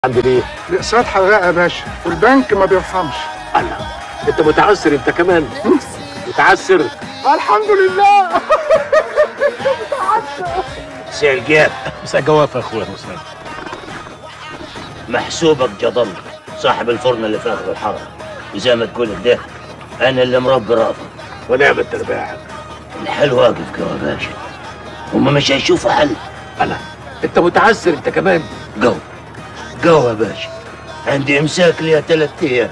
عندي ليه؟ الاقساط حراقه يا باشا والبنك ما بيرحمش الله انت متعسر انت كمان متعسر الحمد لله سعر جاب مساء جواف يا اخويا مساء محسوبك جدل صاحب الفرن اللي في اخر الحاره وزي ما تقول ده انا اللي مربي رافض ونعم الترباع الحل واقف كده يا باشا هما مش هيشوفوا حل الله انت متعسر انت كمان جو جو يا باشا عندي امساك ليها ثلاث ايام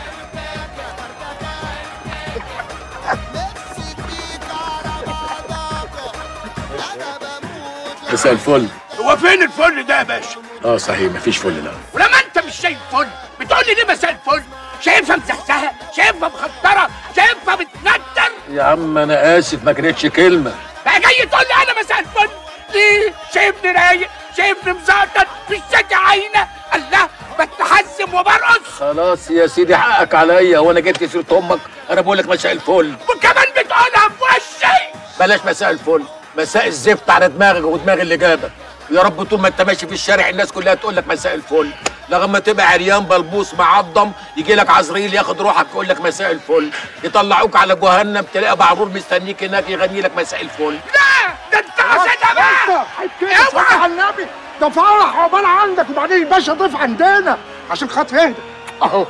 مساء الفل هو فين الفل ده يا باشا؟ اه صحيح مفيش فل لا ولما انت مش شايف فل بتقول لي ليه مساء الفل؟ شايفها مزحزحه، شايفها مخدره، شايفها بتندر، يا عم انا اسف ما كانتش كلمه بقى جاي تقول لي انا مساء الفل؟ ليه؟ شايفني رايق، شايفني مزعطر، مش شاكي عينه، الله بتحزم وبرقص، خلاص يا سيدي حقك عليا وانا جبت سيره امك انا بقول لك مساء الفل وكمان بتقولها في وشي، بلاش مساء الفل مساء الزفت على دماغك ودماغ اللي جابك يا رب طول ما انت ماشي في الشارع الناس كلها تقول لك مساء الفل لغايه تبقى عريان بلبوس معضم يجي لك عزريل ياخد روحك يقول لك مساء الفل يطلعوك على جهنم تلاقي بعرور مستنيك هناك يغني لك مساء الفل لا ده انت حسيتها بقى، كده صلي اوعى على النبي ده فرح عقبال عندك وبعدين الباشا ضيف عندنا عشان خاطر اهدى اهو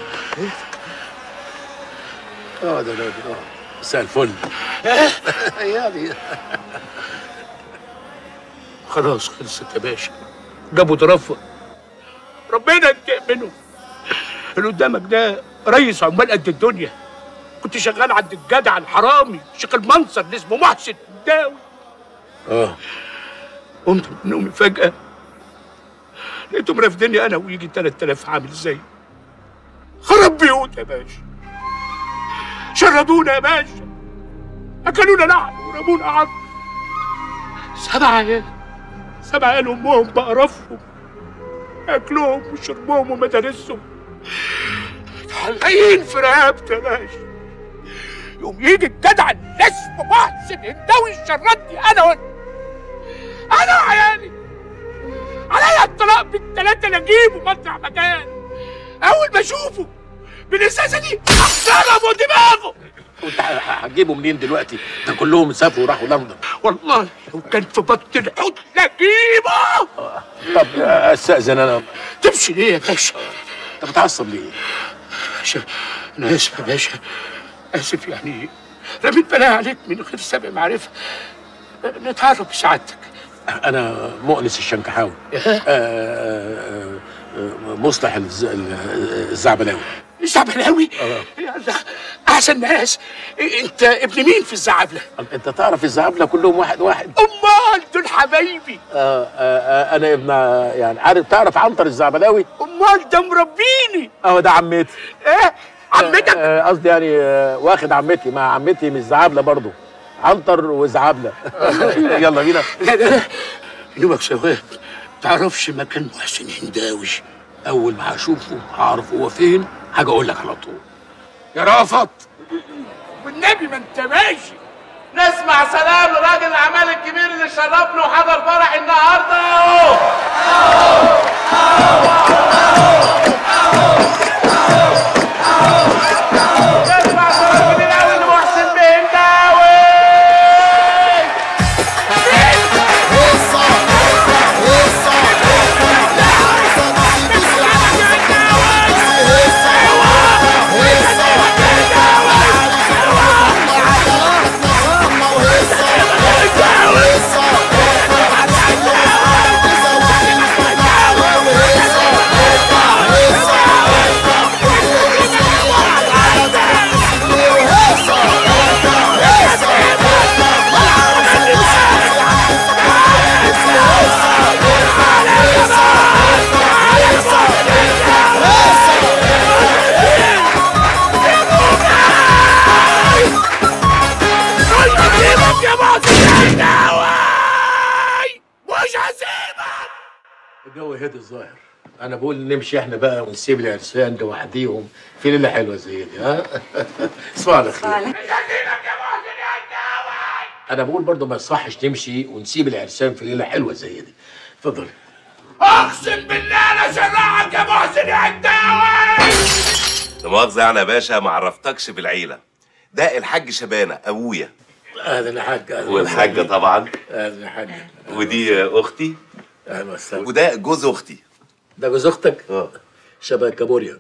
اه ده ده ده مساء الفل يعني خلاص خلصت يا باشا جابوا ترفه ربنا ينتقم منهم اللي قدامك ده رئيس عمال قد الدنيا كنت شغال عند الجدع الحرامي شيخ المنصر اللي اسمه محسن الداوي اه قمت من نومي فجأة لقيتهم رافديني أنا ويجي 3000 عامل زي خرب بيوت يا باشا شردونا يا باشا أكلونا لحم ورمونا عظم سبع عيال سبع عيال أمهم بقرفهم أكلهم وشربهم ومدارسهم متعلقين في رقبتي يا باشا يوم يجي الجدع اللي اسمه محسن الداوي يشردني أنا وأنت انا وعيالي عليا الطلاق بالثلاثه اللي اجيبه مطرح مكان اول ما اشوفه بالازازه دي ضربوا دماغه وانت هتجيبه منين دلوقتي؟ ده كلهم سافروا وراحوا لندن والله لو كان في بطن الحوت لاجيبه طب استاذن انا تمشي ليه يا باشا انت متعصب ليه؟ باشا انا اسف يا باشا اسف يعني رميت بلاها عليك من غير سابق معرفه نتعرف بسعادتك انا مؤنس الشنكحاوي آه، آه، آه، مصلح الز- ال- الزعبلاوي الزعبلاوي يلا احسن ناس انت ابن مين في الزعبله انت تعرف الزعبله كلهم واحد واحد امال دول حبايبي آه، آه، آه، انا ابن يعني عارف تعرف عنتر الزعبلاوي امال ده مربيني اهو ده عمتي ايه عمتك آه، قصدي يعني آه، واخد عمتي مع عمتي من الزعابله برضو عنتر وزعابله يلا بينا لا لا لا نوبك ثواب تعرفش مكان محسن هنداوي اول ما هشوفه هعرف هو فين حاجه اقول لك على طول يا رافض والنبي ما انت ماشي نسمع سلام لراجل الاعمال الكبير اللي شرفنا وحضر فرح النهارده اهو نسمع سلام كبير قوي لمحسن بهنداوي هسيبك يا محسن هنداوي مش هسيبك الجو هدي الظاهر انا بقول نمشي احنا بقى ونسيب العرسان لوحديهم في ليله حلوه زي دي ها اسمع على خير مش هسيبك يا محسن هنداوي انا بقول برضو ما يصحش نمشي ونسيب العرسان في ليله حلوه زي دي اتفضل اقسم بالله انا شرعك يا محسن يا عداوي لا مؤاخذة يعني يا باشا ما عرفتكش بالعيلة ده الحاج شبانة أبويا اهلا يا حاج أهلاً والحاجة طبعا اهلا يا حاج ودي أختي اهلا وسهلا وده جوز أختي ده جوز اختك اه شبه كابوريا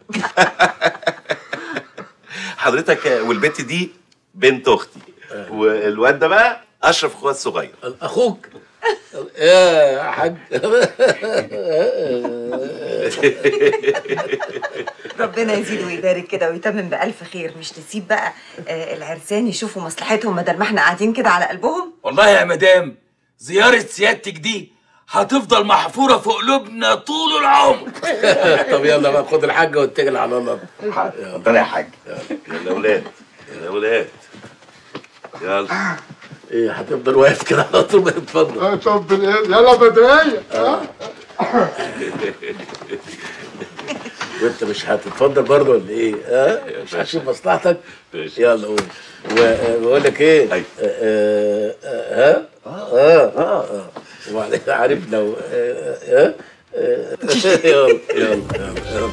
حضرتك والبنت دي بنت أختي والواد ده بقى أشرف أخويا الصغير اخوك يا حاج ربنا يزيد ويبارك كده ويتمم بألف خير مش تسيب بقى آه، العرسان يشوفوا مصلحتهم بدل ما احنا قاعدين كده على قلبهم والله يا مدام زيارة سيادتك دي هتفضل محفورة في قلوبنا طول العمر طب يلا بقى خد الحاجه واتكل على الله اتفضل يا حاج يلا يا ولاد يلا يا ولاد يلا ايه هتفضل واقف كده على طول ما تتفضل آه، طب بالإيه؟ يلا بدرية ها وانت مش هتتفضل برضه ولا ايه؟ ها؟ مش هتشوف مصلحتك؟ ماشي. يلا قول وبقول لك ايه؟ أيوة. آه، آه، ها؟ اه اه وبعدين عارف لو آه، ها؟ آه، يلا يلا يلا يلا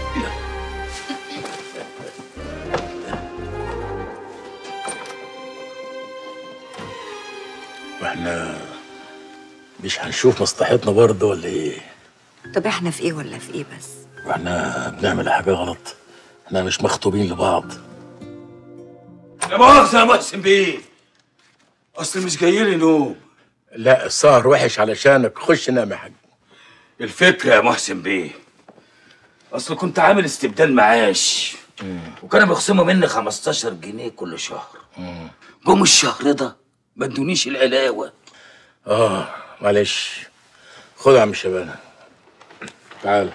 واحنا مش هنشوف مصلحتنا برضه ولا ايه؟ طب احنا في ايه ولا في ايه بس واحنا بنعمل حاجة غلط احنا مش مخطوبين لبعض لا مؤاخذة يا محسن بيه اصل مش جاي لي نوم لا السهر وحش علشانك خش نام يا حاج الفكرة يا محسن بيه اصل كنت عامل استبدال معاش وكانوا بيخصموا مني 15 جنيه كل شهر جم الشهر ده ما ادونيش العلاوة اه معلش خد يا عم شبانة تعال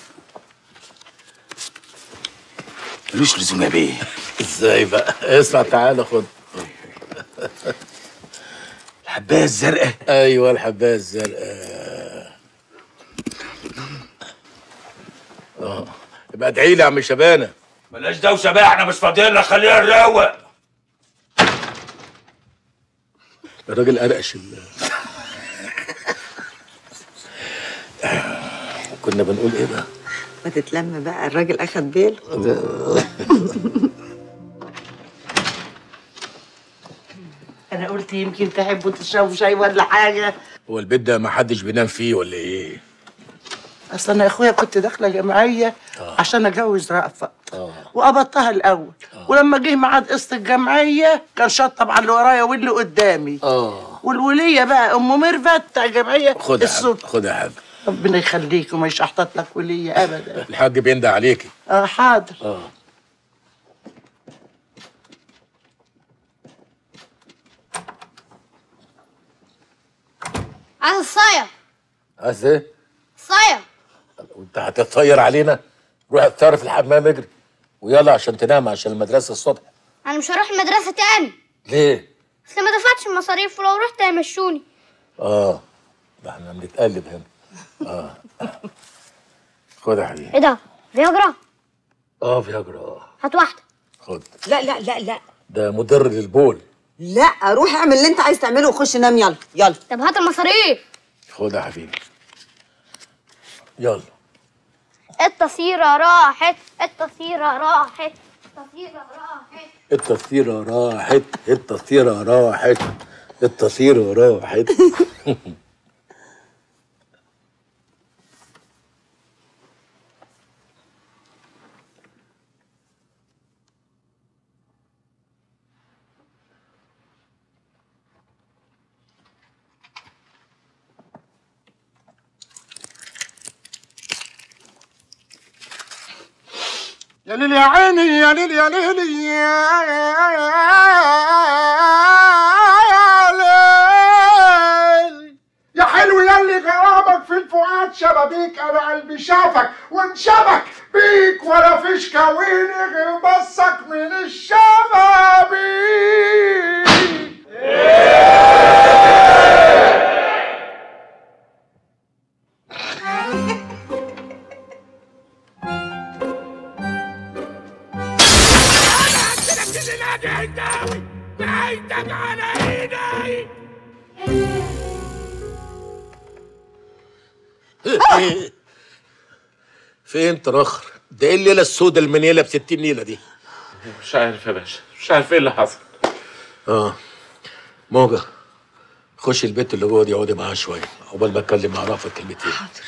ملوش لزوم يا بيه ازاي بقى اسمع تعال خد الحباية الزرقاء ايوه الحبايه الزرقاء اه يبقى ادعي لي يا عم شبانه بلاش دوشة بقى احنا مش فاضيين لك خلينا نروق الراجل قرقش ال كنا بنقول ايه بقى؟ ما تتلم بقى الراجل اخد باله انا قلت يمكن تحبوا تشربوا شاي ولا حاجه هو البيت ده ما حدش بينام فيه ولا ايه؟ اصل انا يا اخويا كنت داخله جمعيه عشان اتجوز رأفت وقبضتها الاول ولما جه ميعاد قسط الجمعيه كان شطب على اللي ورايا واللي قدامي اه والوليه بقى ام ميرفت بتاع الجمعيه خد يا حاج الصوت خد يا حاج ربنا يخليك وما يشحطط لك وليه ابدا الحاج بيندى عليكي اه حاضر اه عايز الصايع عايز ايه؟ صايع وانت هتتطير علينا؟ روح اتصرف في الحمام اجري ويلا عشان تنام عشان المدرسه الصبح انا مش هروح المدرسه تاني ليه؟ اصل ما دفعتش المصاريف ولو رحت هيمشوني اه ده احنا بنتقلب هنا اه خد يا حبيبي ايه ده فياجرا اه فياجرا اه هات واحده خد لا لا لا لا ده مضر للبول لا روح اعمل اللي انت عايز تعمله وخش نام يلا يلا طب هات المصاريف خد يا حبيبي يلا التصيرة راحت التصيرة راحت التصيرة راحت التصيرة راحت التصيرة راحت التصيرة راحت يا ليل يا عيني يا ليل يا ليل يا ليل يا حلو يلي غرامك في الفؤاد شبابيك انا قلبي شافك وانشبك بيك ولا فيش كويني غير بصك من الشبابيك بعيدك على ايدي فين تراخر ده ايه الليله السوداء المنيله ب 60 نيله دي مش عارف يا باشا مش عارف ايه اللي حصل اه موجة خش البيت اللي جوه دي اقعدي معاها شويه عقبال ما اتكلم مع رافض كلمتين حاضر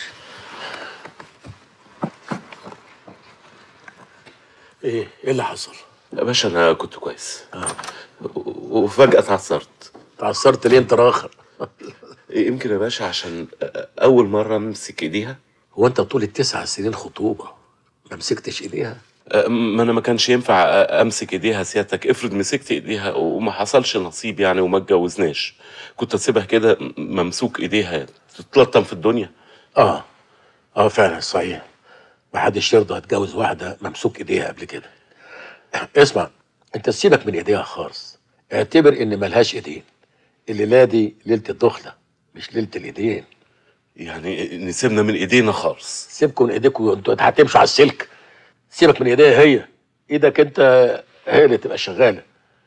ايه ايه اللي حصل؟ يا باشا انا كنت كويس و- وفجأة اتعثرت اتعثرت ليه انت راخر؟ يمكن يا باشا عشان اول مرة امسك ايديها هو انت طول التسع سنين خطوبه ما مسكتش ايديها؟ أه، ما انا ما كانش ينفع أ- امسك ايديها سيادتك افرض مسكت ايديها وما حصلش نصيب يعني وما اتجوزناش كنت اسيبها كده م- ممسوك ايديها تتلطم في الدنيا اه اه فعلا صحيح ما حدش يرضى يتجوز واحده ممسوك ايديها قبل كده اسمع انت سيبك من ايديها خالص اعتبر ان ملهاش ايدين الليله دي ليله الدخله مش ليله الايدين يعني نسيبنا من ايدينا خالص سيبكم من ايديكم انتوا هتمشوا على السلك سيبك من ايديها هي ايدك انت هي اللي تبقى شغاله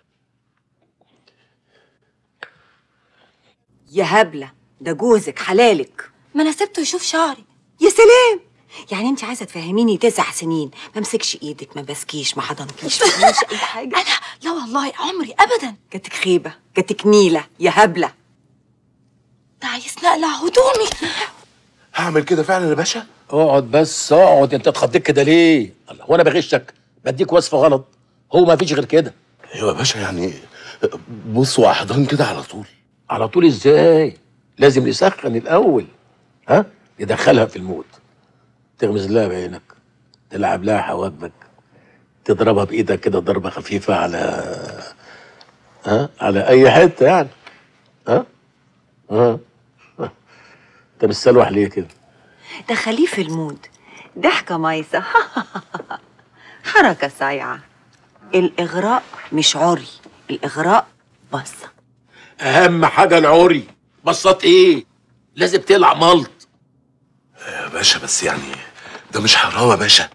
يا هبله ده جوزك حلالك ما انا سبته يشوف شعري يا سلام يعني انت عايزه تفهميني تسع سنين ما امسكش ايدك ما بسكيش ما حضنكيش ما بعملش اي حاجه انا لا والله عمري ابدا جاتك خيبه جاتك نيله يا هبله ده عايز نقلع هدومي هعمل كده فعلا يا باشا اقعد بس اقعد انت اتخضيت كده ليه؟ الله هو انا بغشك بديك وصفه غلط هو ما فيش غير كده ايوه يا باشا يعني بص واحضان كده على طول على طول ازاي؟ لازم نسخن الاول ها؟ ندخلها في المود تغمز لها بعينك تلعب لها حواجبك تضربها بايدك كده ضربه خفيفه على ها؟ على اي حته يعني ها؟ ها؟ انت مستلوح ليه كده؟ دخليه في المود ضحكه مايسه حركه صايعه الاغراء مش عري الاغراء بصه اهم حاجه العري بصات ايه؟ لازم تلعب ملط يا باشا بس يعني ده مش حرام يا باشا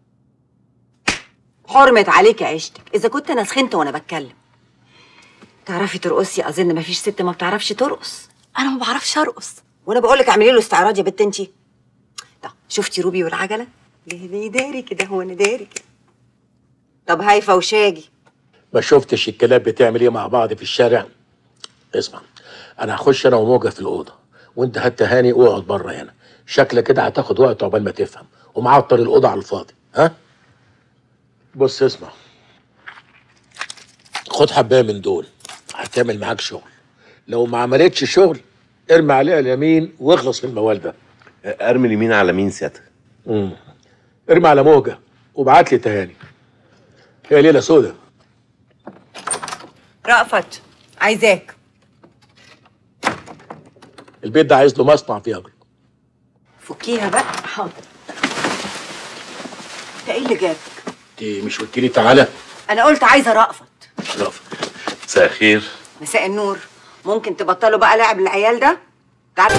حرمت عليك عيشتك اذا كنت انا سخنت وانا بتكلم تعرفي ترقصي اظن مفيش ست ما بتعرفش ترقص انا ما بعرفش ارقص وانا بقول لك اعملي له استعراض يا بنت انتي طب شفتي روبي والعجله ليه ليه داري كده هو انا داري كده طب هايفه وشاجي ما شفتش الكلاب بتعمل ايه مع بعض في الشارع اسمع انا هخش انا وموجه في الاوضه وانت هات هاني واقعد بره هنا شكلك كده هتاخد وقت عقبال ما تفهم ومعطل الاوضه على الفاضي ها بص اسمع خد حبايه من دول هتعمل معاك شغل لو ما عملتش شغل ارمي عليها اليمين واخلص من الموال ده ارمي اليمين على مين سيادتك امم ارمي على موجه وابعت لي تهاني هي ليله سودة رأفت عايزاك البيت ده عايز له مصنع فيه اجر فكيها بقى حاضر ده ايه اللي جابك انت مش قلت لي تعالى انا قلت عايزه رأفت رافض مساء الخير مساء النور ممكن تبطلوا بقى لعب العيال ده تعالوا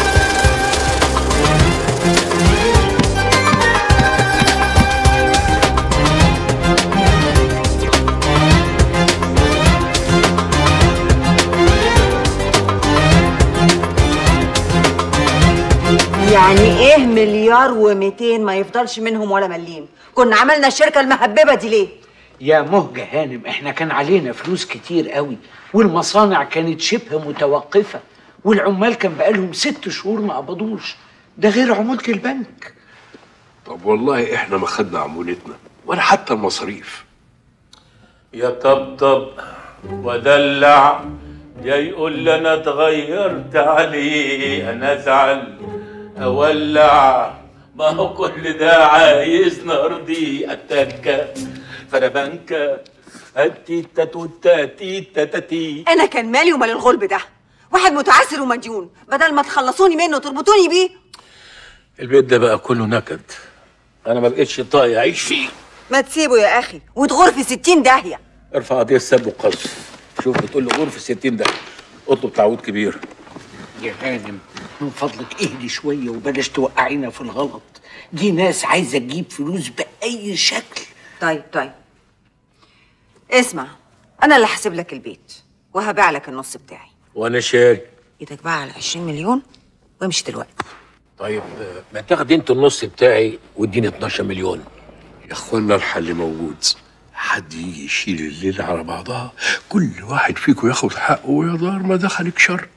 يعني ايه مليار ومئتين ما يفضلش منهم ولا مليم كنا عملنا الشركه المهببه دي ليه يا مهجة هانم احنا كان علينا فلوس كتير قوي والمصانع كانت شبه متوقفة والعمال كان بقالهم ست شهور ما قبضوش ده غير عمولة البنك طب والله احنا ما خدنا عمولتنا ولا حتى المصاريف يا طبطب ودلع يا يقول لي انا اتغيرت عليه انا ازعل اولع ما هو كل ده عايز نرضي التكه فربنكه التيتا توتا تيتا تاتي انا كان مالي ومال الغلب ده واحد متعسر ومديون بدل ما تخلصوني منه تربطوني بيه البيت ده بقى كله نكد انا ما بقتش طايق اعيش فيه ما تسيبه يا اخي وتغور في ستين داهيه ارفع قضيه سب وقذف شوف بتقول له غرفه 60 ده اطلب تعويض كبير يا هانم من فضلك اهدي شوية وبلاش توقعينا في الغلط دي ناس عايزة تجيب فلوس بأي شكل طيب طيب اسمع انا اللي هسيب لك البيت وهبيع لك النص بتاعي وانا شاري ايدك بقى على 20 مليون وامشي دلوقتي طيب آه، ما تاخد انت النص بتاعي واديني 12 مليون يا اخوانا الحل موجود حد يجي يشيل الليل على بعضها كل واحد فيكم ياخد حقه ويا دار ما دخلك شر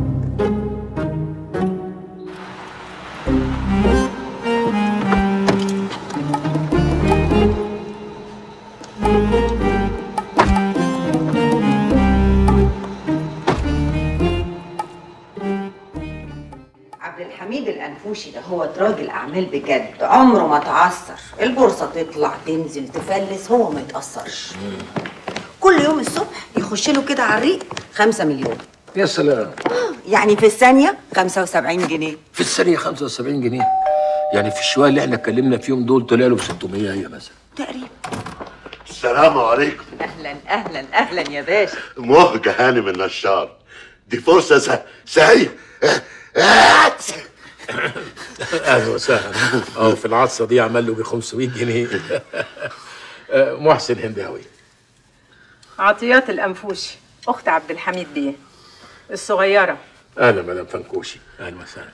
عبد الحميد الأنفوشي ده هو راجل أعمال بجد عمره ما تعثر البورصة تطلع تنزل تفلس هو ما يتأثرش كل يوم الصبح يخش له كده على الريق خمسة مليون يا سلام يعني في الثانية 75 جنيه في الثانية 75 جنيه يعني في الشوية اللي احنا اتكلمنا فيهم دول طلع له ب 600 هي مثلا تقريبا السلام عليكم أهلا أهلا أهلا يا باشا مهجة هانم النشار دي فرصة س... سعيدة اهلا وسهلا اه في العطسة دي عمل له ب 500 جنيه آه، محسن هنداوي عطيات الأنفوشي أخت عبد الحميد بيه الصغيرة اهلا مدام فنكوشي اهلا وسهلا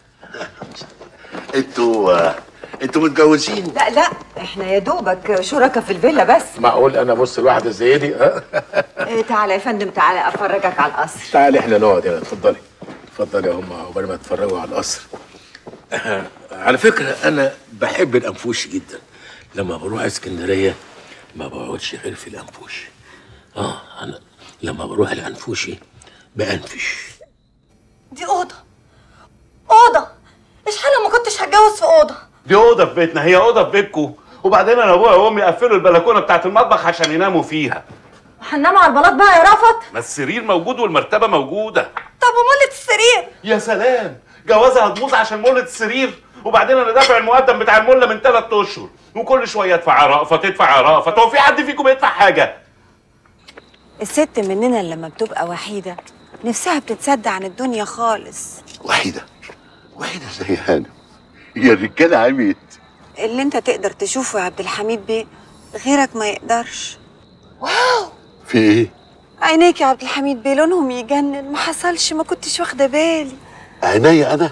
انتوا انتوا متجوزين لا لا احنا يا دوبك شركاء في الفيلا بس معقول انا بص لواحده زي دي ها إيه تعالى يا فندم تعالى افرجك على القصر تعالي احنا نقعد هنا اتفضلي اتفضلي يا هم عقبال ما تتفرجوا على القصر على فكره انا بحب الانفوشي جدا لما بروح اسكندريه ما بقعدش غير في الانفوشي اه انا لما بروح الانفوشي بانفش دي أوضة أوضة إيش حالة ما كنتش هتجوز في أوضة دي اوضه في بيتنا هي اوضه في بيتكم وبعدين انا ابويا وامي قفلوا البلكونه بتاعت المطبخ عشان يناموا فيها هننام على البلاط بقى يا رفت ما السرير موجود والمرتبه موجوده طب وملة السرير يا سلام جوازها هتبوظ عشان مولة السرير وبعدين انا دافع المقدم بتاع المله من ثلاث اشهر وكل شويه ادفع رأفت تدفع رأفت هو في حد فيكم يدفع حاجه الست مننا لما بتبقى وحيده نفسها بتتصدع عن الدنيا خالص وحيدة وحيدة زي هانم هي الرجالة عميت اللي انت تقدر تشوفه يا عبد الحميد بيه غيرك ما يقدرش في ايه؟ عينيك يا عبد الحميد بيه لونهم يجنن ما حصلش ما كنتش واخده بالي عينيا انا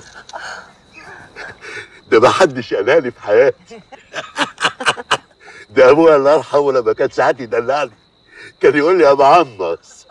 ده ما حدش قالها في حياتي ده ابويا الله يرحمه لما كان ساعات يدلعني كان يقول لي يا معمص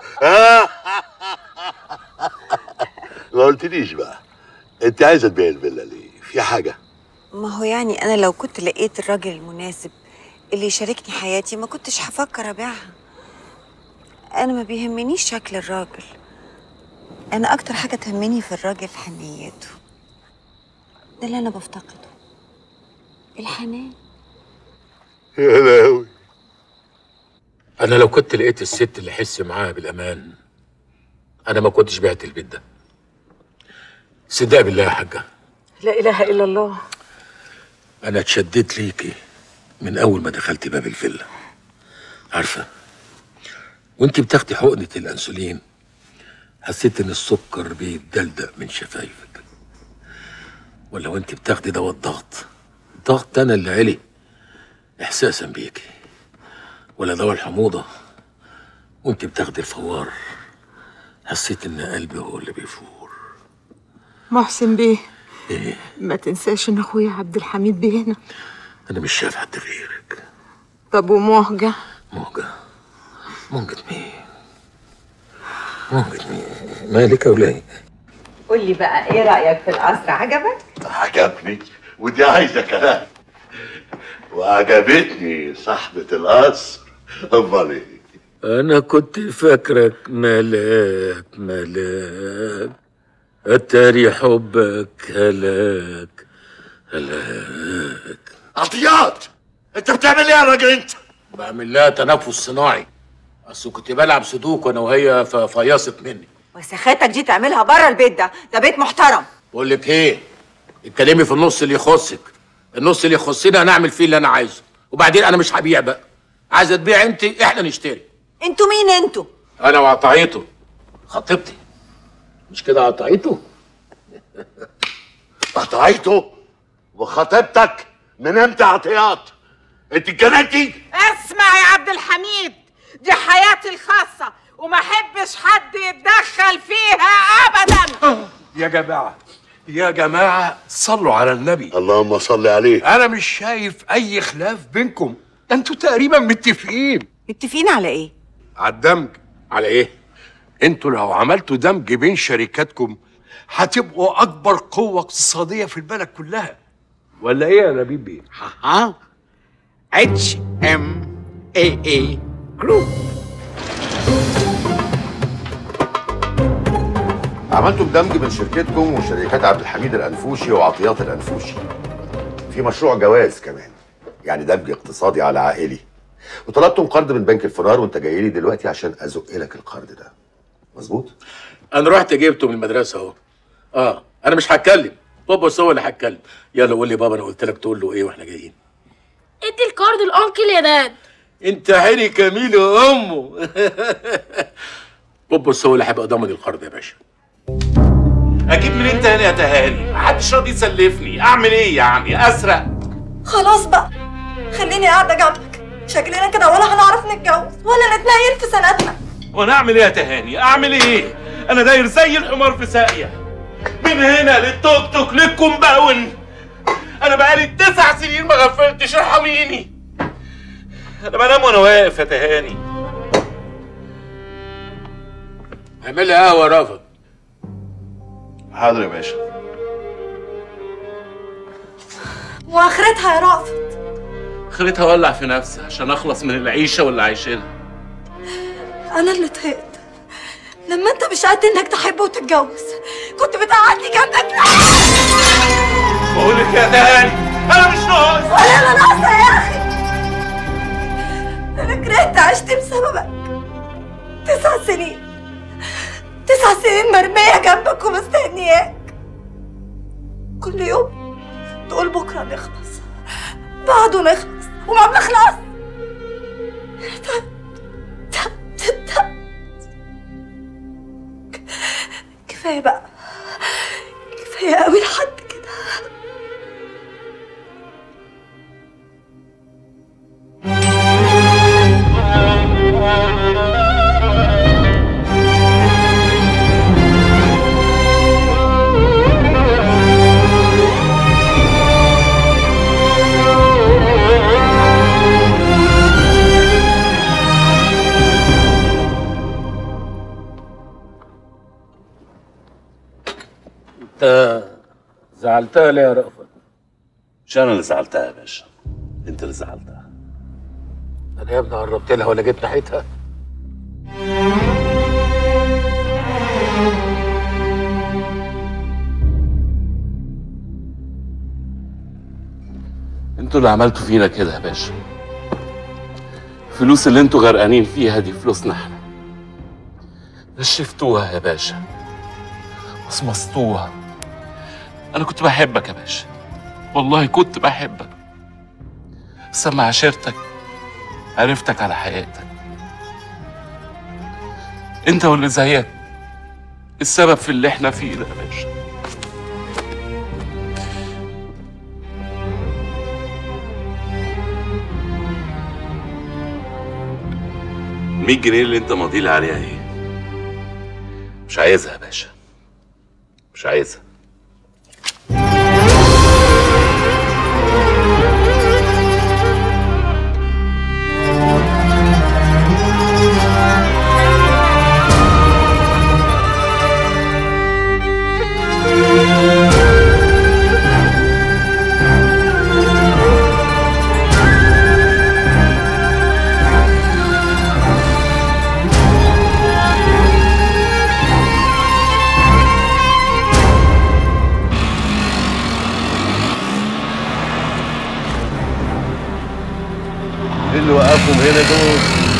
ما قلتليش بقى انت عايزه تبيع الفيلا ليه؟ في حاجه ما هو يعني انا لو كنت لقيت الراجل المناسب اللي يشاركني حياتي ما كنتش هفكر ابيعها انا ما بيهمنيش شكل الراجل انا اكتر حاجه تهمني في الراجل حنيته ده اللي انا بفتقده الحنان يا لهوي انا لو كنت لقيت الست اللي احس معاها بالامان انا ما كنتش بعت البيت ده صدق بالله يا حاجه لا إله إلا الله انا اتشددت ليكي من اول ما دخلت باب الفيلا عارفه وانت بتاخدي حقنه الانسولين حسيت ان السكر بيتدلدق من شفايفك ولا وانت بتاخدي دواء الضغط الضغط انا اللي علي احساسا بيكي ولا دواء الحموضه وانت بتاخدي الفوار حسيت ان قلبي هو اللي بيفور محسن بيه ايه ما تنساش إن أخويا عبد الحميد بيه هنا انا مش شايف حد غيرك طب ومهجة موجة موجة مين موجة مين مالك يا ولاد قول لي بقى ايه رايك في القصر عجبك عجبني ودي عايزه كلام وعجبتني صاحبة القصر امال ايه انا كنت فاكرك ملاك ملاك اتاري حبك هلاك هلاك عطيات انت بتعمل ايه يا راجل انت بعمل لها تنفس صناعي اصل كنت بلعب سودوك وانا وهي ففيصت مني وسخاتك دي تعملها بره البيت ده ده بيت محترم بقول لك ايه اتكلمي في النص اللي يخصك النص اللي يخصني انا اعمل فيه اللي انا عايزه وبعدين انا مش هبيع بقى عايزه تبيع انت احنا نشتري انتوا مين انتوا انا وقطعيته خطيبتي مش كده قطعيته قطعيته وخطيبتك من امتى عطيات انت اتجننتي اسمع يا عبد الحميد دي حياتي الخاصة وما احبش حد يتدخل فيها ابدا يا جماعة يا جماعة صلوا على النبي اللهم صل عليه أنا مش شايف أي خلاف بينكم ده أنتوا تقريبا متفقين متفقين على ايه؟ على الدمج على إيه؟ أنتوا لو عملتوا دمج بين شركاتكم هتبقوا أكبر قوة اقتصادية في البلد كلها ولا إيه يا نبيل بيه؟ ها اتش ام اي اي جروب عملتوا بدمج بين شركتكم وشركات عبد الحميد الانفوشي وعطيات الانفوشي في مشروع جواز كمان يعني دمج اقتصادي على عائلي وطلبتم قرض من بنك الفرار وانت جاي لي دلوقتي عشان ازق لك القرض ده مظبوط انا رحت جبته من المدرسه اهو اه انا مش هتكلم بابا بس هو اللي هيتكلم يلا قول لي بابا انا قلت لك تقول له ايه واحنا جايين ادي الكارد الانكل يا داد انت حري كميل امه بابا بس هو اللي هيبقى ضامن القرض يا باشا اجيب منين تاني يا تهاني محدش راضي يسلفني اعمل ايه يعني اسرق خلاص بقى خليني قاعدة جنبك شكلنا كده ولا هنعرف نتجوز ولا نتنيل في سنتنا وانا اعمل ايه يا تهاني اعمل ايه انا داير زي الحمار في ساقيه من هنا للتوك توك للكومباون انا بقالي تسع سنين ما غفلتش ارحميني انا بنام وانا واقف يا تهاني اعمل لي قهوه يا رافض حاضر يا باشا واخرتها يا رافض خليتها اولع في نفسي عشان اخلص من العيشه واللي عايشينها انا اللي طهقت لما انت مش قد انك تحب وتتجوز كنت بتقعدني جنبك بقول لك يا تهاني انا مش ناقص ولا انا ناقصه يا اخي انا كرهت عشت بسببك تسع سنين تسع سنين مرمية جنبك ومستنياك كل يوم تقول بكرة نخلص بعده نخلص وما بنخلص تعبت تعبت تعبت كفاية بقى كفاية قوي لحد كده انت زعلتها ليه يا رأفت؟ مش انا اللي زعلتها يا باشا انت اللي زعلتها انا يا ابني قربت لها ولا جيت ناحيتها انتوا اللي عملتوا فينا كده يا باشا الفلوس اللي انتوا غرقانين فيها دي فلوسنا احنا نشفتوها يا باشا وصمصتوها انا كنت بحبك يا باشا والله كنت بحبك بس لما عشرتك عرفتك على حقيقتك انت واللي زيك السبب في اللي احنا فيه ده يا باشا ال 100 جنيه اللي انت ماضي لي عليها ايه؟ مش عايزها يا باشا مش عايزها ايه اللي وقفهم هنا دول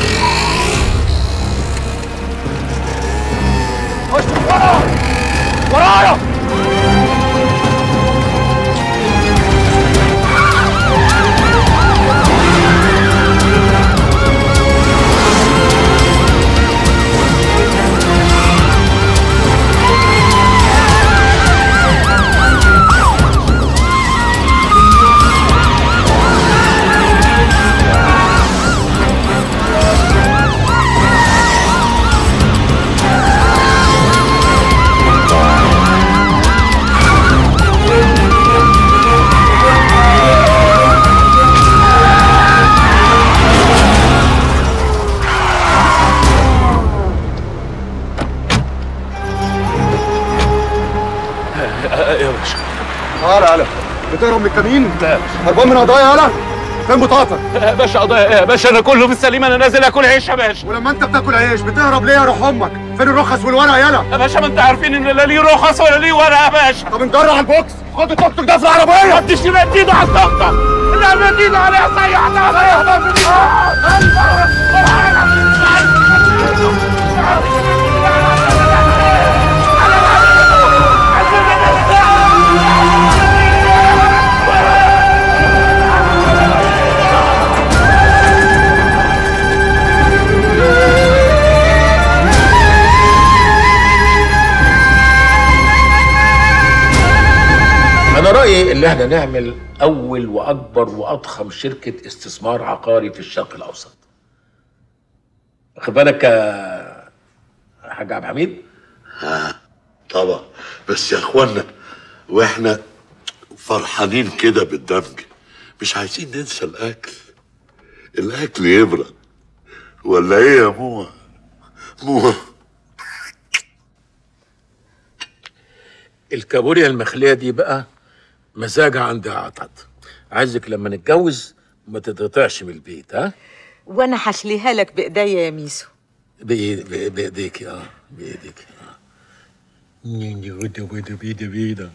خش ورا ورايا بتهرب من الكمين؟ هربان من قضايا يالا فين بطاقتك؟ يا باشا قضايا ايه يا باشا انا كله في السليم انا نازل اكل عيش يا باشا ولما انت بتاكل عيش بتهرب ليه يا روح امك؟ فين الرخص والورق يالا؟ يا باشا ما انت عارفين ان لا ليه رخص ولا ليه ورقه يا باشا طب نجرع البوكس خد التوك توك ده في العربيه ما تشتري ايده على التوك توك لا مد ايده عليها صيح انا رايي ان احنا نعمل اول واكبر واضخم شركه استثمار عقاري في الشرق الاوسط واخد بالك يا حاج عبد الحميد ها طبعا بس يا اخوانا واحنا فرحانين كده بالدمج مش عايزين ننسى الاكل الاكل يبرد ولا ايه يا موه موه الكابوريا المخليه دي بقى مزاجها عندي عطت عايزك لما نتجوز ما تتقطعش من البيت ها وانا هشليها لك بايديا يا ميسو بإيد- بإ- بايديك اه بايديك اه نيني ودا ودا بيدا بيدا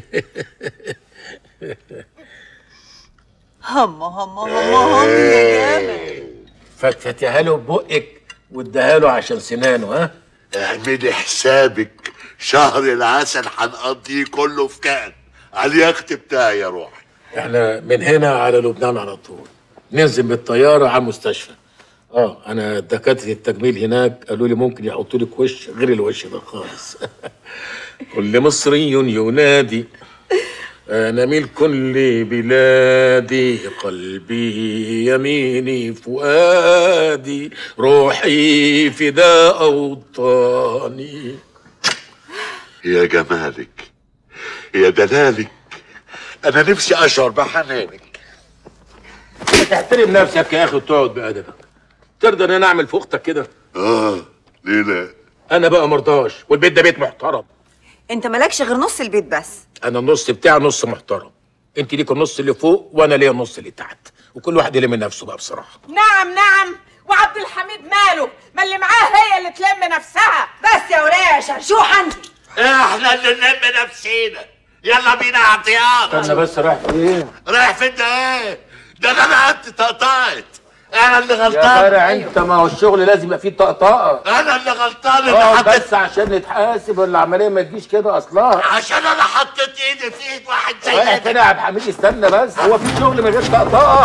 هم هم هم هم يا جامد فتفتيها له ببقك واديها له عشان سنانه ها اعملي حسابك شهر العسل هنقضيه كله في كان على اليخت بتاعي يا روحي احنا من هنا على لبنان على طول ننزل بالطياره على المستشفى اه انا دكاتره التجميل هناك قالوا لي ممكن يحطوا لك وش غير الوش ده خالص كل مصري ينادي انا من كل بلادي قلبي يميني فؤادي روحي فداء اوطاني يا جمالك يا دلالك انا نفسي اشعر بحنانك تحترم نفسك يا اخي وتقعد بادبك ترضى ان انا اعمل في اختك كده اه ليه لا انا بقى مرضاش والبيت ده بيت محترم انت مالكش غير نص البيت بس انا النص بتاعي نص محترم انت ليك النص اللي فوق وانا ليا النص اللي تحت وكل واحد يلم نفسه بقى بصراحه نعم نعم وعبد الحميد ماله ما اللي معاه هي اللي تلم نفسها بس يا وليه يا شرشوح انت احنا اللي نلم نفسينا يلا بينا يا عطيان استنى بس رايح فين رايح فين ده ايه ده انا قعدت تقطعت انا اللي يا غلطان فرع انت ما هو الشغل لازم يبقى فيه طقطقه انا اللي غلطان اللي اه حطيت بس عشان نتحاسب والعمليه ما تجيش كده اصلا عشان انا حطيت ايدي في ايد واحد زي رايح ده فين يا عبد الحميد استنى بس هو في شغل من غير طقطقه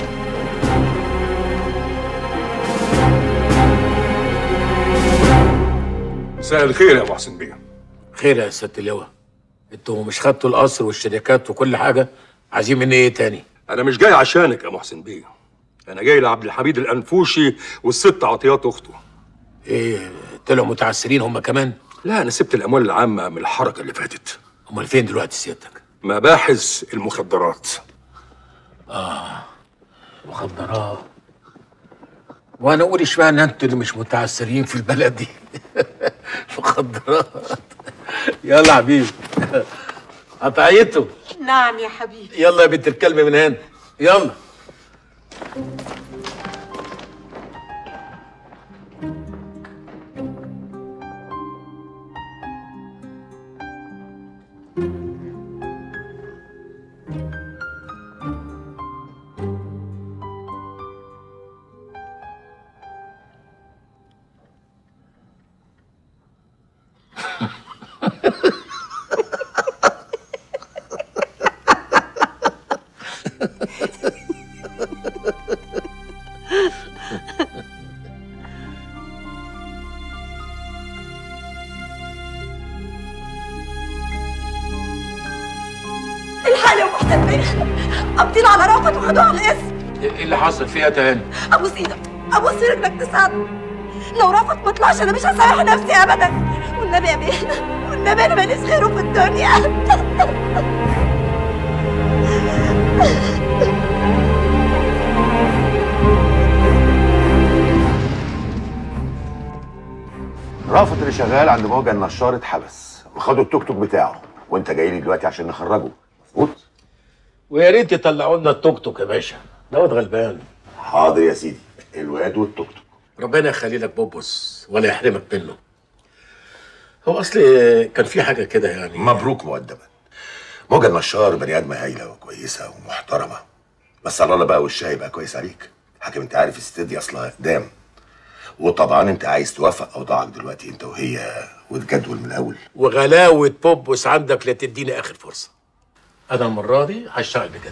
مساء الخير يا ابو حسن بيه خير يا سياده اللواء انتوا مش خدتوا القصر والشركات وكل حاجه عايزين مني ايه تاني انا مش جاي عشانك يا محسن بيه انا جاي لعبد الحميد الانفوشي والست عطيات اخته ايه طلعوا متعسرين هم كمان لا انا سبت الاموال العامه من الحركه اللي فاتت امال فين دلوقتي سيادتك مباحث المخدرات اه مخدرات وانا اقول اشمعنى انتوا اللي مش متعسرين في البلد دي مخدرات يلا يا حبيبي قطعيته نعم يا حبيبي يلا يا بنت الكلب من هنا يلا الحالي ومحسن بيه قابضين على رأفت وخدوه على الاسم ايه اللي حصل فيها تاني ابوس ايدك ابوس رجلك تساعدني لو رأفت ما طلعش انا مش هسامح نفسي ابدا والنبي يا بيه والنبي انا ماليش غيره في الدنيا رافض اللي شغال عند موجة النشار اتحبس وخدوا التوك توك بتاعه وانت جاي لي دلوقتي عشان نخرجه مظبوط ويا ريت يطلعوا لنا التوك توك يا باشا دوت غلبان حاضر يا سيدي الواد والتوك توك ربنا يخلي لك بوبوس ولا يحرمك منه هو اصل كان في حاجه كده يعني مبروك مقدما موجة النشار بني ادمه هايله وكويسه ومحترمه بس على الله بقى وشها يبقى كويس عليك حاكم انت عارف الست دي اصلها اقدام وطبعا انت عايز توافق اوضاعك دلوقتي انت وهي وتجدول من الاول وغلاوه بوبوس عندك لا تديني اخر فرصه انا المره دي هشتغل بجد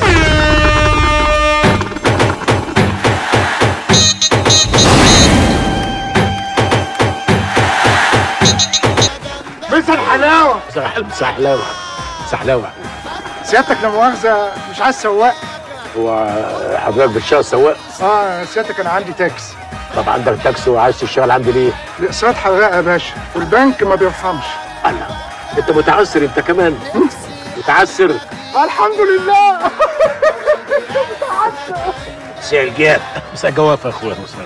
مسا الحلاوه سحلاوه سحلاوه سيادتك لا مؤاخذه مش عايز سواق هو حضرتك بتشتغل سواق اه سيادتك انا عندي تاكس طب عندك تاكسي وعايز تشتغل عندي ليه؟ الاقساط حراقه يا باشا والبنك ما بيرحمش الله انت متعسر انت كمان متعسر الحمد لله مساء الجاب مساء الجواف يا اخويا مساء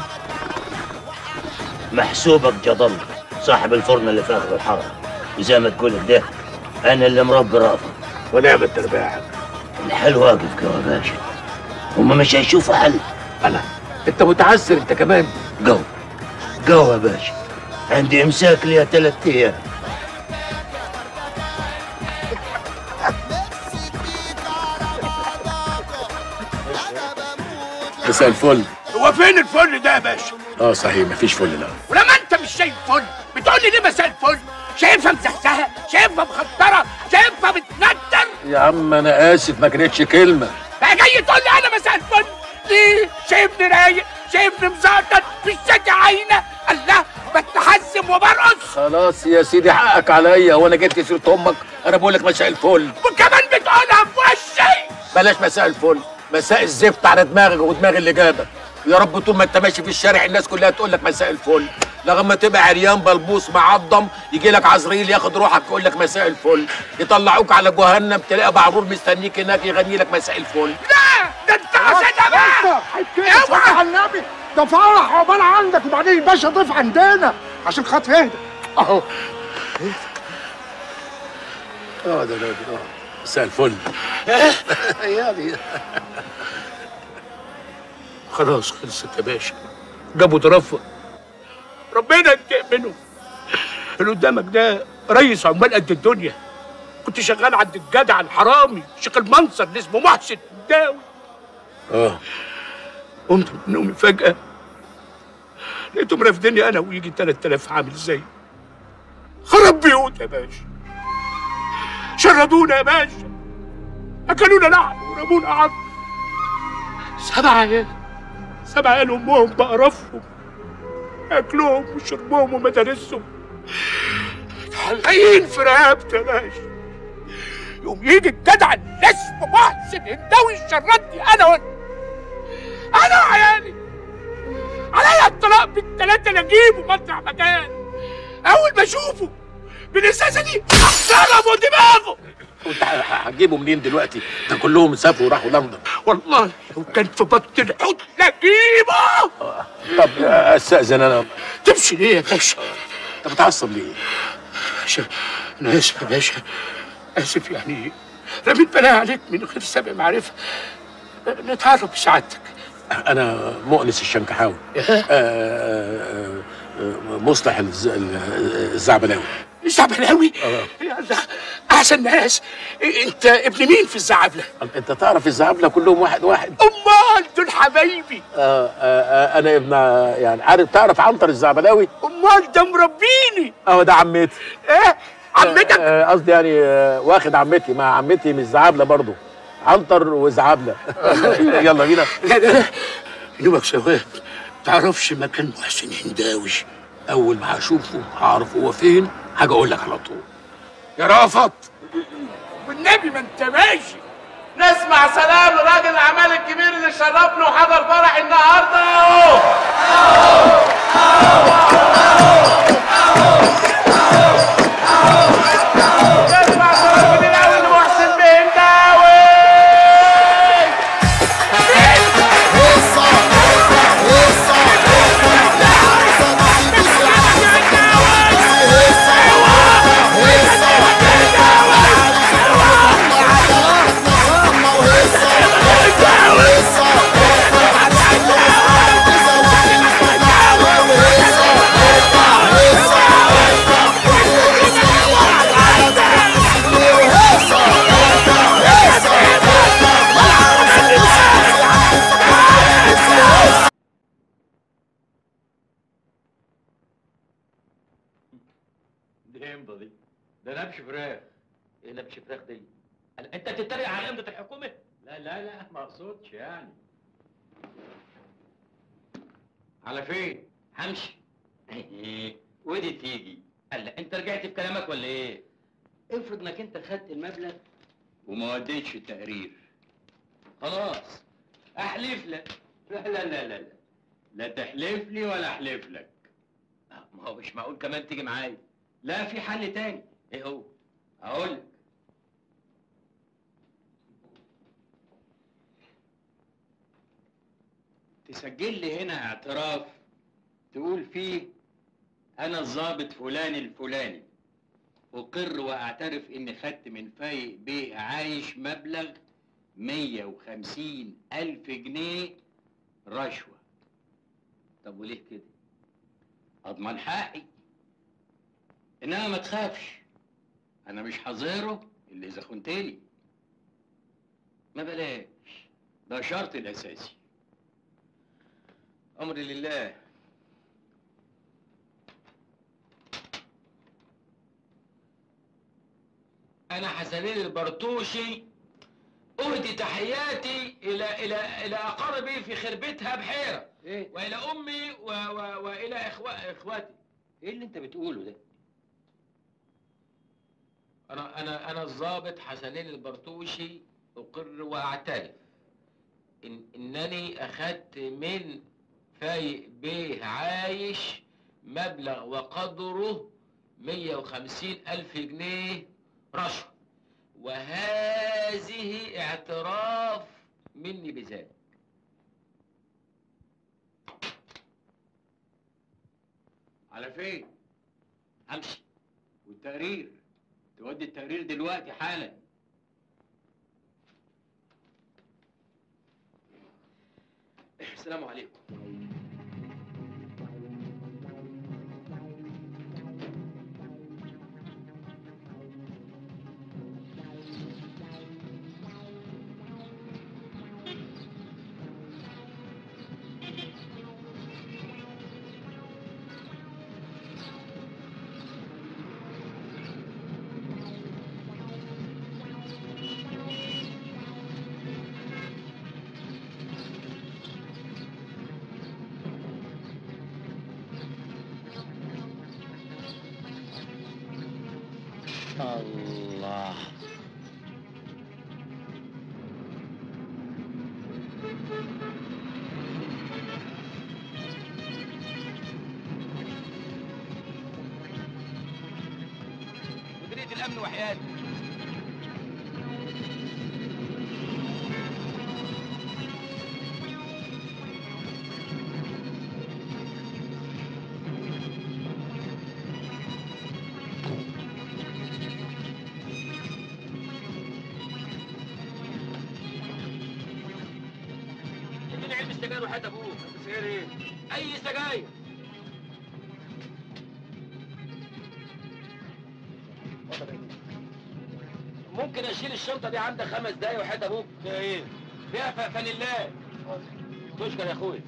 محسوبك جدل صاحب الفرن اللي في اخر الحاره وزي ما تقول ده انا اللي مربي رافض ونعم التربيع الحل واقف جوا يا باشا هما مش هيشوفوا حل انا انت متعسر انت كمان جو جو يا باشا عندي امساك ليا ثلاث ايام مساء الفل هو فين الفل ده يا باشا اه صحيح مفيش فل لا ولما انت مش شايف فل بتقول لي ليه مساء الفل شايفها مسحسحه شايفها مخطره شايفها بتنتر يا عم انا اسف ما كانتش كلمه بقى جاي تقول لي انا مساء الفل ليه شايفني رايق شايفني مزقطط مش شاكي عينه الله بتحزم وبرقص خلاص يا سيدي حقك عليا وانا جبت سيره امك انا بقول لك مساء الفل وكمان بتقولها في وشي بلاش مساء الفل مساء الزفت على دماغك ودماغ اللي جابك يا رب طول ما انت ماشي في الشارع الناس كلها تقول لك مساء الفل لغايه تبقى عريان بلبوس معضم يجي لك عزريل ياخد روحك يقول لك مساء الفل يطلعوك على جهنم تلاقي بعرور مستنيك هناك يغني لك مساء الفل لا ده انت قصدها بقى اوعى على النبي ده فرح عقبال عندك وبعدين الباشا ضيف عندنا عشان خاطر اهدى اهو اه ده ده ده مساء الفل يعني خلاص خلصت يا باشا جابوا ترفه ربنا ينتقم منه اللي قدامك ده رئيس عمال قد الدنيا كنت شغال عند الجدع الحرامي شيخ المنصر اللي اسمه محسن الداوي اه قمت من نومي فجأة لقيتهم رافديني أنا ويجي 3000 عامل زي خرب بيوت يا باشا شردونا يا باشا أكلونا لحم ورمونا عظم سبع عيال سبع عيال أمهم بقرفهم أكلهم وشربهم ومدارسهم متعلقين في رقبتي يا باشا يوم يجي الجدع اللي اسمه محسن هنداوي الشرطي أنا وأنت انا وعيالي عليا الطلاق بالثلاثه اللي اجيبه مطرح مكان اول ما اشوفه بالازازه دي ضربوا دماغه وانت هتجيبه منين دلوقتي؟ ده كلهم سافروا وراحوا لندن والله لو كان في بطن الحوت لاجيبه طب استاذن انا تمشي ليه يا باشا؟ انت بتعصب ليه؟ باشا انا اسف يا باشا اسف يعني رميت بلاها عليك من غير سابق معرفه نتعرف بسعادتك انا مؤنس الشنكحاوي آه، آه، آه، مصلح الز- ال- الزعبلاوي الزعبلاوي يلا احسن ناس انت ابن مين في الزعبله انت تعرف الزعبله كلهم واحد واحد امال دول حبايبي آه، آه، آه، انا ابن يعني عارف تعرف عنتر الزعبلاوي امال ده مربيني اهو ده عمتي ايه عمتك آه، قصدي يعني آه، واخد عمتي مع عمتي مش زعبله برضه عنتر وزعبله يلا بينا لا لا لا يومك شباب تعرفش مكان محسن هنداوي اول ما هشوفه هعرف هو فين حاجه اقول لك على طول يا رافض والنبي ما انت ماشي نسمع سلام لراجل الاعمال الكبير اللي شرفنا وحضر فرح النهارده اهو نسمع سلام من الاول لمحسن بهنداوي هيصة الامضه دي ده نبش فراخ ايه نبش فراخ دي أنا- انت بتتريق على امضه الحكومه لا لا لا ما اقصدش يعني على فين همشي ودي تيجي قال انت رجعت في كلامك ولا ايه افرض انك انت خدت المبلغ وما وديتش التقرير خلاص احلف لك لا لا لا لا لا لا تحلف لي ولا احلف لك آه، ما هو مش معقول كمان تيجي معايا لا في حل تاني ايه هو اقول لك تسجل لي هنا اعتراف تقول فيه انا الضابط فلان الفلاني اقر واعترف اني خدت من فايق بيه عايش مبلغ 150 الف جنيه رشوه طب وليه كده اضمن حقي انما ما تخافش انا مش حظيره اللي اذا خنتلي ما بلاش ده شرط الاساسي امري لله انا حسنين البرتوشي اهدي تحياتي الى الى الى اقاربي في خربتها بحيره إيه؟ والى امي و و والى إخوة اخواتي ايه اللي انت بتقوله ده انا انا انا الضابط حسنين البرتوشي اقر واعترف إن انني اخذت من فايق بيه عايش مبلغ وقدره 150 ألف جنيه رشوة وهذه اعتراف مني بذلك على فين؟ همشي والتقرير تودي التقرير دلوقتي حالا السلام عليكم الله مديرية الأمن وحياتي اديني علبة سجاير وحياة أبوك سجاير إيه؟ أي سجاير ممكن اشيل الشنطه دي عندك خمس دقايق وحياة ابوك ايه فيها ف- فانيلات تشكر يا اخويا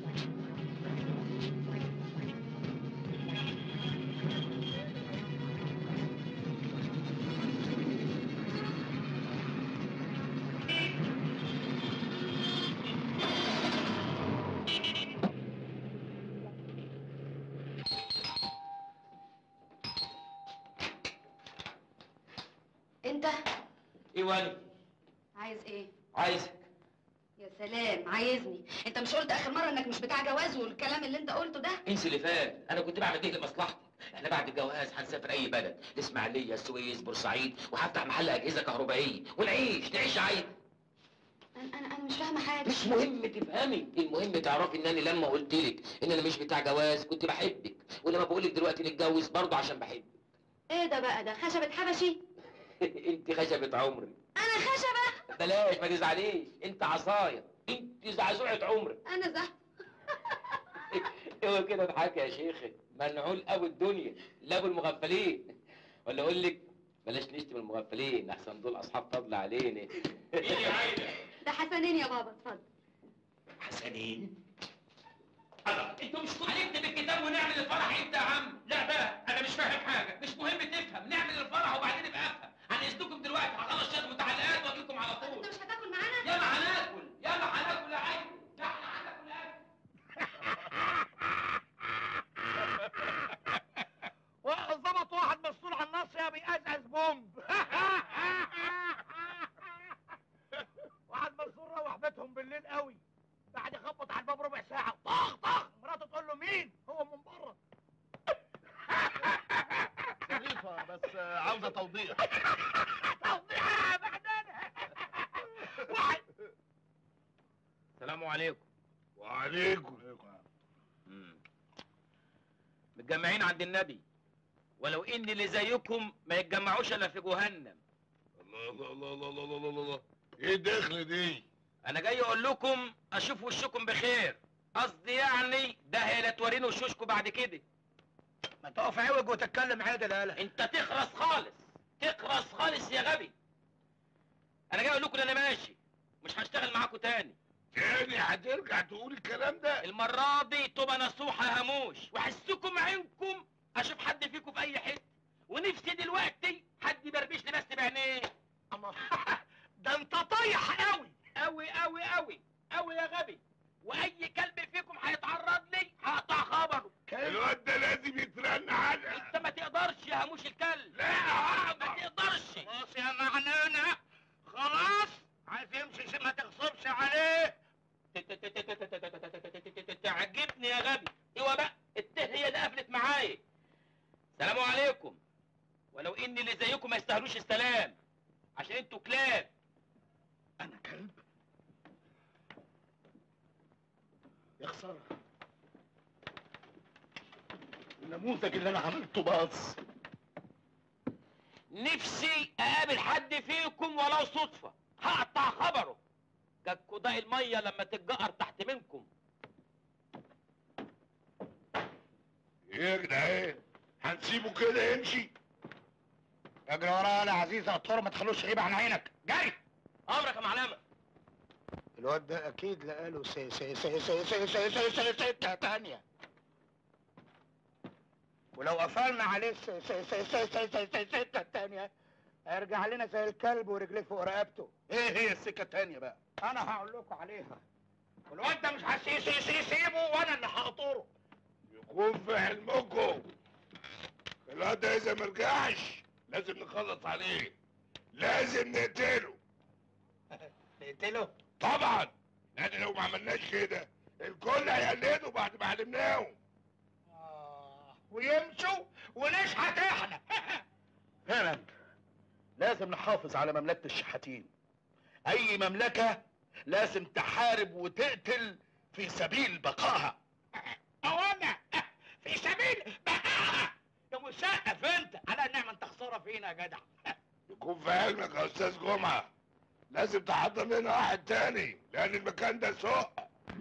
انت ايه والي عايز ايه عايزك يا سلام عايزني انت مش قلت اخر مره انك مش بتاع جواز والكلام اللي انت قلته ده انسى اللي فات انا كنت بعمل ايه لمصلحتك احنا بعد الجواز هنسافر اي بلد الاسماعيليه السويس بورسعيد وهفتح محل اجهزه كهربائيه ونعيش نعيش عادي انا انا انا مش فاهمه حاجه مش مهم تفهمي المهم تعرفي ان انا لما قلت لك ان انا مش بتاع جواز كنت بحبك ولما بقول لك دلوقتي نتجوز برضه عشان بحبك ايه ده بقى ده خشبة حبشي انت خشبة عمري انا خشبة بلاش ما تزعليش انت عصايه انت زعزوعة عمري انا زهق هو كده اضحك يا شيخي منعول ابو الدنيا لا ابو المغفلين ولا اقول لك بلاش نشتم المغفلين احسن دول اصحاب فضل علينا ده حسنين يا بابا اتفضل حسنين انتوا مش هنكتب الكتاب ونعمل الفرح امتى يا عم لا بقى انا مش فاهم حاجه مش مهم تفهم نعمل الفرح وبعدين نبقى افهم هنقصدكم دلوقتي هخلص شويه متعلقات واجيلكم على طول انت مش هتاكل معانا يلا هناكل يلا هناكل يا عيني ده احنا هناكل اكل ظبط واحد مسؤول عن النصر يا بيقزقز بومب واحد مسؤول روح بيتهم بالليل قوي بعد يخبط على الباب ربع ساعة طخ طخ مراته تقول له مين؟ هو من بره ظريفة بس عاوزة توضيح توضيح يا بعدين واحد السلام عليكم وعليكم متجمعين عند النبي ولو ان اللي زيكم ما يتجمعوش الا في جهنم الله الله الله الله الله الله الله الله ايه الدخل دي؟ انا جاي اقول لكم اشوف وشكم بخير قصدي يعني ده هي لا توريني وشوشكم بعد كده ما تقف عوج وتتكلم عادل يالا انت تخرس خالص تخرس خالص يا غبي انا جاي اقول لكم ان انا ماشي مش هشتغل معاكم تاني تاني هترجع تقول الكلام ده المرة دي تبقى نصوحة هموش وحسكم عينكم اشوف حد فيكم في اي حتة ونفسي دلوقتي حد يبربش لي بس بعينيه اما ده انت طايح قوي قوي قوي قوي قوي يا غبي واي كلب فيكم هيتعرض لي هقطع خبره الواد ده لازم يترن على انت ما تقدرش يا هموش الكلب لا ما تقدرش خلاص يا معنانة خلاص عايز يمشي ما تغصبش عليه تعجبني يا غبي ايوه بقى الته هي اللي قفلت معايا سلام عليكم ولو ان اللي زيكم ما يستاهلوش السلام عشان انتوا كلاب انا كلب يا خسارة النموذج اللي انا عملته باظ نفسي اقابل حد فيكم ولو صدفة هقطع خبره كالكوداء المية لما تتجقر تحت منكم ايه يا جدعان هنسيبه كده يمشي اجري ورايا يا عزيز عطار ما تخلوش غيب عن عينك جري امرك يا معلمة الواد ده اكيد لقاله سي سي سي سي سي سي سي سي ستة تانية ولو قفلنا عليه سي سي سي سي سي سي سي ستة تانية هيرجع لنا زي الكلب ورجليه فوق رقبته ايه هي السكة التانية بقى انا هقول لكم عليها والواد ده مش هسي سي سي سيبه وانا اللي هقطره يكون في علمكم الواد ده اذا مرجعش لازم نخلص عليه لازم نقتله نقتله طبعا لان لو ما عملناش كده الكل هيقلدوا بعد ما علمناهم ويمشوا ونشحت احنا فعلا لازم نحافظ على مملكة الشحاتين اي مملكة لازم تحارب وتقتل في سبيل بقائها او انا في سبيل بقاها يا مسقف انت على النعمه انت خساره فينا يا جدع يكون في علمك يا استاذ جمعة لازم تحضر لنا واحد تاني لان المكان ده سوق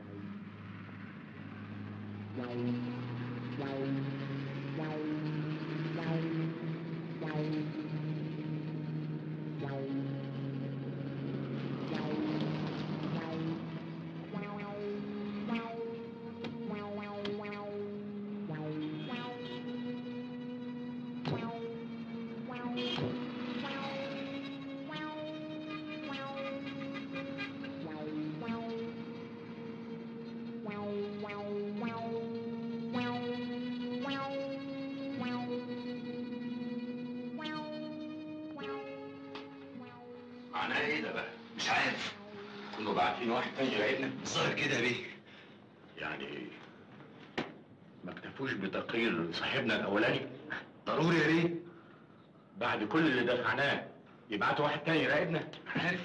معناه ايه ده بقى؟ مش عارف كنا باعتين واحد تاني يراقبنا الظاهر كده يا بيه يعني ما اكتفوش بتقرير صاحبنا الاولاني ضروري يا بيه بعد كل اللي دفعناه يبعتوا واحد تاني يراقبنا عارف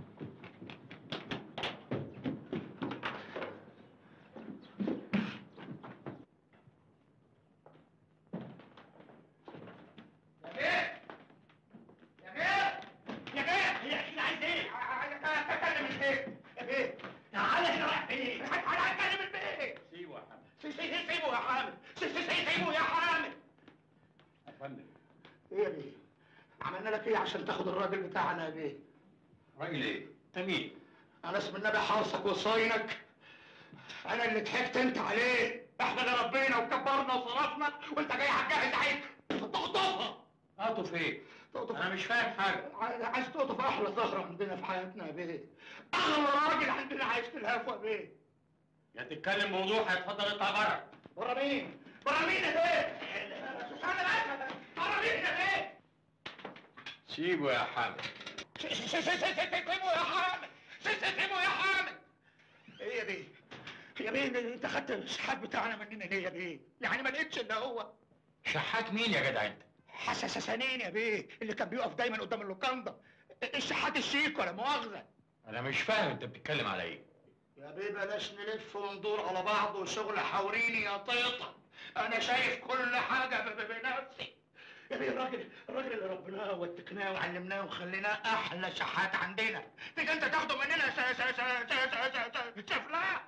يا بيه يا بيه هي كده عايز ايه؟ عايز اتكلم البيت يا بيه تعالى هنا رايح فين؟ تعالى اتكلم البيت سيبه يا حامد سي سي سي سيبه يا حامد سي سي سي سيبه يا حامد يا فندم ايه يا بيه؟ عملنا لك ايه عشان تاخد الراجل بتاعنا يا بيه؟ راجل ايه؟ انت مين؟ انا اسم النبي حارسك وصاينك انا اللي ضحكت انت عليه احنا اللي ربينا وكبرنا وصرفنا وانت جاي هتجهز عيد تخطفها اقطف ايه؟ انا مش فاهم حاجه عايز تقطف احلى زهره عندنا في حياتنا يا بيه اغلى راجل عندنا عايش في الهفوه يا بيه يا تتكلم بوضوح هتفضل اطلع بره بره مين؟ بره مين يا بيه؟ بره مين يا بيه؟ سيبه يا حامد سيبه يا حامد سيبه يا حامد ايه يا بيه؟ يا بيه انت خدت الشحات بتاعنا مننا ليه يا بيه؟ يعني ما لقيتش الا هو شحات مين يا جدع انت؟ حساسانين يا بيه اللي كان بيقف دايما قدام اللوكاندا الشحات الشيك ولا مؤاخذه انا مش فاهم انت بتتكلم على ايه يا بيه بلاش نلف وندور على بعض وشغل حوريني يا طيطة أنا شايف كل حاجة ب- ب- بنفسي يا بيه الراجل الراجل اللي ربناه واتقناه وعلمناه وخليناه أحلى شحات عندنا تيجي أنت تاخده مننا س- س- س- س- س- س- سفلاء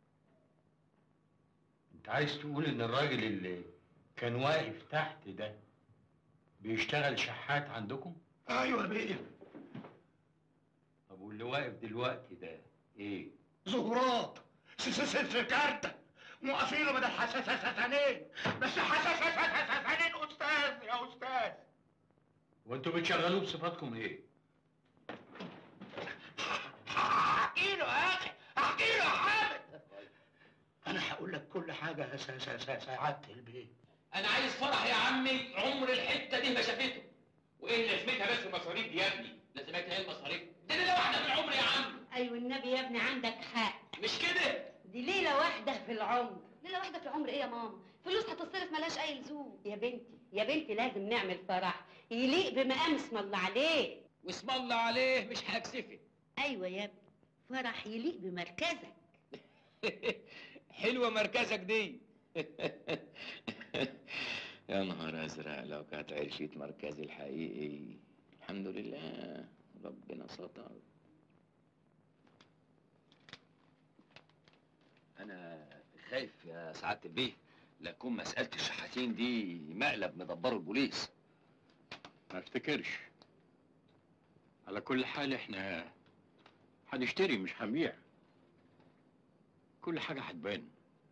انت عايز تقول ان الراجل اللي كان واقف تحت ده بيشتغل شحات عندكم؟ أيوة يا بيه طب واللي واقف دلوقتي ده ايه؟ زهورات س- س- س- سكارتة موقفينه بدل حساسانين بس حساسانين أستاذ يا أستاذ وانتوا بتشغلوه بصفاتكم ايه؟ احكي له يا اخي احكي له يا حامد انا هقول لك كل حاجه يا س- س- س- سعاده البيت انا عايز فرح يا عمي عمر الحته دي ما شافته وايه لازمتها بس المصاريف دي يا ابني لازمتها ايه المصاريف دي ليله واحده من عمري يا عم ايوه النبي يا ابني عندك حق مش كده دي ليله واحده في العمر ليلة واحدة في العمر ايه يا ماما؟ فلوس هتصرف ملهاش أي لزوم يا بنتي يا بنتي لازم نعمل فرح يليق بمقام اسم الله عليه واسم الله عليه مش هكسفك ايوه يا ابني فرح يليق بمركزك حلوه مركزك دي يا نهار ازرق لو كانت عرشت مركزي الحقيقي الحمد لله ربنا ستر انا خايف يا سعاده البيه لا تكون مساله الشحاتين دي مقلب مدبره البوليس ما افتكرش على كل حال احنا هنشتري مش هنبيع كل حاجة هتبان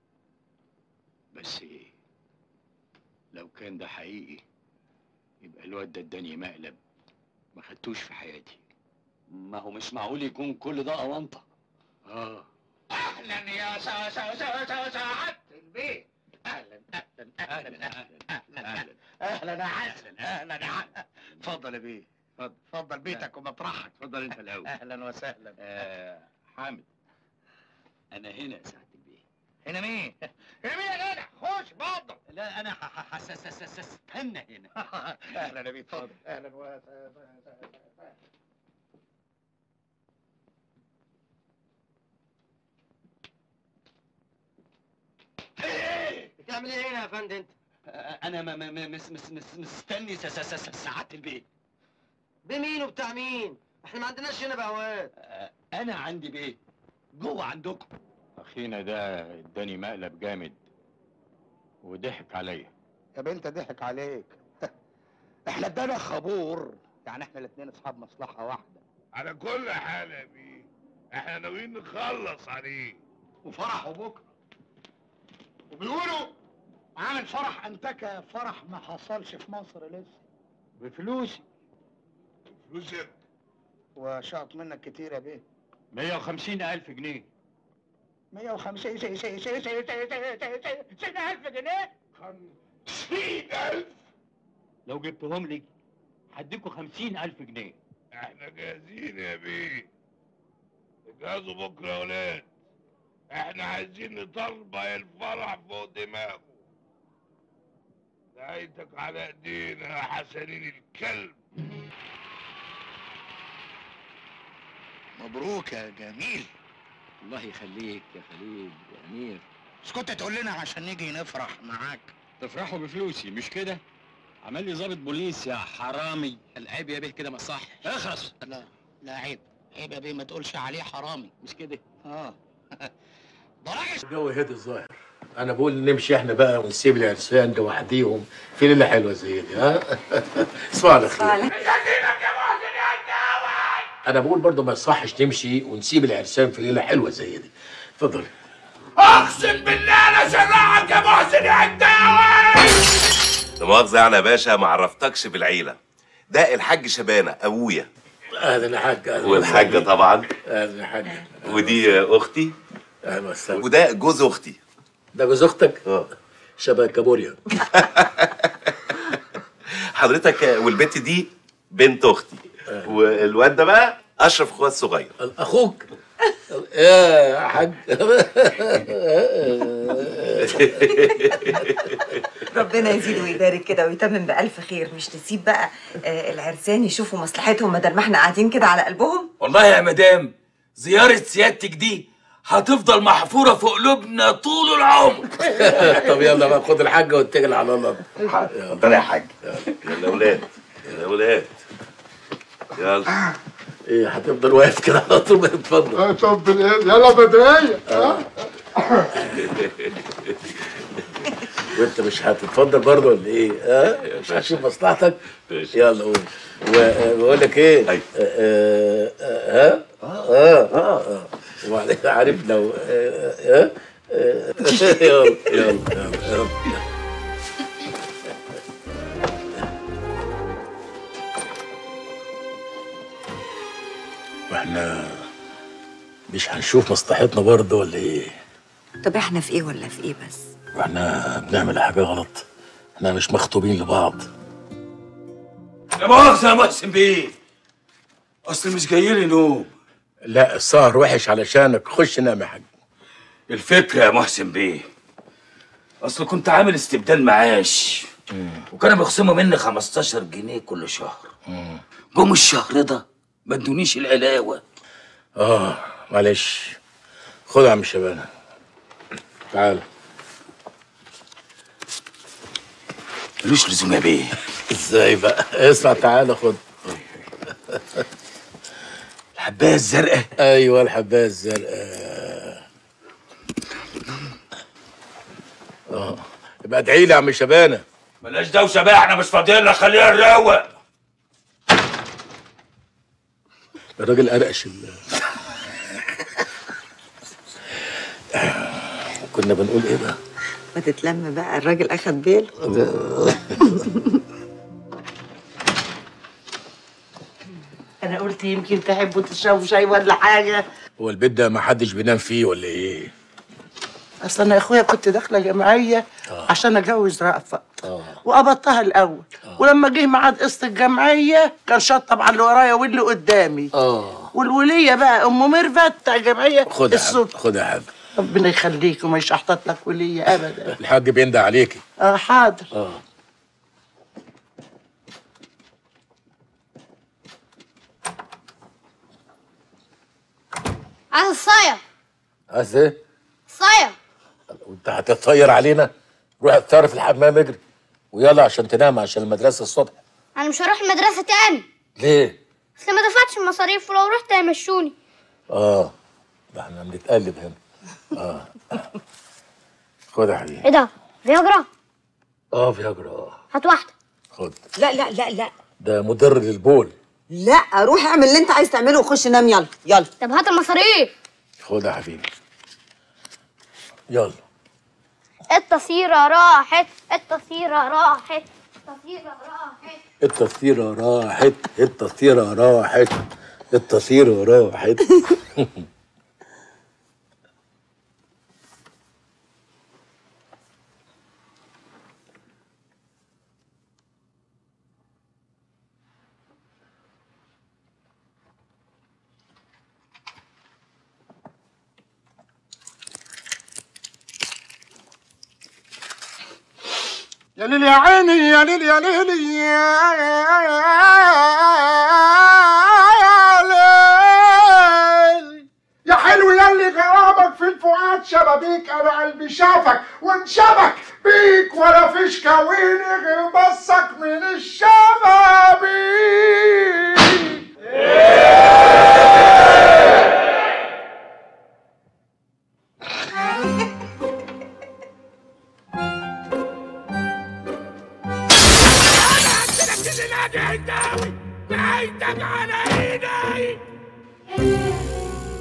بس ايه لو كان ده حقيقي يبقى الواد ده اداني مقلب ما خدتوش في حياتي ما هو مش معقول يكون كل ده اونطه اه اهلا يا سا سا سا سا سعاده البيت اهلا اهلا اهلا اهلا اهلا اهلا يا حسن اهلا يا حسن اتفضل يا بيه اتفضل اتفضل بيتك ومطرحك اتفضل انت الاول اهلا وسهلا آه حامد انا هنا يا سعاده البيه هنا مين؟ هنا مين يا جدع؟ خش اتفضل لا انا استنى هنا اهلا يا بيه اتفضل اهلا وسهلا بتعمل ايه هنا يا فندم انت؟ انا م- م- م- مس مس مس مستني س- س- س- سعاده البيه بمين وبتاع مين؟ احنا ما عندناش هنا بهوات انا عندي بيه جوه عندكم اخينا ده اداني مقلب جامد وضحك عليا يا بنت ضحك عليك احنا ادانا خبور يعني احنا الاثنين اصحاب مصلحه واحده على كل حال يا بيه احنا ناويين نخلص عليه وفرحه بكره وبيقولوا عامل فرح انتكه فرح ما حصلش في مصر لسه بفلوسي فلوسك وشاط منك كتير يا بيه 150 ألف جنيه 150 سي سي سي سي سي سي ألف جنيه 50000 لو جبتهم لي هديكوا 50 ألف جنيه احنا جاهزين يا بيه اجهزوا بكره يا ولاد احنا عايزين نطربع الفرح فوق دماغه نهايتك على ايدينا يا حسنين الكلب مبروك يا جميل الله يخليك يا خليل يا امير مش كنت تقول لنا عشان نيجي نفرح معاك تفرحوا بفلوسي مش كده عمل لي ضابط بوليس يا حرامي العيب يا بيه كده ما صح اخرس لا لا عيب عيب يا بيه ما تقولش عليه حرامي مش كده اه الجو هدي الظاهر انا بقول نمشي احنا بقى ونسيب العرسان لوحديهم في ليله حلوه زي دي ها اسمع على خير انا بقول برضه ما يصحش نمشي ونسيب العرسان في ليله حلوه زي دي اتفضل اقسم بالله انا شرعك يا محسن يا عداوي مؤاخذة يعني يا باشا ما عرفتكش بالعيلة ده الحاج شبانة أبويا اهلا يا حاج أهلا والحاجة وسهلا. طبعا اهلا يا حاج ودي أختي اهلا وسهلا وده جوز أختي ده جوز اختك؟ اه شبه كابوريا حضرتك والبنت دي بنت أختي والواد ده بقى أشرف أخويا الصغير اخوك يا حاج ربنا يزيد ويبارك كده ويتمم بألف خير مش تسيب بقى آه، العرسان يشوفوا مصلحتهم بدل ما احنا قاعدين كده على قلبهم والله يا مدام زيارة سيادتك دي هتفضل محفورة في قلوبنا طول العمر طب يلا بقى خد الحاجه واتكل على الله اتفضل يا حاج يلا يا ولاد يلا يا ولاد يلا ايه هتفضل واقف كده على طول ما تتفضل طب يلا بدرية ها وانت مش هتتفضل برضه ولا ايه؟ ها؟ مش هتشوف مصلحتك؟ يلا قول وبقول لك ايه؟ آه، آه، آه، ها؟ اه اه اه وبعدين عارف لو آه، ها؟ آه، يلا يلا يلا يلا واحنا مش هنشوف مصلحتنا برضه ولا ايه؟ طب احنا في ايه ولا في ايه بس واحنا بنعمل حاجة غلط احنا مش مخطوبين لبعض لا مؤاخذة يا محسن بيه أصل مش جاي لي نوم لا السهر وحش علشانك خش نام يا حاج الفكرة يا محسن بيه أصل كنت عامل استبدال معاش وكانوا بيخصموا مني 15 جنيه كل شهر جم الشهر ده ما ادونيش العلاوة اه معلش خد يا عم شبانة تعال ملوش لزوم يا بيه ازاي بقى اسمع تعالى خد الحباية الزرقاء ايوه الحبايه الزرقاء اه يبقى ادعي لي يا عم شبانه بلاش دوشة بقى احنا مش فاضيين لك خلينا نروق الراجل قرقش ال- كنا بنقول ايه بقى؟ ما تتلم بقى الراجل اخد باله انا قلت يمكن تحبوا تشربوا شاي ولا حاجه هو البيت ده ما حدش بينام فيه ولا ايه؟ اصل انا يا اخويا كنت داخله جمعيه عشان اتجوز رأفت وقبضتها الاول ولما جه ميعاد قسط الجمعيه كان شطب على اللي ورايا واللي قدامي اه والوليه بقى ام ميرفت بتاع الجمعيه خد يا حاج الصوت خد يا حاج ربنا يخليك وما يشحطط لك وليه ابدا الحاج بيندى عليكي اه حاضر اه عايز الصايع عايز ايه؟ صايع وانت هتطير علينا؟ روح اتصرف في الحمام اجري ويلا عشان تنام عشان المدرسه الصبح انا مش هروح المدرسه تاني ليه؟ اصل ما دفعتش المصاريف ولو رحت هيمشوني اه ده احنا بنتقلب هنا اه خد يا حبيبي ايه ده فياجرا اه فياجرا اه هات واحده خد لا لا لا لا ده مضر للبول لا روح اعمل اللي انت عايز تعمله وخش نام يلا يلا طب هات المصاريف خد يا حبيبي يلا التصيرة راحت التصيرة راحت التصيرة راحت التصيرة راحت التصيرة راحت التصيرة راحت يا ليل يا عيني يا ليل يا ليل يا ليل يا حلو يا اللي غرامك في الفؤاد شبابيك انا قلبي شافك وانشبك بيك ولا فيش كويني غير بصك من الشبابيك نهايتك على ايدي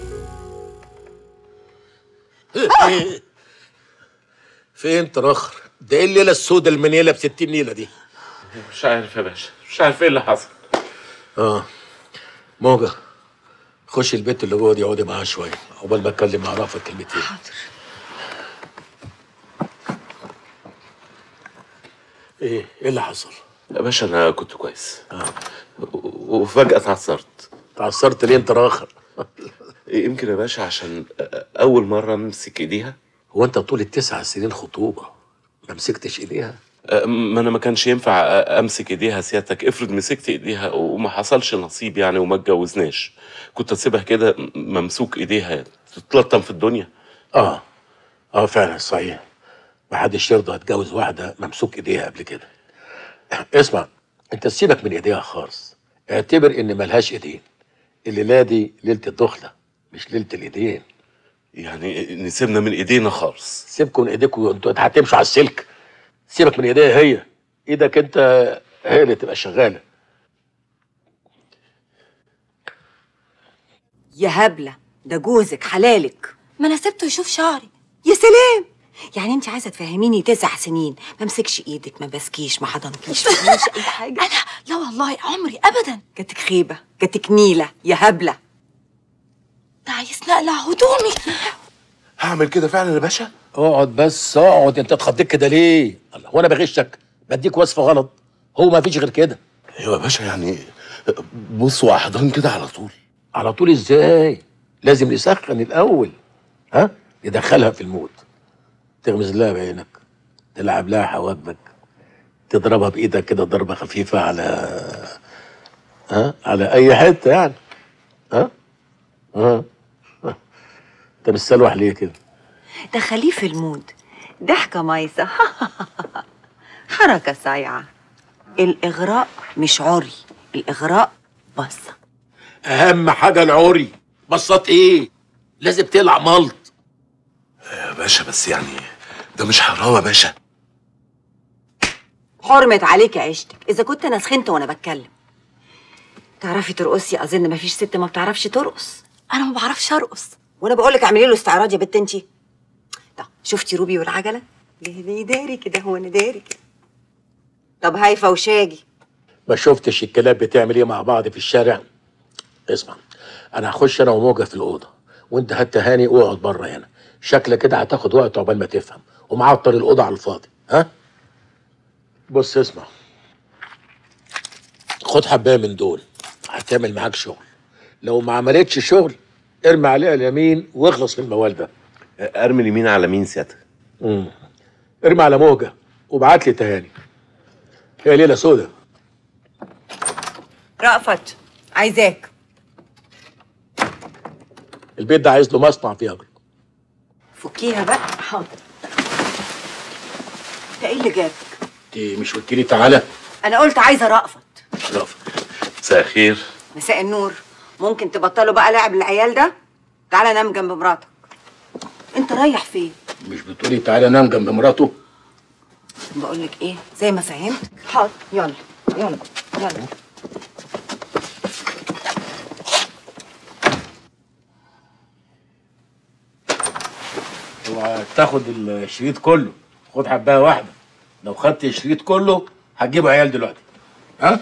فين ترخر ده ايه الليله السوداء المنيله ب 60 نيله دي مش عارف يا باشا مش عارف ايه اللي حصل اه موجة خش البيت اللي جوه دي اقعدي معاها شويه عقبال ما اتكلم مع رافض كلمتين حاضر ايه ايه اللي حصل؟ يا باشا انا كنت كويس وفجأة اتعثرت اتعثرت ليه انت راخر؟ يمكن يا باشا عشان أول مرة أمسك إيديها هو أنت طول التسع سنين خطوبة ما مسكتش إيديها؟ ما أنا ما كانش ينفع أمسك إيديها سيادتك افرض مسكت إيديها وما حصلش نصيب يعني وما اتجوزناش كنت أسيبها كده ممسوك إيديها تتلطم في الدنيا اه اه فعلا صحيح ما حدش يرضى يتجوز واحده ممسوك ايديها قبل كده اسمع انت سيبك من ايديها خالص اعتبر ان ملهاش ايدين الليله دي ليله الدخله مش ليله الايدين يعني نسيبنا من ايدينا خالص سيبكم من ايديكم انتوا هتمشوا على السلك سيبك من ايديها هي ايدك انت هي اللي تبقى شغاله يا هبله ده جوزك حلالك ما انا سبته يشوف شعري يا سلام يعني انت عايزه تفهميني تسع سنين ما امسكش ايدك ما بسكيش ما حضنكيش ما عملش اي حاجه انا لا والله عمري ابدا جاتك خيبه جاتك نيله يا هبله ده عايز نقلع هدومي هعمل كده فعلا يا باشا اقعد بس اقعد انت اتخضيت كده ليه؟ الله هو انا بغشك بديك وصفه غلط هو ما فيش غير كده ايوه يا باشا يعني بص واحضان كده على طول على طول ازاي؟ لازم نسخن الاول ها؟ ندخلها في المود تغمز لها بعينك تلعب لها حواجبك تضربها بايدك كده ضربه خفيفه على ها على اي حته يعني ها ها انت مستلوح ليه كده دخليه في المود ضحكه مايسه حركه صايعه الاغراء مش عري الاغراء بصه اهم حاجه العري بصات ايه لازم تلع ملط يا باشا بس يعني ده مش حرام يا باشا حرمت عليك عيشتك اذا كنت انا سخنت وانا بتكلم تعرفي ترقصي اظن مفيش ست ما بتعرفش ترقص انا ما بعرفش ارقص وانا بقول لك اعملي له استعراض يا بت انتي طب شفتي روبي والعجله ليه ليه داري كده هو انا داري كده طب هايفه وشاجي ما شفتش الكلاب بتعمل ايه مع بعض في الشارع اسمع انا هخش انا وموجه في الاوضه وانت هات هاني واقعد بره هنا شكلك كده هتاخد وقت عقبال ما تفهم ومعطل الاوضه على الفاضي ها بص اسمع خد حبايه من دول هتعمل معاك شغل لو ما عملتش شغل ارمي عليها اليمين واخلص من الموال ده ارمي اليمين على مين سيادتك امم ارمي على موجه وابعت لي تهاني هي ليله سودا رأفت عايزاك البيت ده عايز له مصنع فيه اجر فكيها بقى حاضر انت ايه اللي جابك انت مش قلت لي تعالى انا قلت عايزه رأفت رافض مساء الخير مساء النور ممكن تبطلوا بقى لعب العيال ده تعالى نام جنب مراتك انت رايح فين مش بتقولي تعالى نام جنب مراته بقول لك ايه زي ما فهمت حاضر يلا يلا يلا اوعى تاخد الشريط كله خد حبايه واحده لو خدت الشريط كله هتجيب عيال دلوقتي ها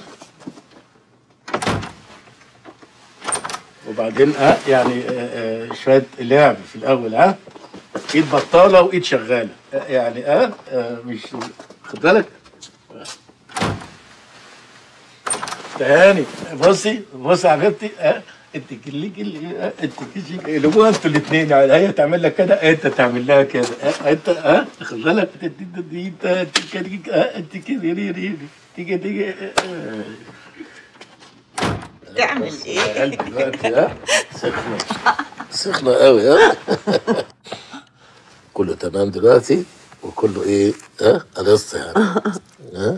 وبعدين اه يعني آه آه شويه لعب في الاول ها ايد بطاله وايد شغاله آه يعني اه, آه مش خد بالك تهاني بصي بصي يا حبيبتي اه انت كلي كلي اه انت كلي قلبوها انتوا الاثنين يعني هي تعمل لك كده انت تعمل لها كده اه انت اه خد بالك انت انت انت انت اه انت كده تيجي تيجي تعمل ايه؟ قلبي دلوقتي ها سخنه سخنه قوي ها كله تمام دلوقتي وكله ايه ها قلصت يعني ها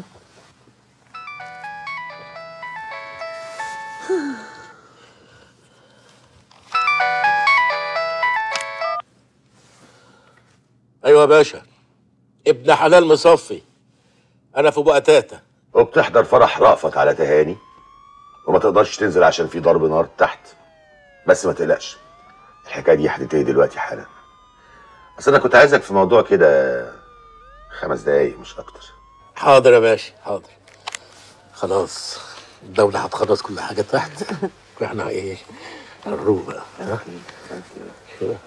ايوه يا باشا ابن حلال مصفي انا في بقى تاتا وبتحضر فرح رأفت على تهاني وما تقدرش تنزل عشان في ضرب نار تحت بس ما تقلقش الحكايه دي هتنتهي دلوقتي حالا بس انا كنت عايزك في موضوع كده خمس دقايق مش اكتر حاضر يا باشا حاضر خلاص الدولة هتخلص كل حاجة تحت واحنا ايه هنروح بقى ها؟ كده.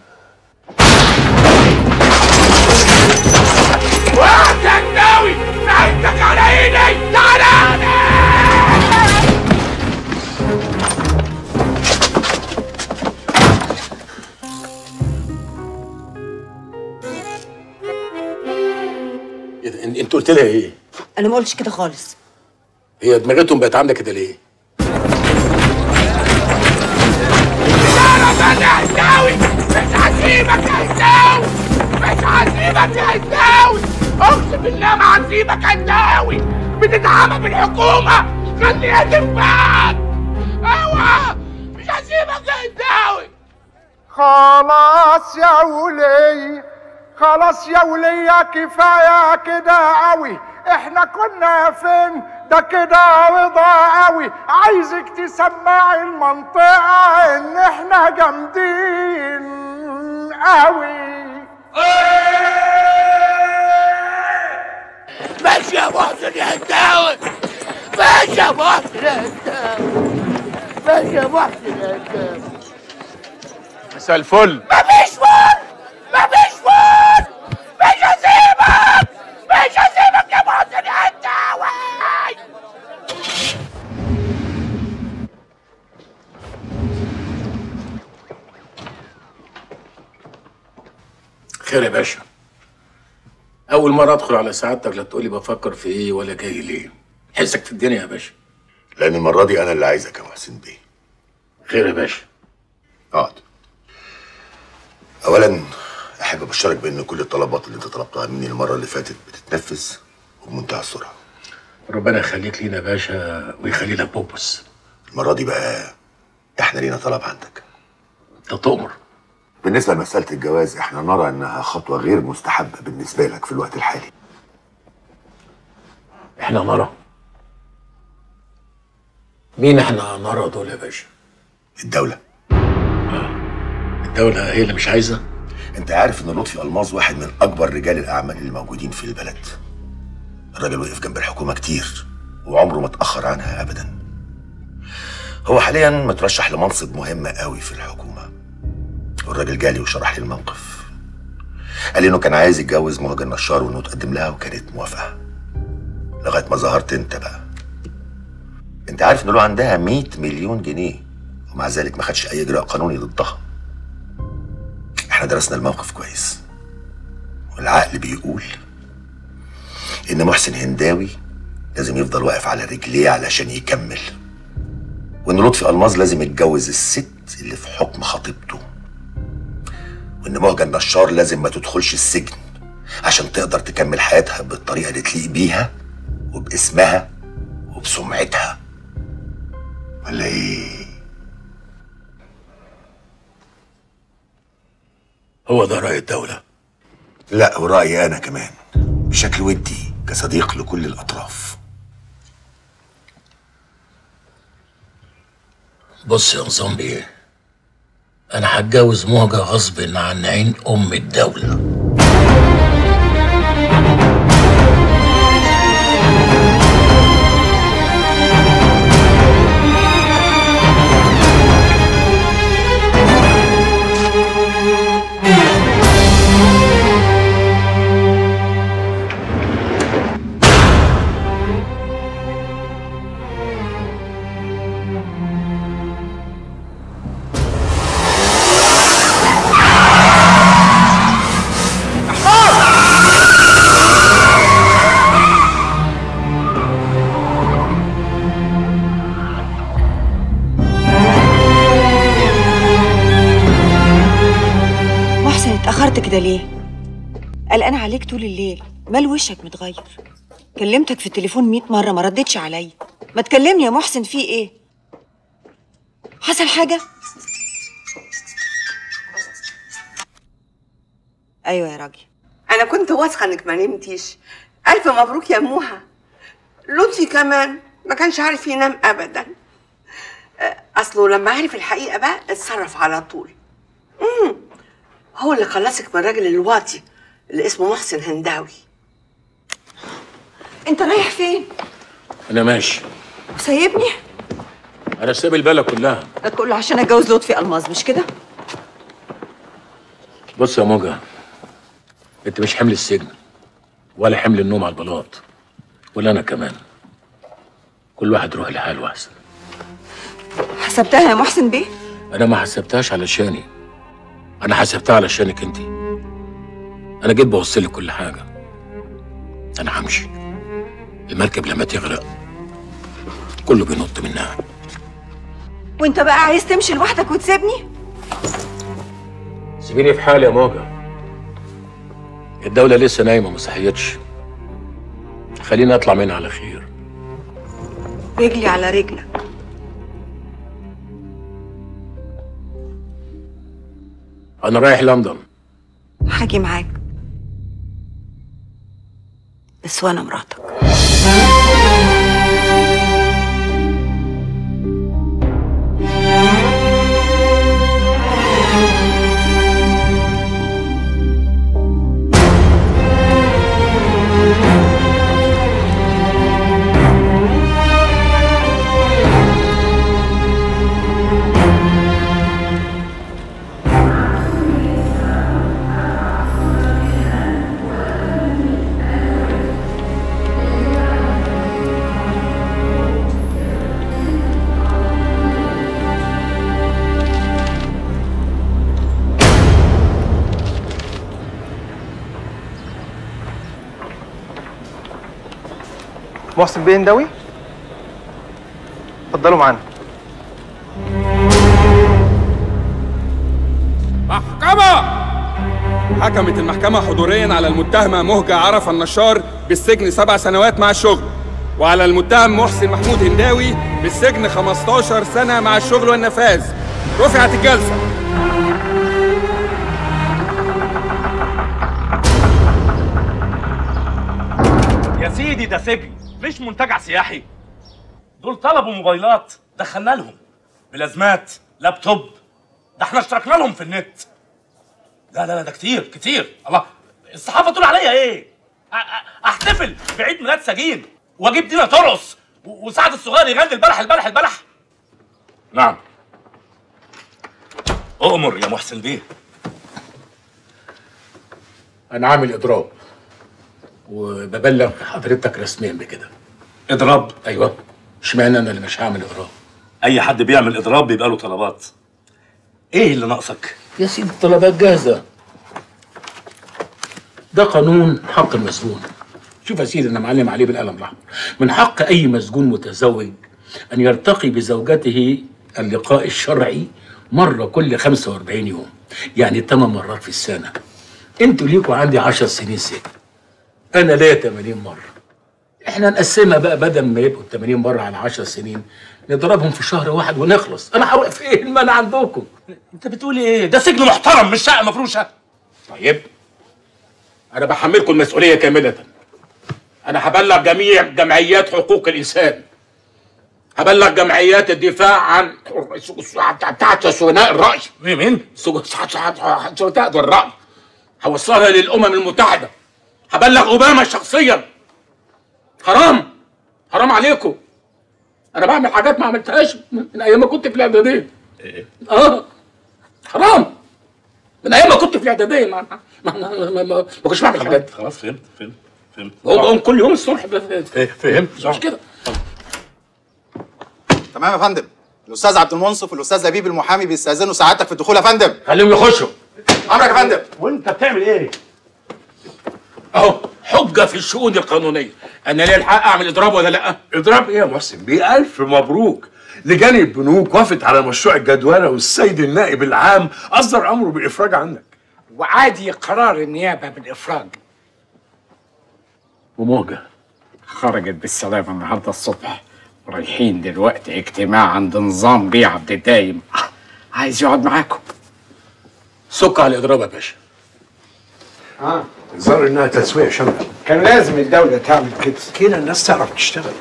واحد يا الناوي نهايتك على ايدي تعالى ايه ده؟ انت قلت لها ايه؟ انا ما قلتش كده خالص هي دماغتهم بقت عامله كده ليه؟ انا هتاوي مش هسيبك يا هتاوي مش هسيبك يا هتاوي اقسم بالله ما هسيبك يا هتاوي بتتعامل بالحكومه خليها تنفعك اوعى مش هسيبك يا هتاوي خلاص يا ولي خلاص يا ولية كفاية كده قوي احنا كنا فين ده كده رضا قوي عايزك تسمعي المنطقة ان احنا جامدين قوي ماشي يا محسن يا هتاوي ماشي يا محسن يا هتاوي ماشي يا محسن يا هتاوي مساء الفل مفيش فن مفيش فن مش هسيبك مش هسيبك يا محسن يا هتاوي خير يا باشا اول مره ادخل على سعادتك لا تقولي بفكر في ايه ولا جاي ليه حسك في الدنيا يا باشا لان المره دي انا اللي عايزك يا محسن بيه خير يا باشا اقعد اولا احب ابشرك بان كل الطلبات اللي انت طلبتها مني المره اللي فاتت بتتنفذ وبمنتهى السرعه ربنا يخليك لينا يا باشا ويخلي لك بوبس المره دي بقى احنا لينا طلب عندك انت تؤمر بالنسبه لمساله الجواز احنا نرى انها خطوه غير مستحبه بالنسبه لك في الوقت الحالي احنا نرى مين احنا نرى دول يا باشا الدوله الدولة هي اللي مش عايزة انت عارف ان لطفي الماظ واحد من اكبر رجال الاعمال اللي موجودين في البلد الراجل وقف جنب الحكومه كتير وعمره ما اتاخر عنها ابدا هو حاليا مترشح لمنصب مهم قوي في الحكومه والراجل جالي وشرح لي الموقف قال لي انه كان عايز يتجوز مهاجر نشار وانه تقدم لها وكانت موافقه لغايه ما ظهرت انت بقى انت عارف ان له عندها 100 مليون جنيه ومع ذلك ما خدش اي اجراء قانوني ضدها احنا درسنا الموقف كويس والعقل بيقول ان محسن هنداوي لازم يفضل واقف على رجليه علشان يكمل وان لطفي الماظ لازم يتجوز الست اللي في حكم خطيبته وان مهجة النشار لازم ما تدخلش السجن عشان تقدر تكمل حياتها بالطريقه اللي تليق بيها وباسمها وبسمعتها ولا ايه هو ده رأي الدولة لا ورأيي أنا كمان بشكل ودي كصديق لكل الأطراف بص يا نظام بيه انا هتجوز مهجة غصب عن عين ام الدولة محسن اتأخرت كده ليه؟ قلقان عليك طول الليل مال وشك متغير كلمتك في التليفون مئة مرة ما ردتش عليا ما تكلمني يا محسن في ايه؟ حصل حاجة؟ ايوه يا راجل انا كنت واثقه انك ما نمتيش الف مبروك يا موها لطفي كمان ما كانش عارف ينام ابدا أه، اصله لما عرف الحقيقه بقى اتصرف على طول امم هو اللي خلصك من الراجل الواطي اللي اسمه محسن هنداوي انت رايح فين انا ماشي وسايبني انا سايب البلد كلها ده كله عشان اتجوز لطفي الماظ مش كده بص يا موجة انت مش حمل السجن ولا حمل النوم على البلاط ولا انا كمان كل واحد يروح لحاله احسن حسبتها يا محسن بيه انا ما حسبتهاش علشاني انا حسبتها علشانك انت انا جيت بوصلك كل حاجه انا همشي المركب لما تغرق كله بينط منها وانت بقى عايز تمشي لوحدك وتسيبني سيبيني في حالي يا موجة الدولة لسه نايمة ما صحيتش خليني اطلع منها على خير رجلي على رجلك انا رايح لندن هاجي معاك بس وانا مراتك محسن بيه ندوي اتفضلوا معانا محكمة حكمت المحكمة حضوريا على المتهمة مهجة عرفة النشار بالسجن سبع سنوات مع الشغل وعلى المتهم محسن محمود هنداوي بالسجن 15 سنة مع الشغل والنفاذ رفعت الجلسة يا سيدي ده سجن مش منتجع سياحي دول طلبوا موبايلات دخلنا لهم بلازمات لابتوب ده احنا اشتركنا لهم في النت لا لا لا ده كتير كتير الله الصحافه تقول عليا ايه أ- أ- احتفل بعيد ميلاد سجين واجيب دينا ترقص و- وسعد الصغير يغني البلح البلح البلح نعم اؤمر يا محسن بيه انا عامل اضراب وببلغ حضرتك رسميا بكده اضراب ايوه اشمعنى انا اللي مش هعمل اضراب اي حد بيعمل اضراب بيبقى له طلبات ايه اللي ناقصك يا سيدي الطلبات جاهزه ده قانون حق المسجون شوف يا سيدي انا معلم عليه بالقلم الاحمر من حق اي مسجون متزوج ان يرتقي بزوجته اللقاء الشرعي مره كل 45 يوم يعني 8 مرات في السنه انتوا ليكوا عندي 10 سنين سجن انا ليا 80 مره احنا نقسمها بقى بدل ما يبقوا 80 مره على 10 سنين نضربهم في شهر واحد ونخلص انا هروح فين ما انا عندكم انت بتقولي ايه ده سجن محترم مش شقه مفروشه طيب انا بحملكم المسؤوليه كامله انا هبلغ جميع جمعيات حقوق الانسان هبلغ جمعيات الدفاع عن بتاعت سجناء الرأي مين؟ سجناء الرأي هوصلها للأمم المتحدة هبلغ أوباما شخصيا حرام حرام عليكم أنا بعمل حاجات ما عملتهاش من أيام ما كنت في الإعدادية آه حرام من أيام ما كنت في الإعدادية ما ما ما, ما, ما, ما كنتش بعمل الحاجات دي خلاص فهمت فهمت فهمت بقوم بقوم كل يوم الصبح ب- فهمت مش كده تمام يا فندم الاستاذ عبد المنصف والاستاذ لبيب المحامي بيستاذنوا سعادتك في الدخول يا فندم خليهم يخشوا امرك يا فندم وانت بتعمل ايه اهو حجه في الشؤون القانونيه انا ليه الحق اعمل اضراب ولا لا اضراب ايه يا محسن بيه الف مبروك لجان البنوك وافت على مشروع الجدولة والسيد النائب العام اصدر امره بالافراج عنك وعادي قرار النيابه بالافراج وموجه خرجت بالسلامه النهارده الصبح رايحين دلوقتي اجتماع عند نظام بيه عبد الدايم عايز يقعد معاكم سك على الاضراب يا باشا اه الظاهر انها تسوية شمل كان لازم الدوله تعمل كده كده الناس تعرف تشتغل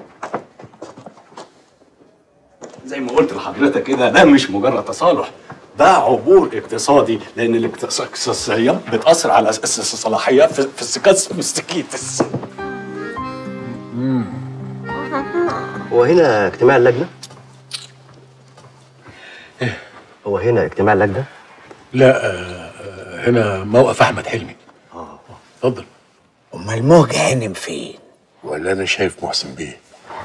زي ما قلت لحضرتك كده ده مش مجرد تصالح ده عبور اقتصادي لان الاقتصاديات بتاثر على أس- أس- الصلاحيات في في السكاس مستكيتس هو هنا اجتماع اللجنة؟ هو هنا اجتماع اللجنة؟ لا آه، هنا موقف احمد حلمي اه اتفضل امال موج هانم فين ولا انا شايف محسن بيه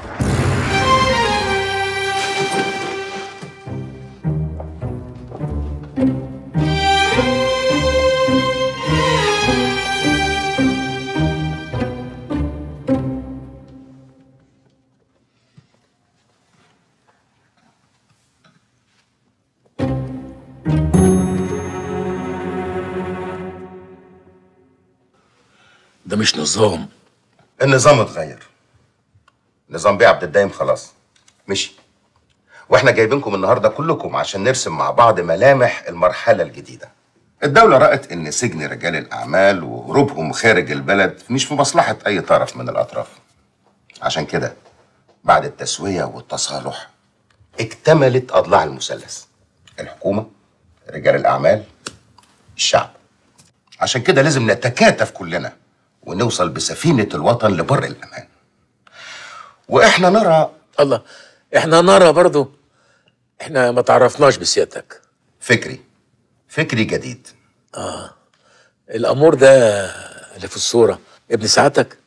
ده مش نظام النظام اتغير نظام بيه عبد الدايم خلاص مشي واحنا جايبينكم النهارده كلكم عشان نرسم مع بعض ملامح المرحله الجديده الدولة رأت إن سجن رجال الأعمال وهروبهم خارج البلد مش في مصلحة أي طرف من الأطراف. عشان كده بعد التسوية والتصالح اكتملت أضلاع المثلث. الحكومة، رجال الأعمال، الشعب. عشان كده لازم نتكاتف كلنا ونوصل بسفينة الوطن لبر الأمان. وإحنا نرى الله احنا نرى برضو احنا ما تعرفناش بسيادتك فكري فكري جديد اه الامور ده اللي في الصوره ابن سعادتك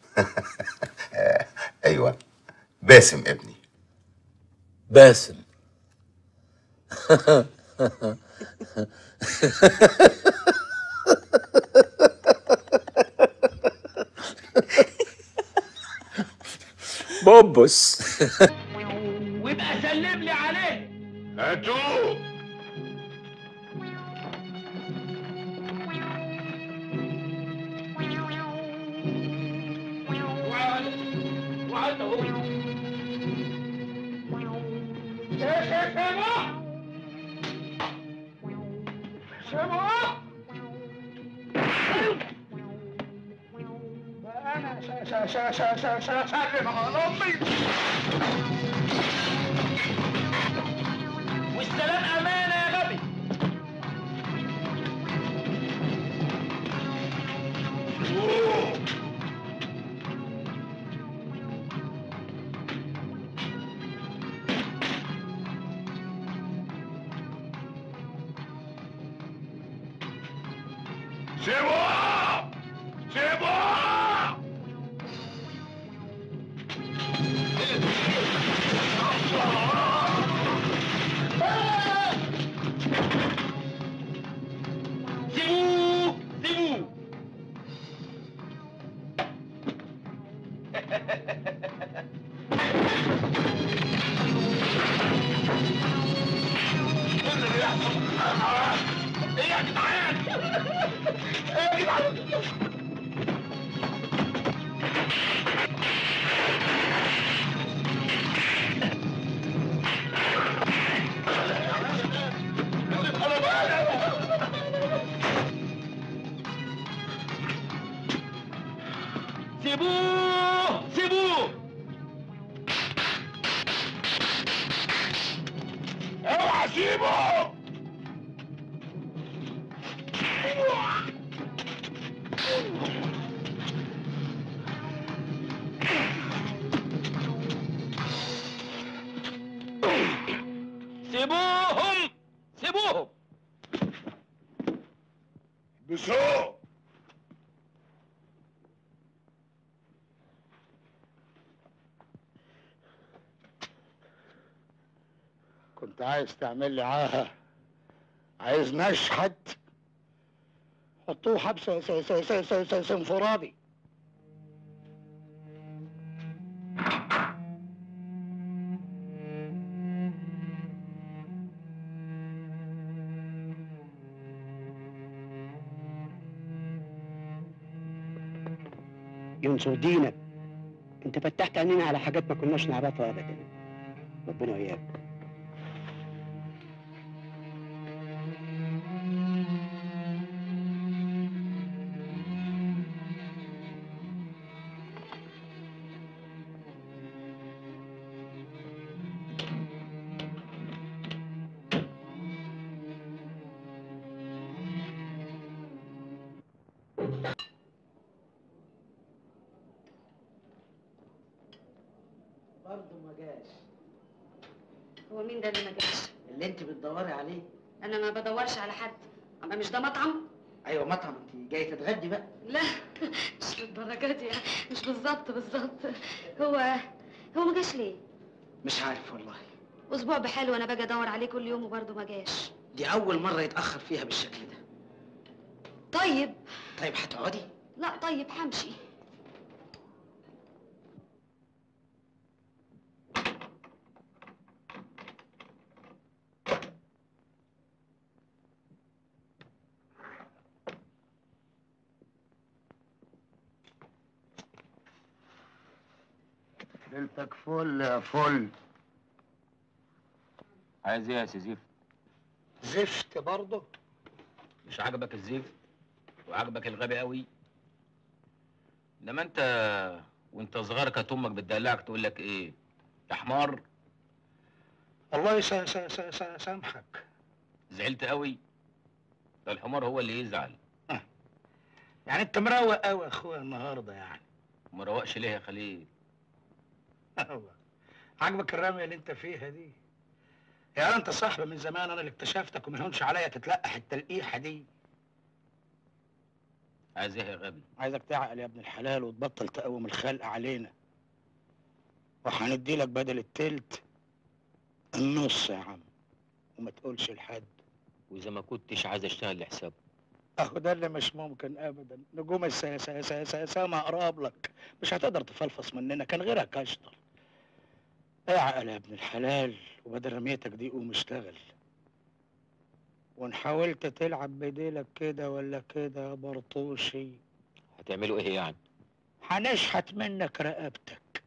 أيوه باسم ابني باسم بوبس وابقى سلم لي عليه هاتوه وعد اهو انا ش- ش- ش- ش- ش- ش- سلم على امي والسلام امانه يا غبي سيبوه سيبوه سيبوه سيبوه ايه يا جدعان ايه يا جدعان سيبوه سيبوه اوعى سيبه سيبوهم سيبوهم بسوق كنت عايز تعمل لي عاهه عايز نشحت حطوه حبس س- س- س- س- س- س- انفرادي ينصر دينك انت فتحت عينينا على حاجات ما كناش نعرفها ابدا ربنا وياك برضه ما جاش هو مين ده اللي ما جاش اللي انت بتدوري عليه انا ما بدورش على حد اما مش ده مطعم ايوه مطعم انت جاي تتغدي بقى لا مش للدرجه دي مش بالظبط بالظبط هو هو ما جاش ليه مش عارف والله اسبوع بحاله وانا باجي ادور عليه كل يوم وبرضه ما جاش دي اول مره يتاخر فيها بالشكل ده طيب طيب هتقعدي لا طيب همشي ليلتك فل يا فل عايز ايه يا سي زفت؟ زفت برضه مش عاجبك الزفت وعاجبك الغبي قوي انما انت وانت صغير كانت امك بتدلعك تقول لك ايه يا حمار الله يس- يس- يس- يس- يسامحك زعلت قوي ده الحمار هو اللي يزعل يعني انت مروق قوي يا اخويا النهارده يعني ما روقش ليه يا خليل الله. عاجبك الرميه اللي انت فيها دي يا انت صاحبي من زمان انا اللي اكتشفتك وما يهونش عليا تتلقح التلقيحه دي عايز ايه يا غبي عايزك تعقل يا ابن الحلال وتبطل تقوم الخلق علينا وهندي لك بدل التلت النص يا عم وما تقولش لحد واذا ما كنتش عايز اشتغل لحسابه اهو ده اللي مش ممكن ابدا نجوم السما اقرب لك مش هتقدر تفلفص مننا كان غيرك اشطر اعقل يا ابن الحلال وبدل رميتك دي قوم اشتغل وان حاولت تلعب بديلك كده ولا كده يا برطوشي هتعملوا ايه يعني هنشحت منك رقبتك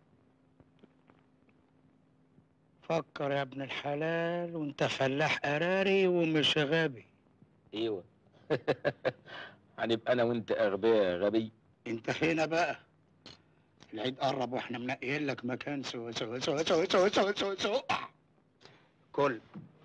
فكر يا ابن الحلال وانت فلاح قراري ومش غبي ايوه هنبقى انا وانت اغبياء يا غبي انت هنا بقى العيد قرب واحنا منقيين لك مكان سوا سوا سوا سوا سوا سوا سوا سوا كل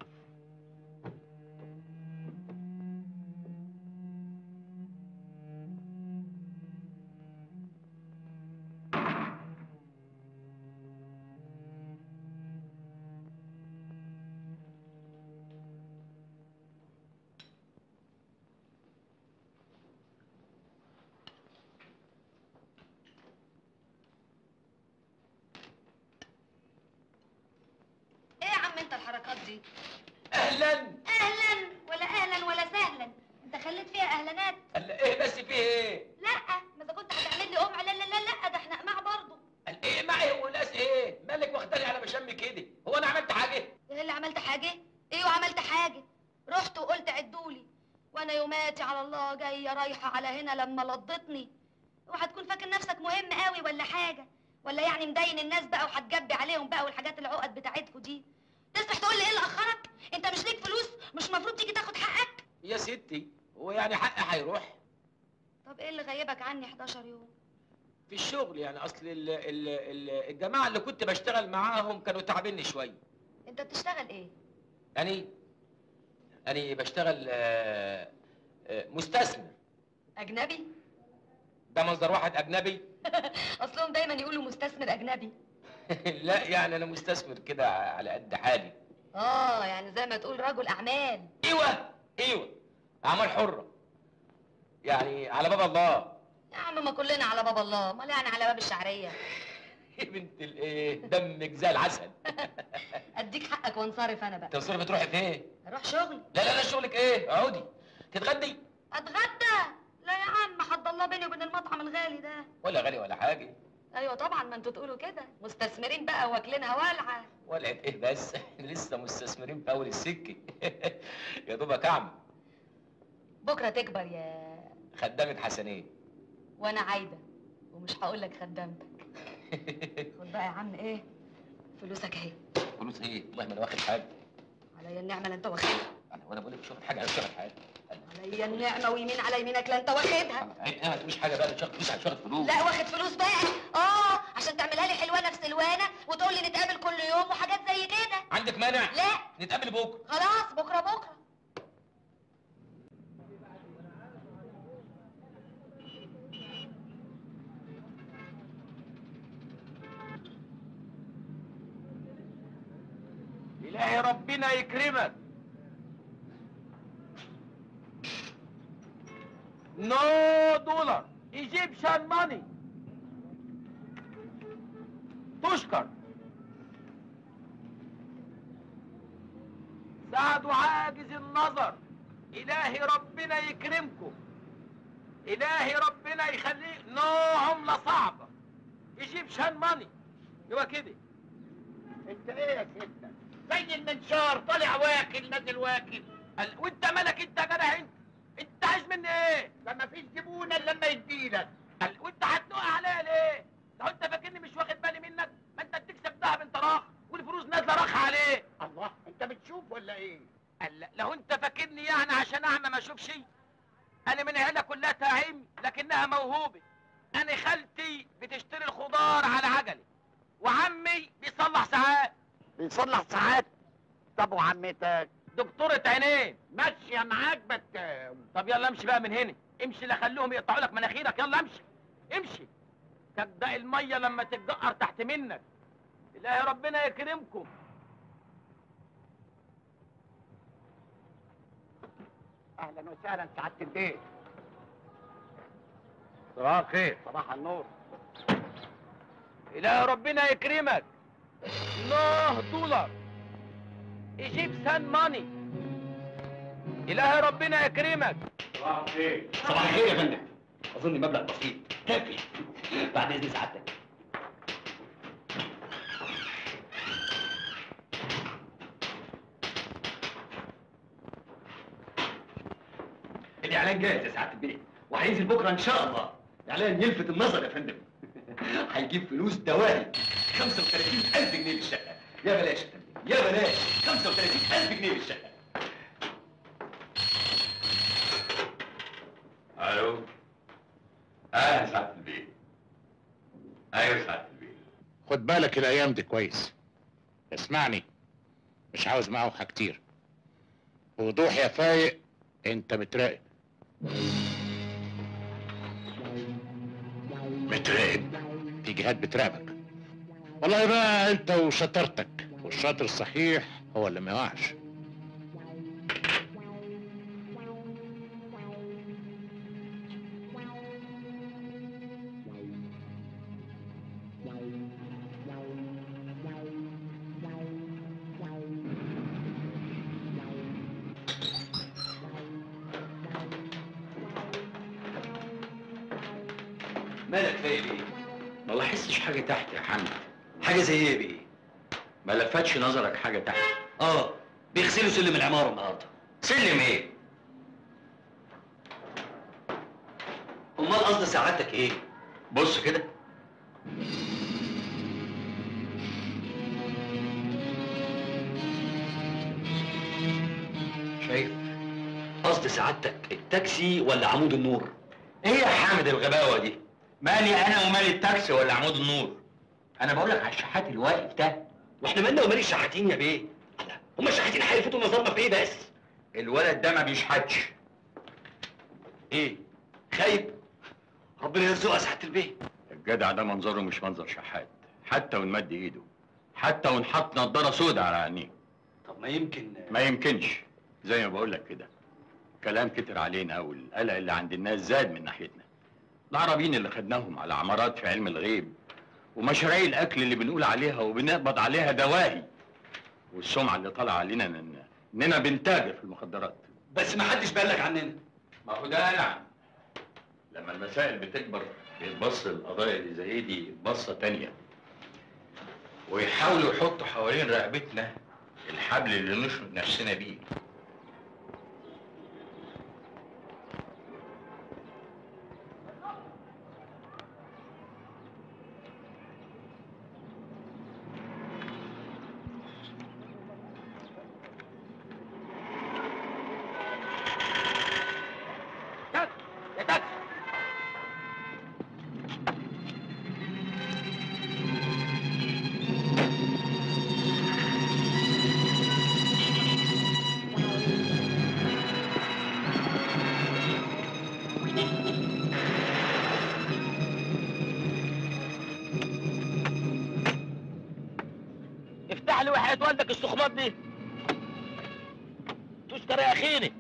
ايه يا عم انت الحركات دي اهلا اهلا ولا اهلا ولا سهلا انت خليت فيها اهلانات قال ايه بس فيه ايه لا ما اذا كنت هتعمل لي قمع لا لا لا لا ده احنا قماع برضه قال ايه معي وناس ايه مالك واخداني على مشامي كده هو انا عملت حاجه ايه اللي عملت حاجه ايه وعملت حاجه رحت وقلت عدولي وانا يوماتي على الله جايه رايحه على هنا لما لضتني وهتكون فاكر نفسك مهم قوي ولا حاجه ولا يعني مدين الناس بقى وهتجبي عليهم بقى والحاجات العقد بتاعتكوا دي تصبح تقول لي ايه اللي اخرك انت مش ليك فلوس مش المفروض تيجي تاخد حقك يا ستي هو يعني حقي هيروح طب ايه اللي غيبك عني 11 يوم في الشغل يعني اصل ال ال ال الجماعه اللي كنت بشتغل معاهم كانوا تعبني شويه انت بتشتغل ايه يعني انا بشتغل آه، آه، مستثمر اجنبي ده مصدر واحد اجنبي اصلهم دايما يقولوا مستثمر اجنبي لا يعني انا مستثمر كده على قد حالي اه يعني زي ما تقول رجل اعمال ايوه ايوه اعمال حره يعني على باب الله يا عم ما كلنا على باب الله امال يعني على باب الشعريه يا بنت الايه دمك زي العسل اديك حقك وانصرف انا بقى تصرفي تروحي فين اروح شغلي لا لا لا شغلك ايه اقعدي تتغدي اتغدى لا يا عم حد الله بيني وبين المطعم الغالي ده ولا غالي ولا حاجه ايوه طبعا ما انتوا تقولوا كده مستثمرين بقى واكلينها والعه ولعت ايه بس لسه مستثمرين في اول السكه يا دوبك اعمل بكره تكبر يا خدامه حسنين وانا عايده ومش هقول لك خدامتك خد بقى يا عم ايه فلوسك اهي فلوس ايه والله ما انا واخد حاجه عليا النعمه لا انت واخدها انا وانا بقول لك مش واخد حاجه انا مش واخد حاجه عليا النعمه ويمين على يمينك لا انت واخدها عيب ايه ما تقوليش حاجه بقى مش واخد فلوس مش واخد فلوس لا واخد فلوس بقى اه عشان تعملها لي حلوانه في سلوانه وتقول لي نتقابل كل يوم وحاجات زي كده عندك مانع لا نتقابل بكره خلاص بكره بكره إلهي ربنا يكرمك نو دولار ايجيبشن ماني تشكر سعد عاجز النظر إلهي ربنا يكرمكم إلهي ربنا يخليه نو عملة صعبة ايجيبشن ماني يبقى كده انت ايه يا سيدنا زي المنشار طالع واكل نازل واكل قال وانت مالك انت يا جدع انت انت عايز مني ايه ده مفيش زبون الا لما يديلك قال وانت هتنق عليا ليه لو انت فاكرني مش واخد بالي منك ما انت بتكسب دهب انت راخ والفلوس نازله راخ عليه الله انت بتشوف ولا ايه قال لا، لو انت فاكرني يعني عشان اعمى ما اشوفش انا من عيله كلها تعيم لكنها موهوبه انا خالتي بتشتري الخضار على عجله وعمي بيصلح ساعات بيصلح ساعات طب وعمتك دكتورة عينين ماشية معاك بت طب يلا امشي بقى من هنا امشي لا خلوهم يقطعوا لك مناخيرك يلا امشي امشي تبدا الميه لما تتجقر تحت منك الهي ربنا يكرمكم اهلا وسهلا سعادة البيت صباح الخير صباح النور الهي ربنا يكرمك نوه دولار ايجيبسان ماني الهي ربنا يكرمك صباح الخير صباح الخير يا فندم اظن مبلغ بسيط كافي بعد اذن سعادتك الاعلان جاهز يا سعاده البيت وهينزل بكره ان شاء الله اعلان يلفت النظر يا فندم هيجيب فلوس دواهي 35000 جنيه للشقه يا بلاش يا فندم يا بلاش 35000 جنيه للشقه الو اهلا سعاده البيت ايوه سعاده البيت خد بالك الايام دي كويس اسمعني مش عاوز معوحة كتير بوضوح يا فايق انت متراقب متراقب في جهات بتراقبك والله بقى انت وشطارتك والشاطر الصحيح هو اللي ما يقعش مالك فايق ايه؟ ما لاحظتش حاجه تحت يا حمد حاجه زي ايه بيه؟ ما لفتش نظرك حاجه تحت اه بيغسلوا سلم العماره النهارده سلم ايه؟ امال قصد سعادتك ايه؟ بص كده شايف؟ قصد سعادتك التاكسي ولا عمود النور؟ ايه يا حامد الغباوه دي؟ مالي انا ومال التاكسي ولا عمود النور؟ انا بقول لك على الشحات اللي واقف ده واحنا مالنا ومال الشحاتين يا بيه؟ هم الشحاتين هيلفتوا نظرنا في ايه بس؟ الولد ده ما بيشحتش ايه؟ خايب؟ ربنا يرزقه يا سعاده البيه الجدع ده منظره مش منظر شحات حتى وان مد ايده حتى وان حط نضاره سودا على عينيه طب ما يمكن ما يمكنش زي ما بقول لك كده كلام كتر علينا والقلق اللي عند الناس زاد من ناحيتنا العربيين اللي خدناهم على عمارات في علم الغيب ومشاريع الاكل اللي بنقول عليها وبنقبض عليها دواهي والسمعه اللي طالعه علينا إن- اننا بنتاجر في المخدرات بس ما حدش بلغ عننا ما هو ده نعم لما المسائل بتكبر بيتبص القضايا اللي زي دي بصه تانية ويحاولوا يحطوا حوالين رقبتنا الحبل اللي نشرب نفسنا بيه يا تاكسي افتح لي وحياة والدك السخمات دي تذكره يا اخيني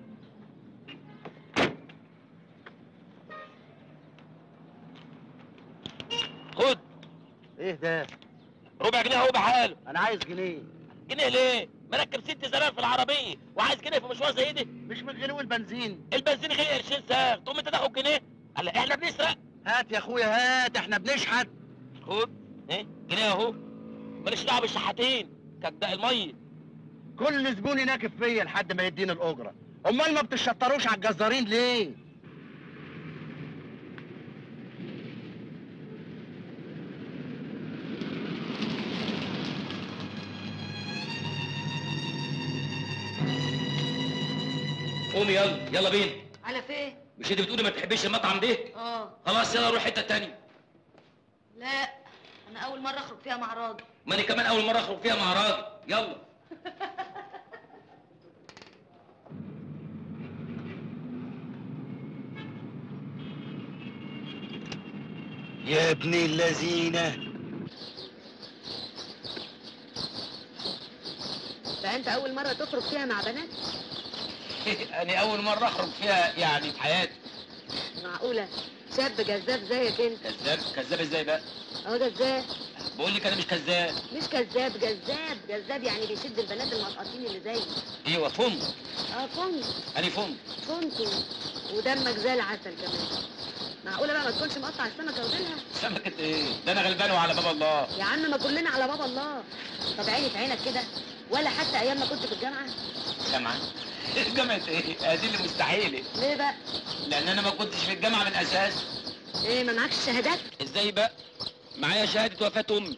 خد ايه ده؟ ربع جنيه اهو بحاله انا عايز جنيه جنيه ليه؟ مركب ست زلال في العربيه وعايز جنيه في مشوار زي ده مش من غلو البنزين البنزين غير قرشين ساغ تقوم انت تاخد جنيه هلا احنا بنسرق هات يا اخويا هات احنا بنشحت خد ايه جنيه اهو ماليش دعوه بالشحاتين كداء الميه كل زبون يناكف فيا لحد ما يديني الاجره امال ما بتشطروش على الجزارين ليه قومي يلا يلا بينا على فين؟ مش انت بتقولي ما تحبيش المطعم ده اه خلاص يلا نروح حته تانية لا انا اول مره اخرج فيها مع راجل ما انا كمان اول مره اخرج فيها مع راجل يلا يا ابن اللذينه ده انت اول مره تخرج فيها مع بنات انا اول مره اخرج فيها يعني في حياتي معقوله شاب جذاب زيك انت كذاب كذاب ازاي بقى اهو جذاب بقول لك انا مش كذاب مش كذاب جذاب جذاب يعني بيشد البنات المسقطين اللي زيي ايوه فم اه كنت انا فم كنت ودمك زي العسل كمان معقوله بقى ما تكونش مقطع السمكه وديلها سمكة ايه ده انا غلبان وعلى باب الله يا عم ما كلنا على باب الله طب عيني في عينك كده ولا حتى ايام ما كنت في الجامعه جامعة جامعة ايه ادي اللي مستحيلة ليه بقى لان انا ما كنتش في الجامعة من اساس ايه ما معكش شهادات ازاي بقى معايا شهادة وفاة امي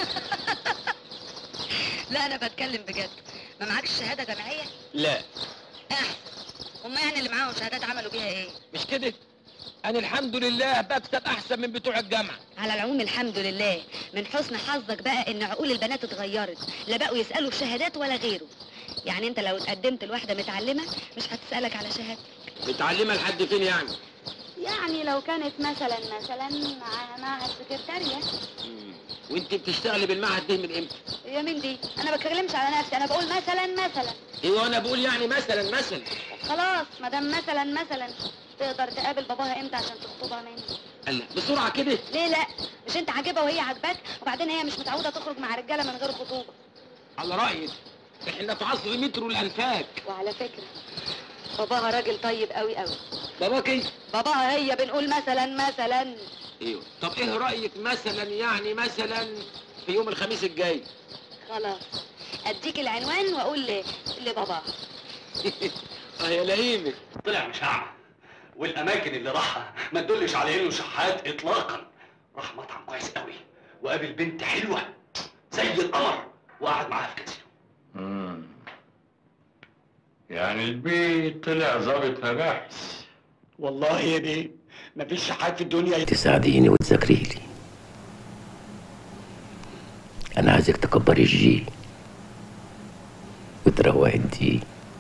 لا انا بتكلم بجد ما معكش شهاده جامعيه لا احسن هم يعني اللي معاهم شهادات عملوا بيها ايه مش كده انا الحمد لله بكسب احسن من بتوع الجامعة على العموم الحمد لله من حسن حظك بقى ان عقول البنات اتغيرت لا بقوا يسالوا في شهادات ولا غيره يعني انت لو اتقدمت لواحده متعلمه مش هتسالك على شهاده متعلمة لحد فين يعني يعني لو كانت مثلا مثلا معاها معهد سكرتاريه وانت بتشتغلي بالمعهد ده من امتى يا مين دي انا ما بتكلمش على نفسي انا بقول مثلا مثلا ايوه انا بقول يعني مثلا مثلا خلاص ما دام مثلا مثلا تقدر تقابل باباها امتى عشان تخطبها مني قال بسرعة كده ليه لا مش انت عاجبها وهي عاجباك وبعدين هي مش متعوده تخرج مع رجاله من غير خطوبه على رأيك احنا في عصر مترو الانفاك وعلى فكره باباها راجل طيب قوي قوي باباك ايه باباها هي بنقول مثلا مثلا ايوه طب ايه رأيك مثلا يعني مثلا في يوم الخميس الجاي خلاص اديك العنوان واقول ل- لباباها اه يا لئيمة طلع مش اعمى والاماكن اللي راحها ما تدلش على انه شحات اطلاقا راح مطعم كويس قوي وقابل بنت حلوه زي القمر وقعد معاها في كازينو مم. يعني البيت طلع ظابط مباحث والله يا بيه مفيش شحات في الدنيا تساعديني وتذاكري لي انا عايزك تكبري الجي وتروقي الدي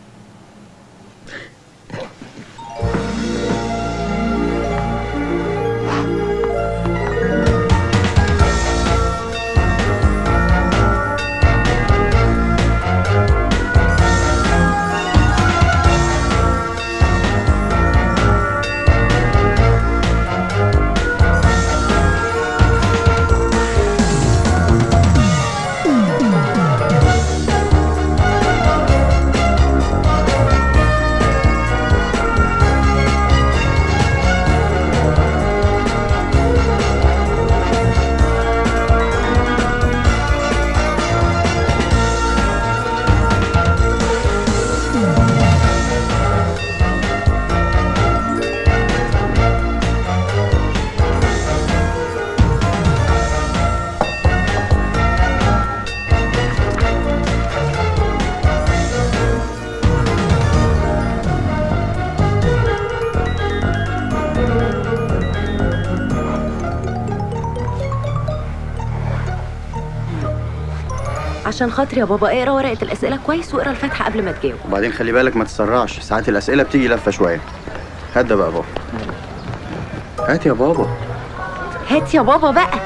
عشان خاطري يا بابا اقرا ورقه الاسئله كويس واقرا الفاتحه قبل ما تجاوب وبعدين خلي بالك ما تسرعش ساعات الاسئله بتيجي لفه شويه هات ده بقى يا بابا هات يا بابا هات يا بابا بقى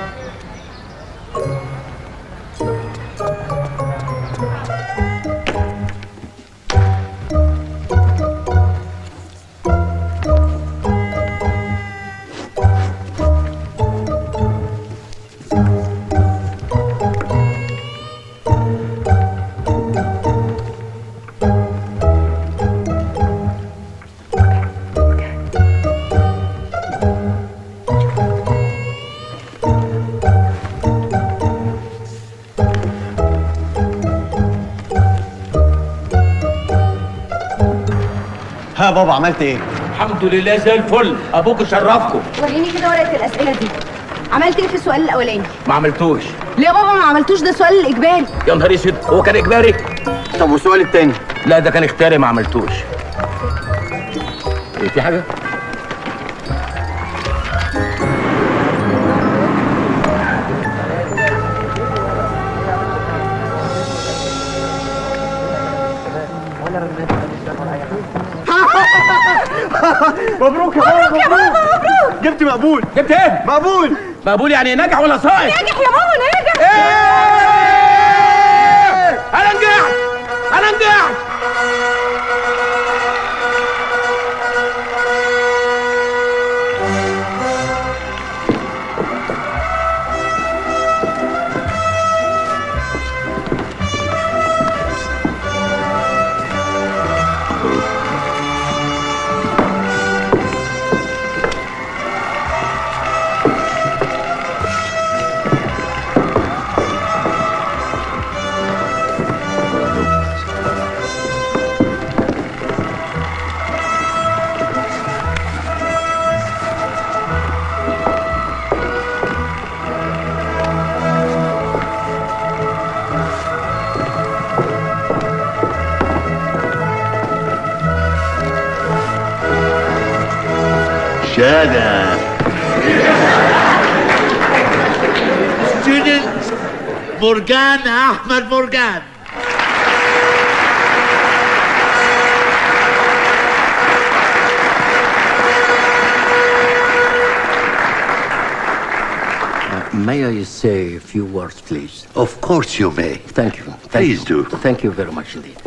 يا بابا عملت ايه الحمد لله زي الفل ابوك شرفكم وريني كده ورقه الاسئله دي عملت ايه في السؤال الاولاني ما عملتوش ليه يا بابا ما عملتوش ده سؤال الاجباري يا نهار اسود هو كان اجباري طب والسؤال التاني لا ده كان اختياري ما عملتوش ايه في حاجه مبروك يا مبروك يا بابا مبروك جبت مقبول جبت ايه مقبول مقبول يعني ناجح ولا ساقط ناجح يا بابا ناجح انا نجحت انا نجحت شهادة Student مرجان أحمد مرجان May I say a few words, please? Of course you may. Thank you. Thank Please you. do. Thank you very much indeed.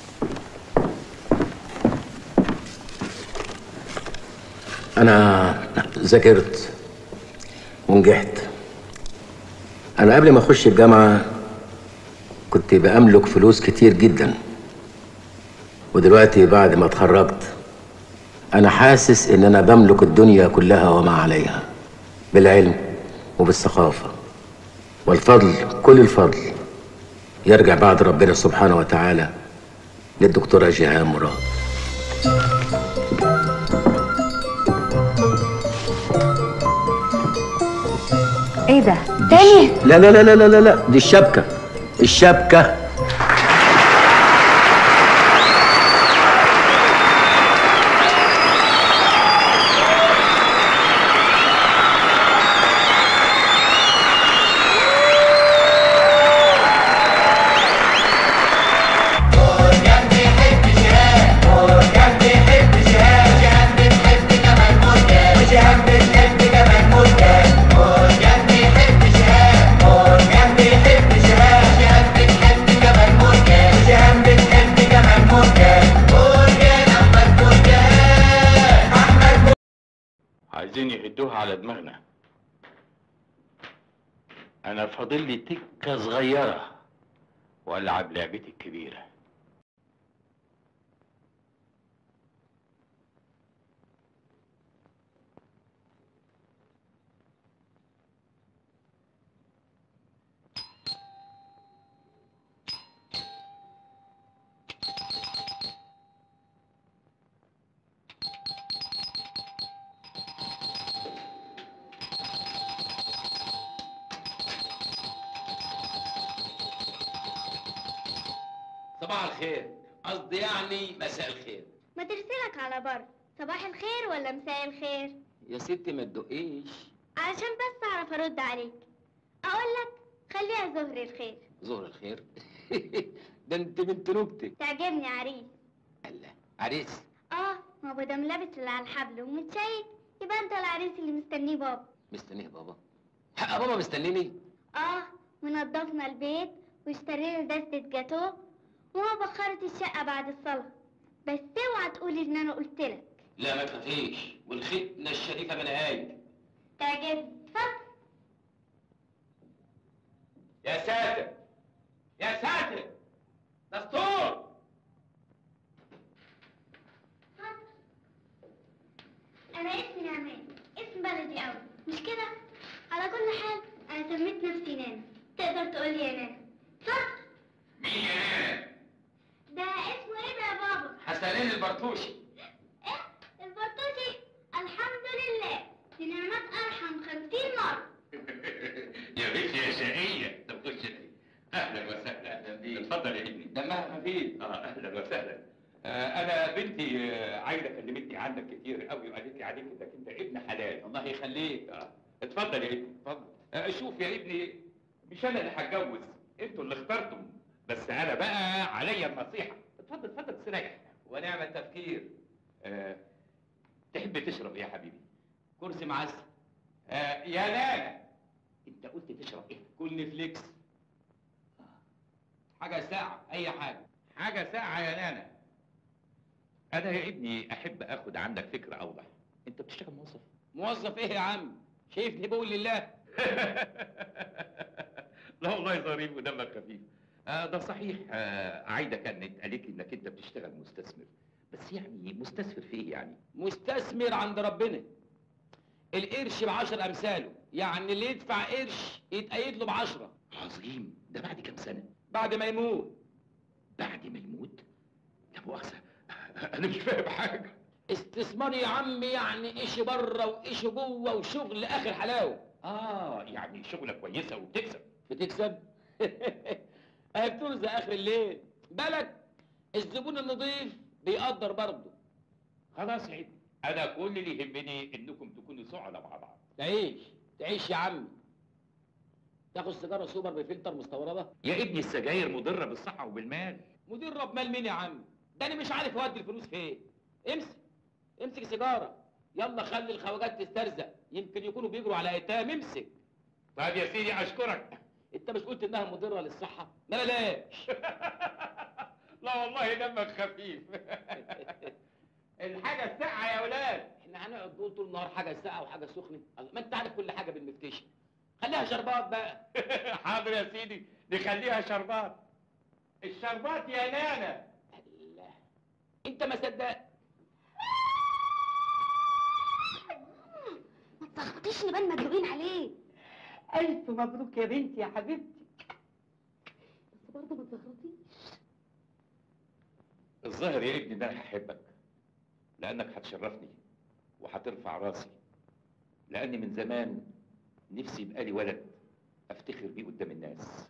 أنا ذاكرت ونجحت أنا قبل ما أخش الجامعة كنت بأملك فلوس كتير جدا ودلوقتي بعد ما اتخرجت أنا حاسس إن أنا بملك الدنيا كلها وما عليها بالعلم وبالثقافة والفضل كل الفضل يرجع بعد ربنا سبحانه وتعالى للدكتورة جيهان مراد ايه ده تاني لا لا لا لا لا لا لا دي الشبكة الشبكة عايزين يهدوها على دماغنا انا فاضل لي تكه صغيره والعب لعبتي الكبيره صباح الخير قصدي يعني مساء الخير ما ترسلك على بر صباح الخير ولا مساء الخير يا ستي ما تدقيش علشان بس اعرف ارد عليك اقول لك خليها ظهر الخير ظهر الخير ده انت بنت نكتة تعجبني عريس عريس اه ما ابو دام لابس اللي على الحبل ومتشيك يبقى انت العريس اللي مستنيه بابا مستنيه بابا حق بابا مستنيني اه ونضفنا البيت واشترينا دستة جاتوه وما بخرت الشقة بعد الصلاة بس اوعى تقولي ان انا قلت لك لا ما تخافيش والختنة الشريفة من هاي تعجبني اتفضل يا ساتر يا ساتر دستور انا اسمي نعمان اسم بلدي قوي مش كده على كل حال انا سميت نفسي نانا تقدر تقول لي يا نانا صح مين يا نانا ده اسمه ايه ده يا بابا حسنين البرتوشي يعدي عليك انك انت ابن حلال الله يخليك آه. اتفضل يا ابني اتفضل آه شوف يا ابني مش انا اللي هتجوز انتوا اللي اخترتم بس انا بقى عليا النصيحه اتفضل اتفضل استريح ونعم التفكير آه. تحب تشرب ايه يا حبيبي كرسي معسل آه يا نانا انت قلت تشرب ايه كل فليكس حاجه ساعه اي حاجه حاجه ساعه يا نانا انا يا ابني احب اخد عندك فكره اوضح انت بتشتغل موظف موظف ايه يا عم شايفني بقول لله لا والله ظريف ودمك خفيف آه ده صحيح آه عايده كانت قالت لي انك انت بتشتغل مستثمر بس يعني مستثمر في ايه يعني مستثمر عند ربنا القرش بعشر امثاله يعني اللي يدفع قرش يتأيد له بعشرة عظيم ده بعد كام سنه بعد ما يموت بعد ما يموت لا مؤاخذه انا مش فاهم حاجه استثمار يا عم يعني قش بره وقش جوه وشغل اخر حلاوه اه يعني شغله كويسه وبتكسب بتكسب اهي بترزق اخر الليل بالك الزبون النظيف بيقدر برضه خلاص يا ابني انا كل اللي يهمني انكم تكونوا سعداء مع بعض تعيش تعيش يا عم تاخد سيجاره سوبر بفلتر مستورده يا ابني السجاير مضره بالصحه وبالمال مدير بمال مين يا عم ده انا مش عارف اودي الفلوس فين امسك امسك سيجاره يلا خلي الخواجات تسترزق يمكن يكونوا بيجروا على ايتام امسك طيب يا سيدي اشكرك انت مش قلت انها مضره للصحه ما بلاش لا والله دمك خفيف الحاجه الساقعه يا ولاد احنا هنقعد نقول طول النهار حاجه ساقعه وحاجه سخنه ما انت عارف كل حاجه بالمفتشه خليها شربات بقى حاضر يا سيدي نخليها شربات الشربات يا نانا انت ما صدقت ما تلخبطيش نبان مدلوقين عليه ألف مبروك يا بنتي يا حبيبتي بس برضه ما تلخبطيش الظاهر يا ابني ان انا هحبك لانك هتشرفني وهترفع راسي لاني من زمان نفسي يبقى لي ولد افتخر بيه قدام الناس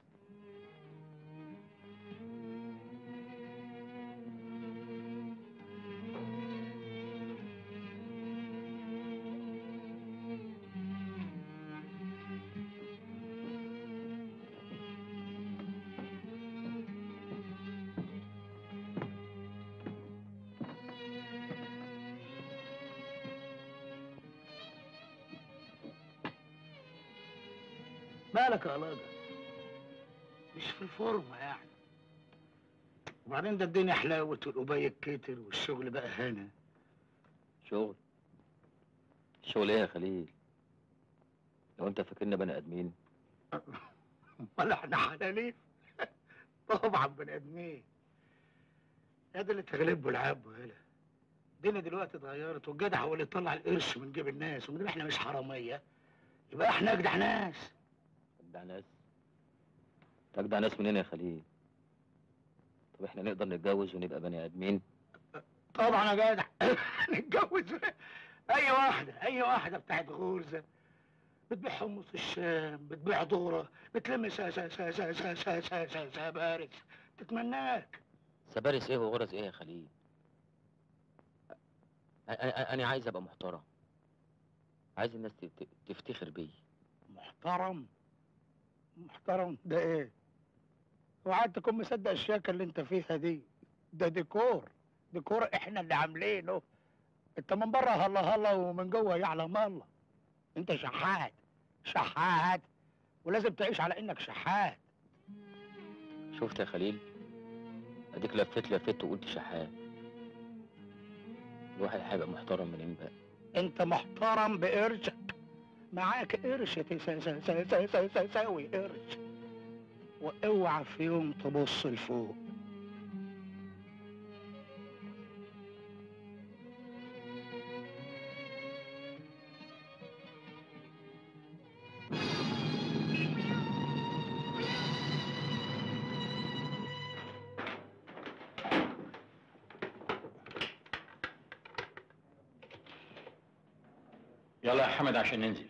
مالك يا لاجة مش في الفورمة يعني وبعدين ده الدنيا حلاوت والقباية كتر والشغل بقى هنا شغل شغل ايه يا خليل لو انت فاكرنا بني ادمين ولا احنا حلالين طبعا بني ادمين هذا اللي تغلبه العاب وهلا الدنيا دلوقتي اتغيرت والجدع هو اللي يطلع القرش من جيب الناس ومن احنا مش حراميه يبقى احنا اجدع ناس اجدع ناس اجدع ناس منين يا خليل طب احنا نقدر نتجوز ونبقى بني ادمين طبعا يا جدع نتجوز اي واحده اي واحده بتاعت غرزه بتبيع حمص الشام بتبيع ذره بتلم سا سا سا سا سا سا سا سا سا بارس تتمناك سبارس ايه وغرز ايه يا خليل انا انا عايز ابقى محترم عايز الناس ت- ت- تفتخر بيا محترم محترم ده ايه وقعدت تكون مصدق الشياكه اللي انت فيها دي ده ديكور ديكور احنا اللي عاملينه انت من بره هلا هلا ومن جوه يعلم الله انت شحات شحات ولازم تعيش على انك شحات شفت يا خليل اديك لفيت لفيت وقلت شحات الواحد هيبقى محترم منين بقى انت محترم بقرشك معاك قرش تسا- سا- سا- سا- سا- سا- ساوي قرش واوعى في يوم تبص لفوق يلا يا حمد عشان ننزل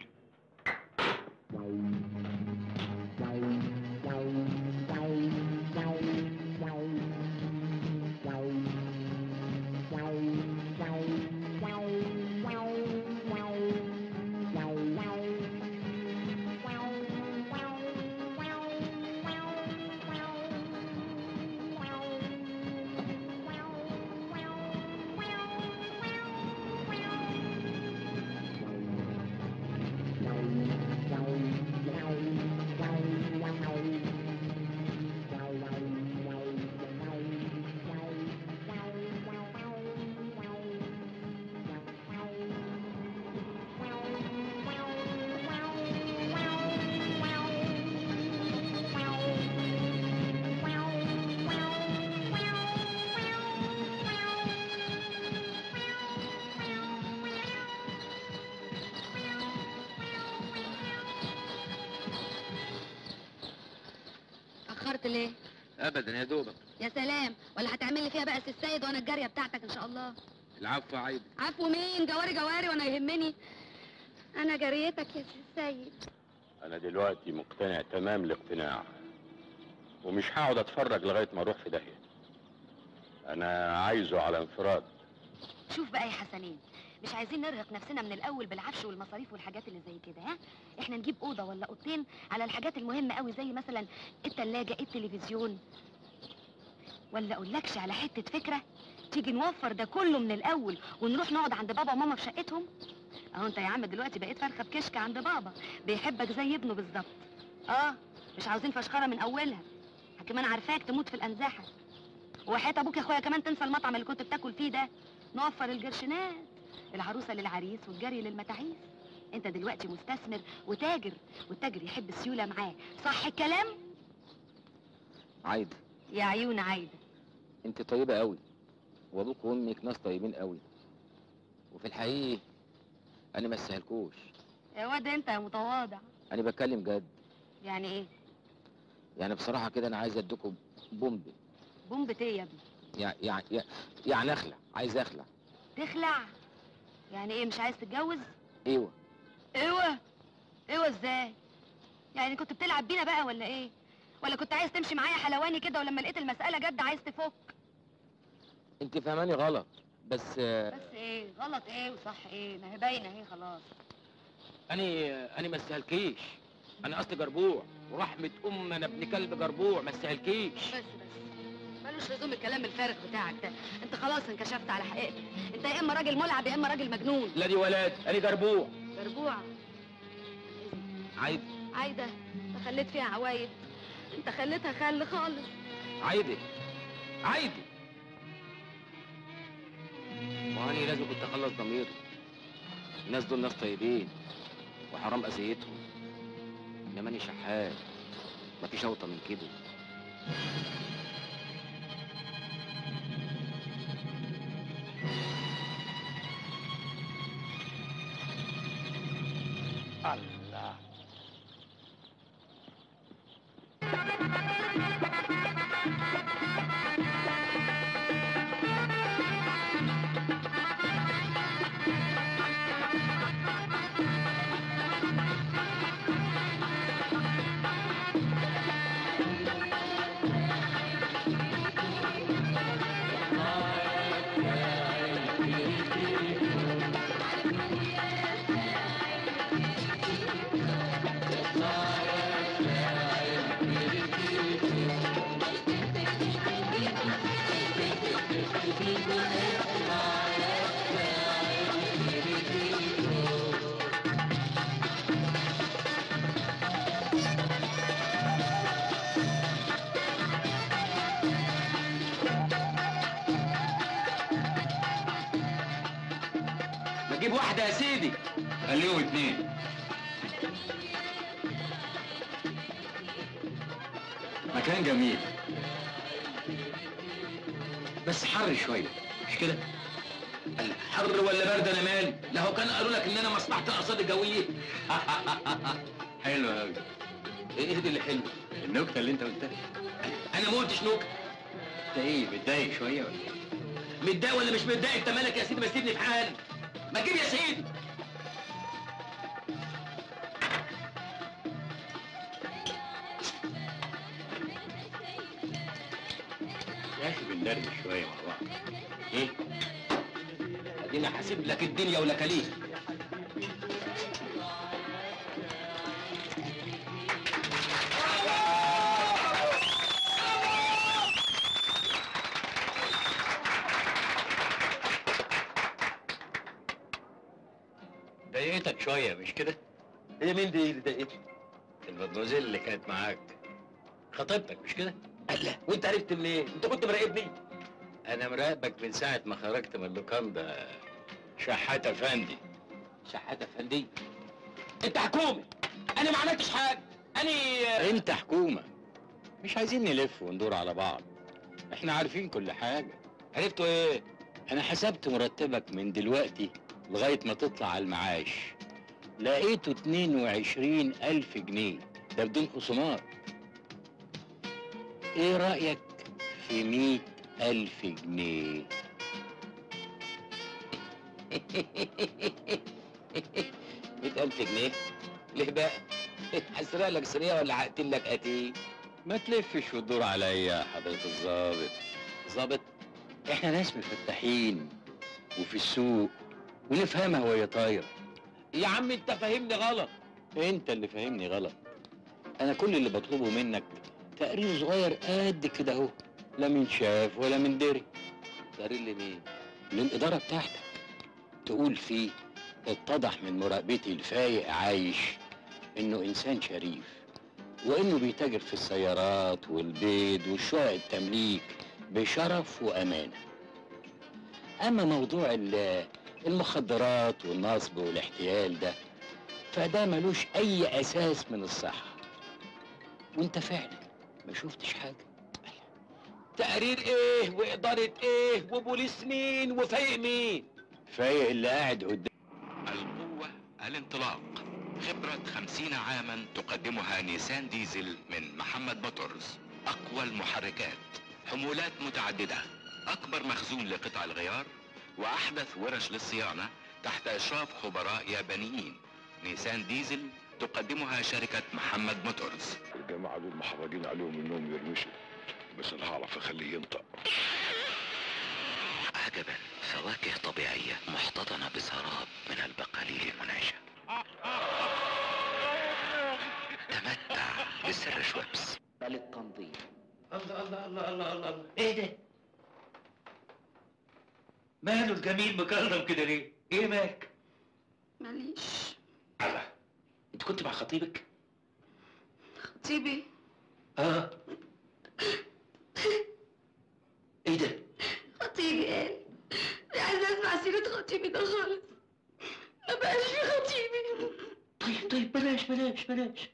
Wow. اتاخرت ليه ابدا يا دوبك يا سلام ولا هتعمل لي فيها بقى سي السيد وانا الجاريه بتاعتك ان شاء الله العفو عيب عفو مين جواري جواري وانا يهمني انا جاريتك يا سي السيد انا دلوقتي مقتنع تمام الاقتناع ومش هقعد اتفرج لغايه ما اروح في داهيه انا عايزه على انفراد شوف بقى يا حسنين مش عايزين نرهق نفسنا من الاول بالعفش والمصاريف والحاجات اللي زي كده ها احنا نجيب اوضه ولا اوضتين على الحاجات المهمه قوي زي مثلا التلاجة التلفزيون ولا اقولكش على حته فكره تيجي نوفر ده كله من الاول ونروح نقعد عند بابا وماما في شقتهم اهو انت يا عم دلوقتي بقيت فرخه بكشك عند بابا بيحبك زي ابنه بالظبط اه مش عاوزين فشخره من اولها كمان عارفاك تموت في الانزاحه وحياة ابوك يا اخويا كمان تنسى المطعم اللي كنت بتاكل فيه ده نوفر الجرشنات العروسه للعريس والجري للمتاعيس انت دلوقتي مستثمر وتاجر والتاجر يحب السيوله معاه صح الكلام عايده يا عيون عايده انت طيبه قوي وابوك وامك ناس طيبين قوي وفي الحقيقه انا ما استاهلكوش يا واد انت يا متواضع انا بتكلم جد يعني ايه يعني بصراحه كده انا عايز اديكم بومب بومبة ايه يا ابني يعني يعني يعني اخلع عايز اخلع تخلع يعني ايه مش عايز تتجوز ايوه ايوه ايوه ازاي يعني كنت بتلعب بينا بقى ولا ايه ولا كنت عايز تمشي معايا حلواني كده ولما لقيت المسألة جد عايز تفك انت فهماني غلط بس آه، بس ايه غلط ايه وصح ايه ما هي باينه اهي خلاص انا انا ما استاهلكيش انا اصلي جربوع ورحمه ام انا ابن كلب جربوع ما استاهلكيش بس بس ملوش لزوم الكلام الفارغ بتاعك ده انت خلاص انكشفت على حقيقتك انت يا اما راجل ملعب يا اما راجل مجنون لا دي ولاد انا جربوع جربوع عايد عايده انت خليت فيها عوايد انت خليتها خل خالص عايده عايده ما انا لازم كنت اخلص ضميري الناس دول ناس طيبين وحرام اذيتهم انما انا شحات مفيش اوطى من كده الله ما تجيب واحدة يا سيدي خليهم اتنين مكان جميل بس حر شوية مش كده؟ قال لك حر ولا برد انا مالي؟ لا هو كان قالوا لك ان انا مصلحة الارصاد الجوية حلو قوي ايه دي اللي حلو؟ النكتة اللي انت قلتها انا ما قلتش نكتة انت ايه متضايق شوية ولا ايه؟ متضايق ولا مش متضايق انت مالك يا سيدي ما سيبني في حالي ما تجيب يا سيدي يا اخي بندردش شويه مع بعض ايه؟ ادينا حاسب لك الدنيا ولكاليك ضايقتك شويه مش كده؟ هي مين دي اللي ضايقتك؟ المدموزيل اللي كانت معاك خطيبتك مش كده؟ الله وانت عرفت منين؟ انت كنت مراقبني؟ انا مراقبك من ساعه ما خرجت من اللوكاندا شحات افندي شحات افندي؟ انت حكومه انا ما عملتش حاجه انا انت حكومه مش عايزين نلف وندور على بعض احنا عارفين كل حاجه عرفتوا ايه؟ انا حسبت مرتبك من دلوقتي لغايه ما تطلع على المعاش لقيته 22 ألف جنيه ده بدون خصومات ايه رأيك في مية ألف جنيه مئة ألف جنيه ليه بقى؟ هسرق لك سرية ولا هقتل لك قتيل؟ ما تلفش وتدور عليا يا حضرة الظابط ظابط احنا ناس مفتحين وفي السوق ونفهمها وهي طايرة يا عم انت فاهمني غلط انت اللي فاهمني غلط انا كل اللي بطلبه منك تقرير صغير قد كده اهو لا من شاف ولا من دري تقرير لمين؟ للإدارة بتاعتك تقول فيه اتضح من مراقبتي الفايق عايش انه انسان شريف وانه بيتاجر في السيارات والبيض والشقق التمليك بشرف وامانه اما موضوع ال- المخدرات والنصب والاحتيال ده فده ملوش اي اساس من الصحه وانت فعلا ما شفتش حاجه تقرير ايه وإدارة ايه وبوليس مين وفايق مين؟ فايق اللي قاعد قدام القوة الانطلاق خبرة خمسين عاما تقدمها نيسان ديزل من محمد موتورز أقوى المحركات حمولات متعددة أكبر مخزون لقطع الغيار وأحدث ورش للصيانة تحت إشراف خبراء يابانيين نيسان ديزل تقدمها شركة محمد موتورز الجماعة دول محرجين عليهم انهم يرمشوا بس انا هعرف اخليه ينطق عجبا فواكه طبيعية محتضنة بسراب من البقاليل المنعشة تمتع بسر شويبس بل التنظيم الله الله الله الله الله الله ايه ده؟ ماله الجميل مكرم كده ليه؟ ايه مالك؟ ماليش انت كنت مع خطيبك؟ خطيبي اه ايه ده؟ خطيبي قال مش عايزه اسمع سيره خطيبي ده خالص ما بقاش في خطيبي طيب طيب بلاش بلاش بلاش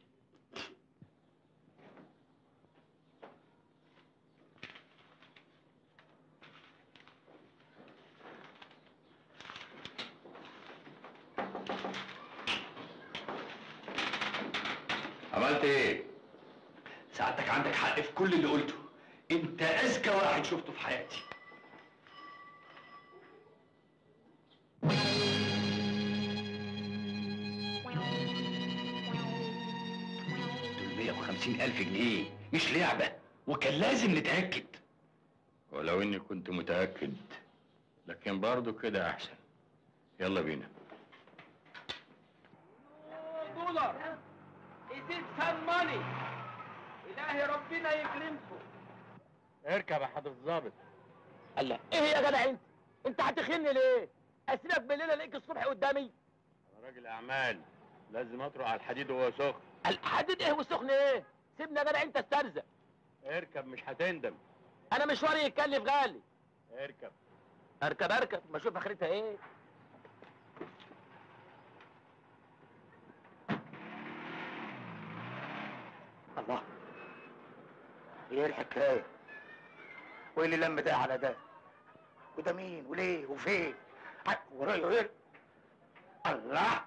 عملت ايه؟ سعادتك عندك حق في كل اللي قلته انت اذكى واحد شفته في حياتي دول 150 ألف جنيه مش لعبة وكان لازم نتأكد ولو اني كنت متأكد لكن برضه كده احسن يلا بينا دولار ايزيد سان ماني الهي ربنا يكرمكم اركب يا حضرة الظابط الله ايه يا جدع انت انت هتخني ليه اسيبك بالليل الاقيك الصبح قدامي انا راجل اعمال لازم اطرق على الحديد وهو سخن الحديد ايه وسخن ايه سيبني يا جدع انت استرزق اركب مش هتندم انا مشواري يتكلف غالي اركب اركب اركب ما اشوف اخرتها ايه الله ايه الحكايه؟ وايه اللي لم ده على ده؟ وده مين وليه وفين؟ ع- ورايا ايه؟ الله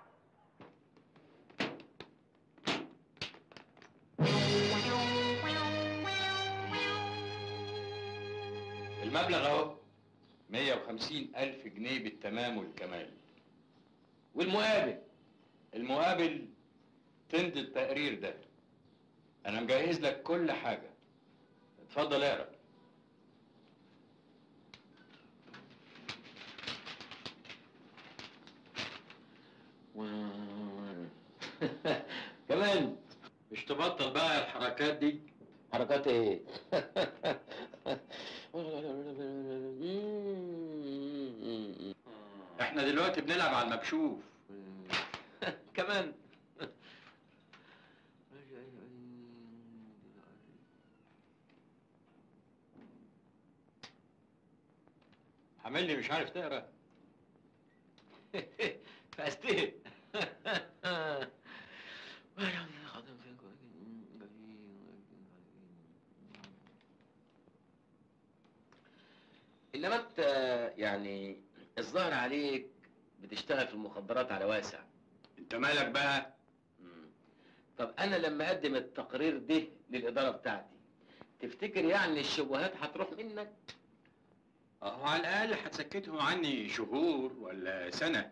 المبلغ اهو 150 ألف جنيه بالتمام والكمال والمقابل المقابل تمضي التقرير ده أنا مجهز لك كل حاجة اتفضل اقرا كمان مش تبطل بقى الحركات دي حركات ايه؟ احنا دلوقتي بنلعب على المكشوف كمان عامل لي مش عارف تقرا فاستهل انما انت يعني الظاهر عليك بتشتغل في المخدرات على واسع انت مالك بقى طب انا لما اقدم التقرير ده للاداره بتاعتي تفتكر يعني الشبهات هتروح منك اهو على الاقل هتسكتهم عني شهور ولا سنه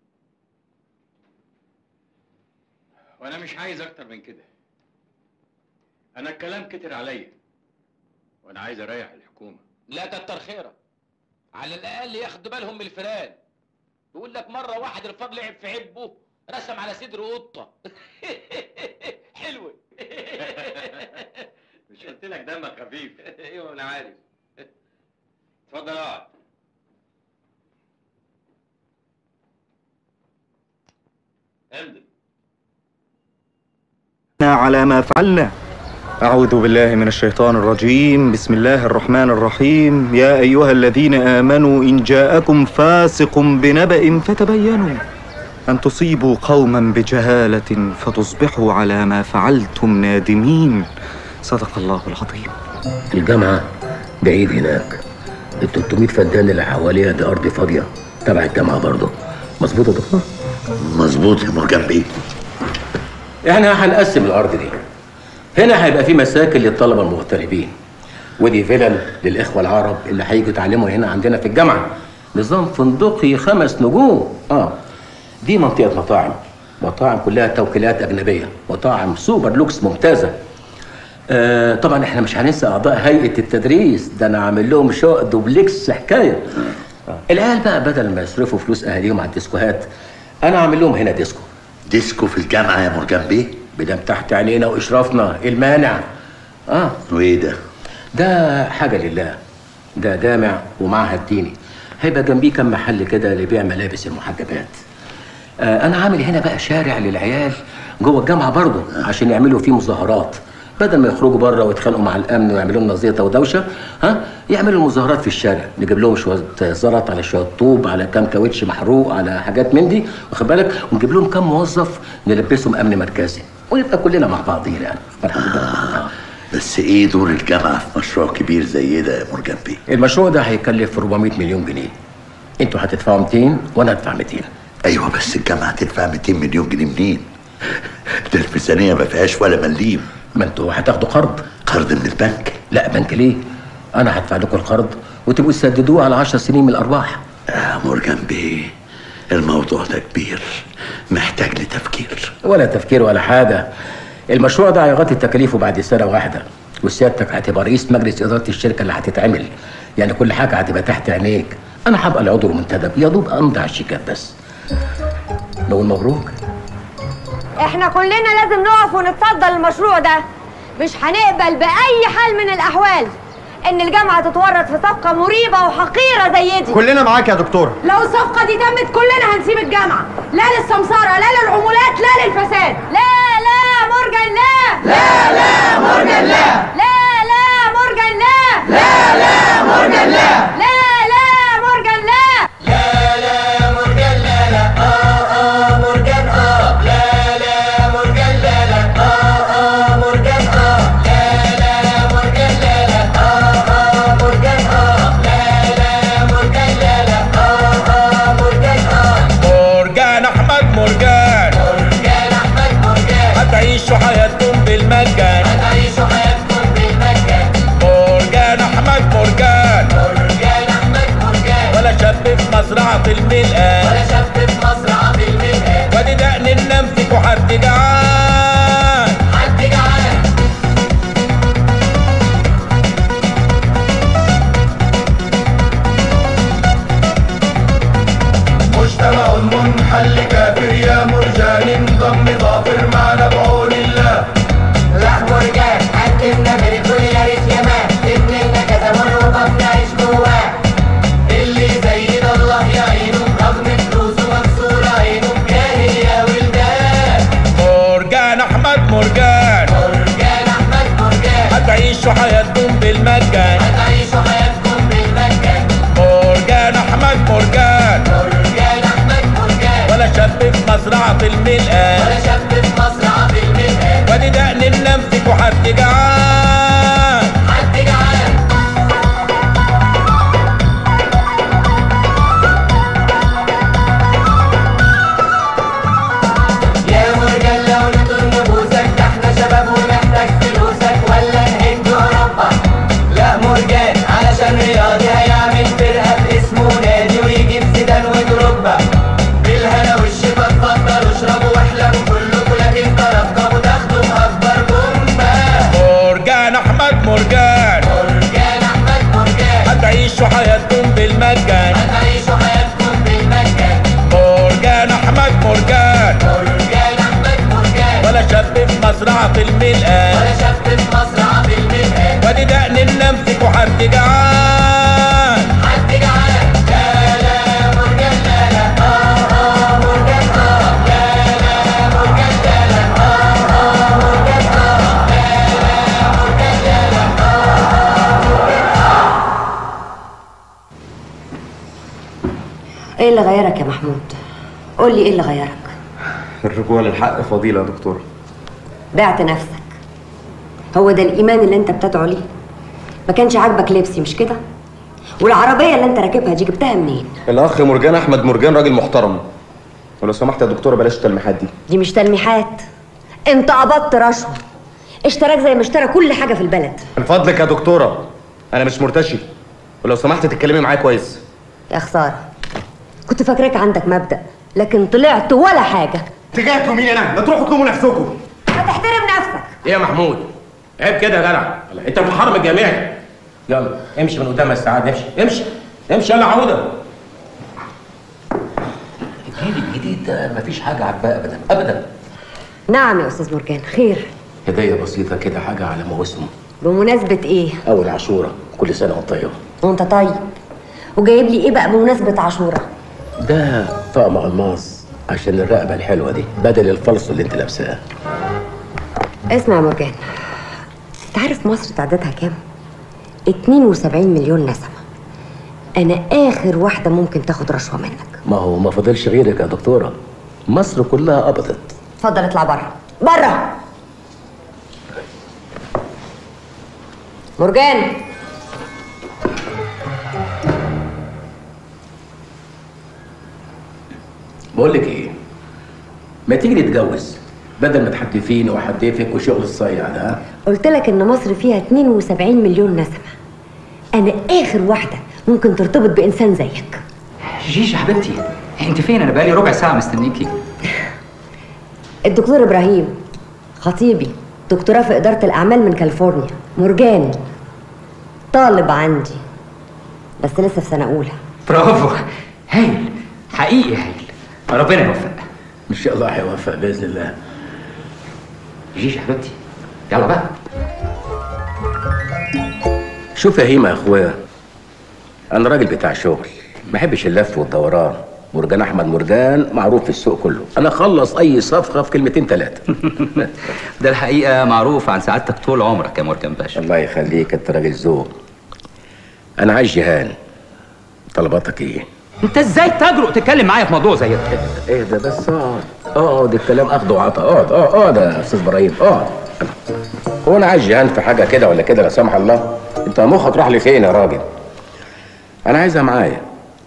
وانا مش عايز اكتر من كده انا الكلام كتر عليا وانا عايز اريح الحكومه لا كتر خيرك على الاقل ياخدوا بالهم من الفيران يقول لك مره واحد الفضل لعب في عبه رسم على صدره قطه حلوه مش قلت لك دمك خفيف ايوه انا عارف اتفضل اقعد امضي على ما فعلنا أعوذ بالله من الشيطان الرجيم بسم الله الرحمن الرحيم يا أيها الذين آمنوا إن جاءكم فاسق بنبأ فتبينوا أن تصيبوا قوما بجهالة فتصبحوا على ما فعلتم نادمين صدق الله العظيم الجامعة بعيد هناك ال 300 فدان اللي حواليها دي أرض فاضية تبع الجامعة برضه مظبوط يا دكتور؟ مظبوط يا مرجان بيه احنا هنقسم الأرض دي هنا هيبقى في مساكن للطلبة المغتربين ودي فيلل للإخوة العرب اللي هيجوا يتعلموا هنا عندنا في الجامعة نظام فندقي خمس نجوم اه دي منطقة مطاعم مطاعم كلها توكيلات أجنبية مطاعم سوبر لوكس ممتازة آه طبعا احنا مش هننسى اعضاء هيئه التدريس ده انا عامل لهم شقق دوبلكس حكايه العيال بقى بدل ما يصرفوا فلوس اهاليهم على الديسكوهات انا عامل لهم هنا ديسكو ديسكو في الجامعه يا مرجان بيه بدم تحت عينينا واشرافنا إيه المانع اه وايه ده ده حاجه لله ده جامع ومعهد ديني هيبقى جنبيه كم محل كده لبيع ملابس المحجبات آه انا عامل هنا بقى شارع للعيال جوه الجامعه برضه عشان يعملوا فيه مظاهرات بدل ما يخرجوا بره ويتخانقوا مع الامن ويعملوا لنا زيطه ودوشه ها يعملوا مظاهرات في الشارع نجيب لهم شويه زلط على شويه طوب على كام كاوتش محروق على حاجات من دي واخد بالك ونجيب لهم كام موظف نلبسهم امن مركزي ونبقى كلنا مع بعضينا يعني آه. بس ايه دور الجامعه في مشروع كبير زي ده يا مرجان بيه المشروع ده هيكلف 400 مليون جنيه انتوا هتدفعوا 200 وانا هدفع 200 ايوه بس الجامعه هتدفع 200 مليون جنيه منين ده الميزانيه ما فيهاش ولا مليم ما انتوا هتاخدوا قرض قرض من البنك لا بنك ليه انا هدفع لكم القرض وتبقوا تسددوه على 10 سنين من الارباح يا مرجان بيه الموضوع ده كبير محتاج لتفكير ولا تفكير ولا حاجه المشروع ده هيغطي تكاليفه بعد سنه واحده وسيادتك هتبقى رئيس مجلس اداره الشركه اللي هتتعمل يعني كل حاجه هتبقى تحت عينيك انا هبقى العضو المنتدب يا دوب امضي على الشيكات بس نقول مبروك احنا كلنا لازم نقف ونتصدى للمشروع ده مش هنقبل بأي حال من الأحوال إن الجامعة تتورط في صفقة مريبة وحقيرة زي دي كلنا معاك يا دكتورة لو الصفقة دي تمت كلنا هنسيب الجامعة لا للسمسارة لا للعمولات لا للفساد لا لا مورجان لا لا لا مورجان لا لا لا مورجان لا لا لا مورجان لا لا لا مورجان لا لا لا مرجان لا لا اه اه مرجان اه لا لا مرجان لا لا اه اه مرجان اه لا لا مرجان لا لا اه اه مرجان اه لا لا مرجان لا لا اه اه مرجان اه مرجان احمد مرجان مرجان احمد مرجان هتعيشوا حياتكم بالمجان هتعيشوا حياتكم بالمجان مرجان احمد مرجان مرجان احمد مرجان ولا شاب في مزرعة الملقان ولا شاب في مزرعة الملقان وادي دقن النمسك وحد جعان حد جعان مجتمع منحل كافر يا مرجان انضم ظافر معنا بعون الله راح مرجان حكمنا بالكل يا ريت يا مان ابننا كزمان وطب نعيش جواه اللي زي ده الله يعينه رغم فلوسه مكسورة عينه جاهل يا ولدان مرجان احمد مرجان مرجان احمد مرجان هتعيشوا حياتكم بالمجان هتعيشوا حياتكم بالمجان مرجان احمد مرجان مرجان احمد مرجان ولا شاب في مزرعة الملقان ولا شاب في مزرعة الملقان وادي دقن النمسك وحد جعان حد جعان يا مرجان لو نطر نبوسك ده احنا شباب ومحتاج فلوسك ولا نهج اوروبا ولا شاب في مزرعة في الملقى ولا شاب في مزرعة في الملقى وادي دقن النمسك وحد جعان حد جعان لا لا مرجان لا لا اه اه مرجان اه لا لا مرجان لا لا اه اه مرجان اه لا لا مرجان لا لا اه اه مرجان اه ايه اللي غيرك يا محمود قول لي ايه اللي غيرك الرجوع للحق فضيلة يا دكتورة بعت نفسك هو ده الايمان اللي انت بتدعو ليه ما كانش عاجبك لبسي مش كده والعربيه اللي انت راكبها دي جبتها منين الأخ مرجان أحمد مرجان راجل محترم ولو سمحت يا دكتورة بلاش التلميحات دي دي مش تلميحات انت قبضت رشوه اشتراك زي ما اشترى كل حاجه في البلد من فضلك يا دكتورة أنا مش مرتشي ولو سمحت تتكلمي معايا كويس يا خساره كنت فاكراك عندك مبدا لكن طلعت ولا حاجه اتجاهكم مين انا؟ ما تروحوا تلوموا نفسكم ما تحترم نفسك ايه يا محمود عيب كده يا جدع انت في الحرم الجامعي يلا امشي من قدام السعاد امشي امشي امشي يلا عوده الجيل الجديد ده مفيش حاجه عاجباه ابدا ابدا نعم يا استاذ مرجان خير هديه بسيطه كده حاجه على موسمه بمناسبه ايه اول عاشوره كل سنه وانت طيب وانت طيب وجايب لي ايه بقى بمناسبه عاشوره ده طقم الماس عشان الرقبه الحلوه دي بدل الفلس اللي انت لابساه اسمع يا مرجان انت عارف مصر تعدادها كام 72 مليون نسمه انا اخر واحده ممكن تاخد رشوه منك ما هو ما فضلش غيرك يا دكتوره مصر كلها قبضت اتفضل اطلع بره بره مرجان بقول لك ايه ما تيجي نتجوز بدل ما تحدفيني واحدفك وشغل الصيع ده ها؟ قلت لك ان مصر فيها 72 مليون نسمه انا اخر واحده ممكن ترتبط بانسان زيك جيجي يا حبيبتي انت فين انا بقالي ربع ساعه مستنيكي الدكتور ابراهيم خطيبي دكتوراه في اداره الاعمال من كاليفورنيا مرجان طالب عندي بس لسه في سنه اولى برافو هايل حقيقي هايل ربنا يوفق ان شاء الله هيوفق باذن الله جيجي يا حبيبتي يلا بقى شوف يا هيما يا اخويا انا راجل بتاع شغل ما بحبش اللف والدوران مرجان احمد مرجان معروف في السوق كله انا اخلص اي صفقه في كلمتين ثلاثه ده الحقيقه معروف عن سعادتك طول عمرك يا مرجان باشا الله يخليك انت راجل ذوق انا عايز جيهان طلباتك ايه انت ازاي تجرؤ تتكلم معايا في موضوع زي ده اهدى بس اقعد اقعد الكلام اخده وعطا اقعد اقعد اقعد يا استاذ ابراهيم اقعد هو انا عايز جيهان في حاجه كده ولا كده لا سمح الله انت مخك راح لفين يا راجل انا عايزها معايا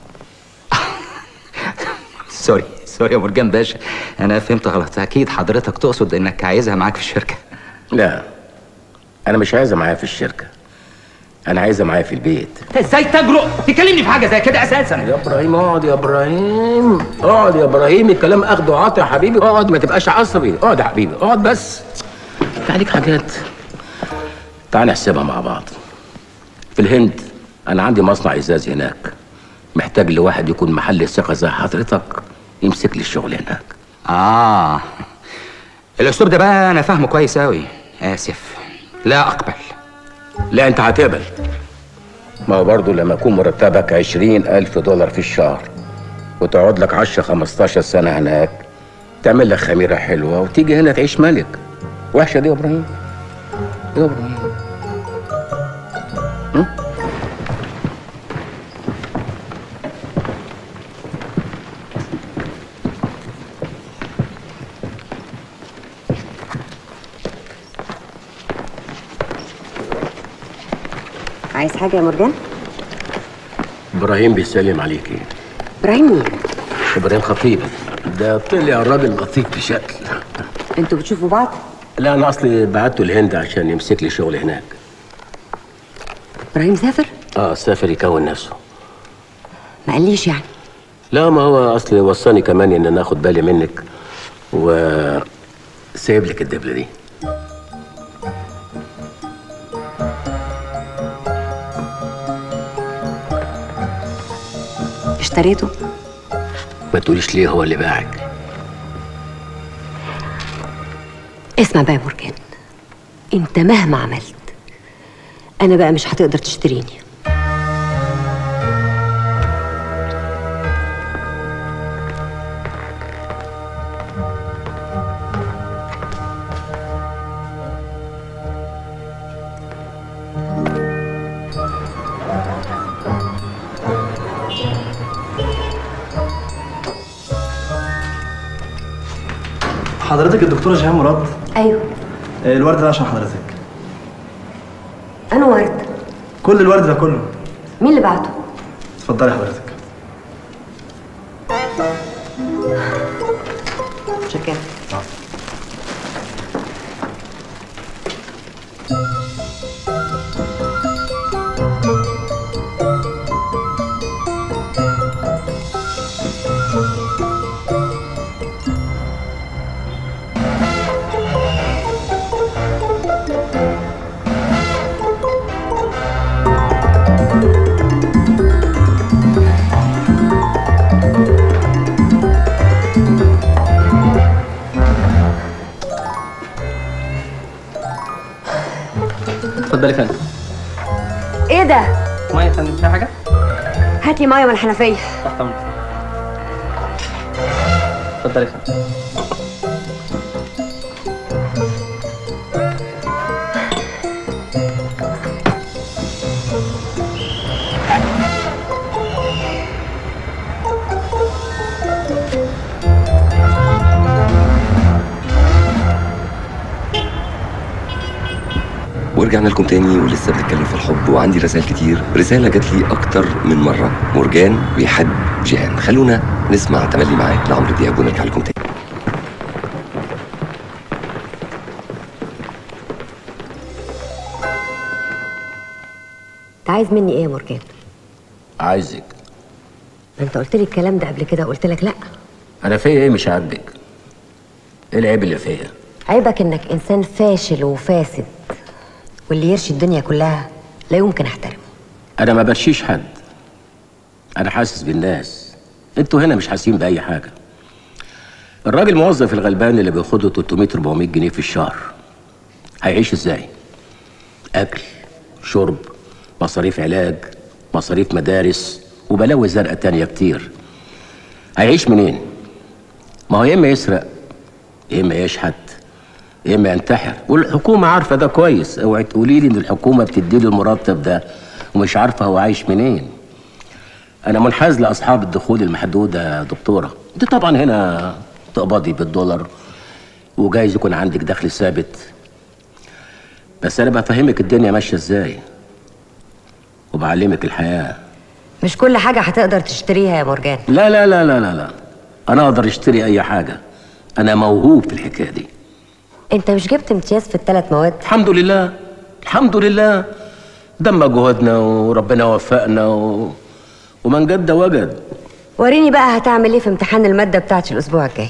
سوري سوري يا مرجان باشا انا فهمت غلط اكيد حضرتك تقصد انك عايزها معاك في الشركه لا انا مش عايزها معايا في الشركه انا عايزها معايا في البيت انت ازاي تجرؤ تكلمني في حاجه زي كده اساسا يا ابراهيم اقعد يا ابراهيم اقعد يا ابراهيم الكلام اخده وعطا يا حبيبي اقعد ما تبقاش عصبي اقعد يا حبيبي اقعد بس انت عليك حاجات تعال نحسبها مع بعض في الهند انا عندي مصنع ازاز هناك محتاج لواحد يكون محل ثقه زي حضرتك يمسك لي الشغل هناك اه الاسلوب ده بقى انا فاهمه كويس قوي اسف لا اقبل لا انت هتقبل ما هو برضه لما يكون مرتبك عشرين ألف دولار في الشهر وتقعد لك عشرة خمستاشر سنة هناك تعمل لك خميرة حلوة وتيجي هنا تعيش ملك وحشة دي يا إبراهيم يا إبراهيم عايز حاجه يا مرجان إبراهيم بيسلم عليكي ابراهيم مين إبراهيم خطيب ده طلع راجل لطيف بشكل انتوا بتشوفوا بعض لا أنا أصلي بعته الهند عشان يمسك لي شغل هناك ابراهيم سافر اه سافر يكون نفسه ما قاليش يعني لا ما هو اصلي وصاني كمان ان انا اخد بالي منك و سايب لك الدبله دي اشتريته ما تقوليش ليه هو اللي باعك اسمع بقى يا مرجان انت مهما عملت انا بقى مش هتقدر تشتريني حضرتك الدكتورة جيهان مراد ايوه آه، الورد ده عشان حضرتك انا ورد كل الورد ده كله مين اللي بعته اتفضلي حضرتك شكرا اتفضلي يا فندم ايه ده ميه يا فندم فيها حاجه هات لي ميه من الحنفيه تحت امرك اتفضلي يا فندم ورجعنا لكم تاني ولسه بنتكلم في الحب وعندي رسائل كتير رسالة جات لي أكتر من مرة مرجان بيحب جيهان خلونا نسمع تملي معاك لعمرو دياب ونرجع لكم تاني انت عايز مني ايه يا مرجان عايزك ما انت قلت لي الكلام ده قبل كده قلت لك لا انا فيا ايه مش عاجبك ايه العيب اللي فيا عيبك انك انسان فاشل وفاسد واللي يرشي الدنيا كلها لا يمكن احترمه انا ما برشيش حد انا حاسس بالناس انتوا هنا مش حاسين باي حاجه الراجل الموظف الغلبان اللي بياخده 300 400 جنيه في الشهر هيعيش ازاي اكل شرب مصاريف علاج مصاريف مدارس وبلاوي زرقاء تانية كتير هيعيش منين ما هو يا اما يسرق يا اما يشحت يا اما ينتحر والحكومه عارفه ده كويس اوعي تقولي لي ان الحكومه بتديله المرتب ده ومش عارفه هو عايش منين انا منحاز لاصحاب الدخول المحدوده يا دكتوره دي طبعا هنا تقبضي بالدولار وجايز يكون عندك دخل ثابت بس انا بفهمك الدنيا ماشيه ازاي وبعلمك الحياه مش كل حاجه هتقدر تشتريها يا مرجان لا لا لا لا لا لا انا اقدر اشتري اي حاجه انا موهوب في الحكايه دي انت مش جبت امتياز في الثلاث مواد الحمد لله الحمد لله دم جهدنا وربنا وفقنا و... ومن جد وجد وريني بقى هتعمل ايه في امتحان الماده بتاعتي الاسبوع الجاي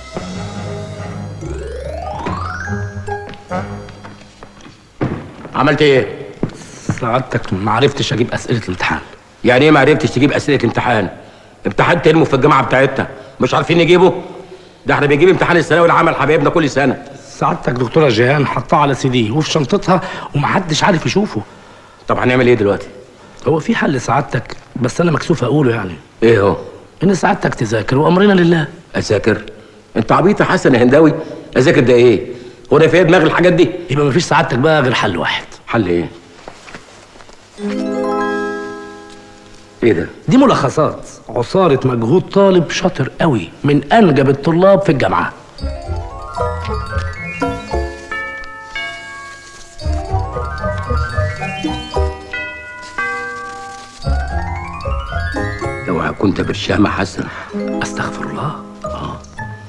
عملت ايه سعادتك ما عرفتش اجيب اسئله الامتحان يعني ايه ما عرفتش تجيب اسئله امتحان امتحان ترموا في الجامعه بتاعتنا مش عارفين نجيبه ده احنا بنجيب امتحان الثانوي العام حبايبنا كل سنه سعادتك دكتوره جيهان حطاه على سي دي وفي شنطتها ومحدش عارف يشوفه طب هنعمل ايه دلوقتي هو في حل سعادتك بس انا مكسوف اقوله يعني ايه هو ان سعادتك تذاكر وامرنا لله اذاكر انت عبيط يا حسن يا هنداوي اذاكر ده ايه هو انا فيا دماغ الحاجات دي يبقى مفيش سعادتك بقى غير حل واحد حل ايه ايه ده دي ملخصات عصارة مجهود طالب شاطر قوي من انجب الطلاب في الجامعه اوعى كنت برشامه حسن استغفر الله اه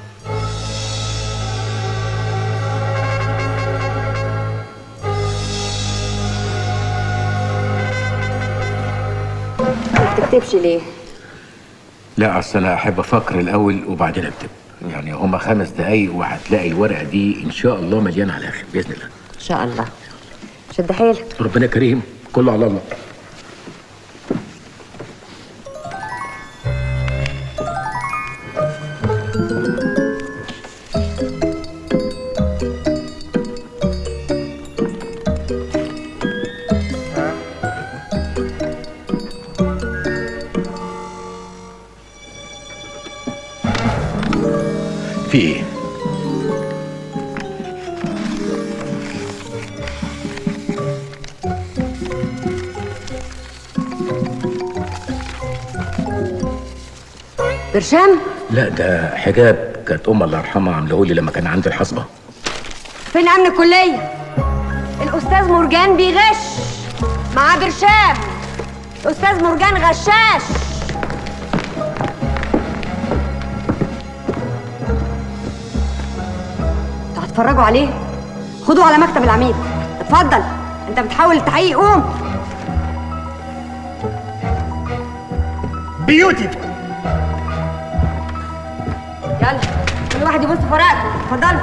ما بتكتبش ليه لا اصل انا احب افكر الاول وبعدين اكتب يعني هما خمس دقايق وهتلاقي الورقه دي ان شاء الله مليانه على الاخر باذن الله ان شاء الله شد حيلك ربنا كريم كله على الله برشام لا ده حجاب كانت ام الله يرحمها عامله لي لما كان عندي الحصبه فين امن الكليه الاستاذ مرجان بيغش معاه برشام الاستاذ مرجان غشاش انتوا هتتفرجوا عليه خدوه على مكتب العميد اتفضل انت بتحاول التحقيق قوم بيوتيفول يلا كل واحد يبص في ورقته اتفضلوا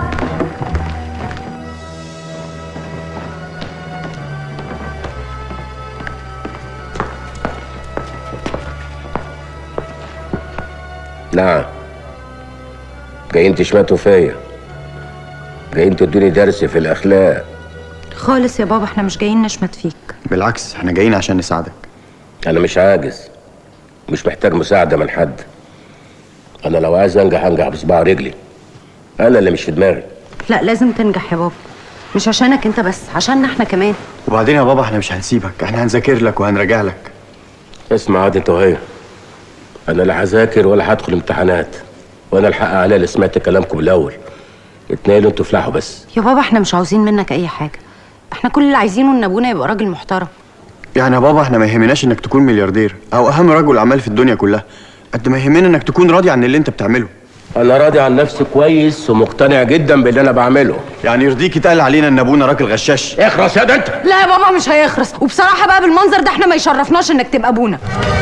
نعم جايين تشمتوا فيا جايين تدوني درس في الاخلاق خالص يا بابا احنا مش جايين نشمت فيك بالعكس احنا جايين عشان نساعدك انا مش عاجز مش محتاج مساعده من حد انا لو عايز انجح انجح بصباع رجلي انا اللي مش في دماغي لا لازم تنجح يا بابا مش عشانك انت بس عشاننا احنا كمان وبعدين يا بابا احنا مش هنسيبك احنا هنذاكر لك وهنراجع لك اسمع عاد انت وهي انا لا هذاكر ولا هدخل امتحانات وانا الحق عليا اللي سمعت كلامكم الاول اتنقلوا انتوا فلحوا بس يا بابا احنا مش عاوزين منك اي حاجه احنا كل اللي عايزينه ان ابونا يبقى راجل محترم يعني يا بابا احنا ما يهمناش انك تكون ملياردير او اهم رجل اعمال في الدنيا كلها قد ما يهمنا انك تكون راضي عن اللي انت بتعمله انا راضي عن نفسي كويس ومقتنع جدا باللي انا بعمله يعني يرضيك يتقال علينا ان ابونا راجل غشاش اخرس يا ده انت لا يا بابا مش هيخرس وبصراحه بقى بالمنظر ده احنا ما يشرفناش انك تبقى ابونا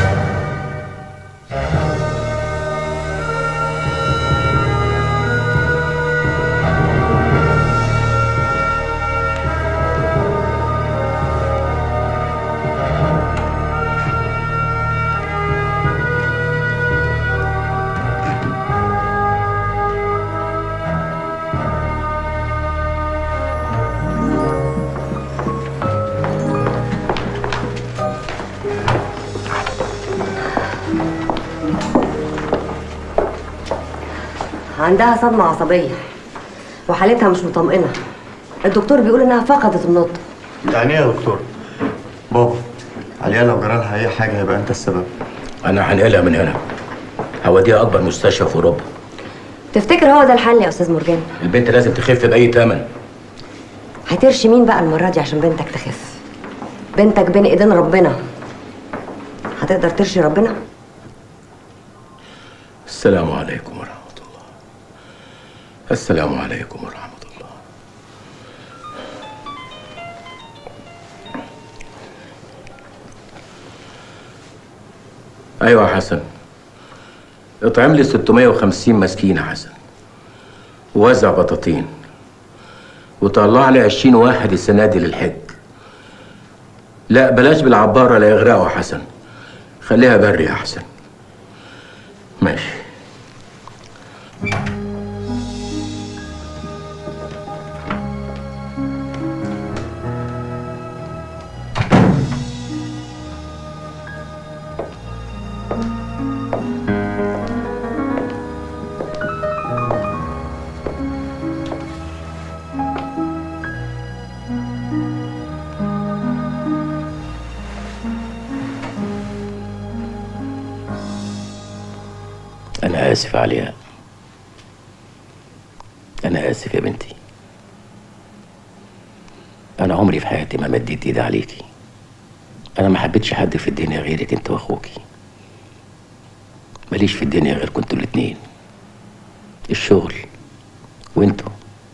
عندها صدمة عصبية وحالتها مش مطمئنة الدكتور بيقول انها فقدت النطق يعني ايه يا دكتور بابا عليا لو جرالها اي حاجه يبقى انت السبب انا هنقلها من هنا هوديها اكبر مستشفى في اوروبا تفتكر هو ده الحل يا استاذ مرجان البنت لازم تخف باي ثمن هترشي مين بقى المرة دي عشان بنتك تخف بنتك بين ايدين ربنا هتقدر ترشي ربنا السلام عليكم ورحمه الله السلام عليكم ورحمه الله ايوه يا حسن اطعم لي 650 مسكين يا حسن ووزع بطاطين وطلع لي 20 واحد السنه دي للحج لا بلاش بالعباره لا يغرقوا يا حسن خليها بري يا حسن ماشي أنا آسف عليها أنا آسف يا بنتي أنا عمري في حياتي ما مديت إيدي عليكي أنا ما حبيتش حد في الدنيا غيرك أنت وأخوكي ماليش في الدنيا غير كنتوا الاتنين الشغل وانتوا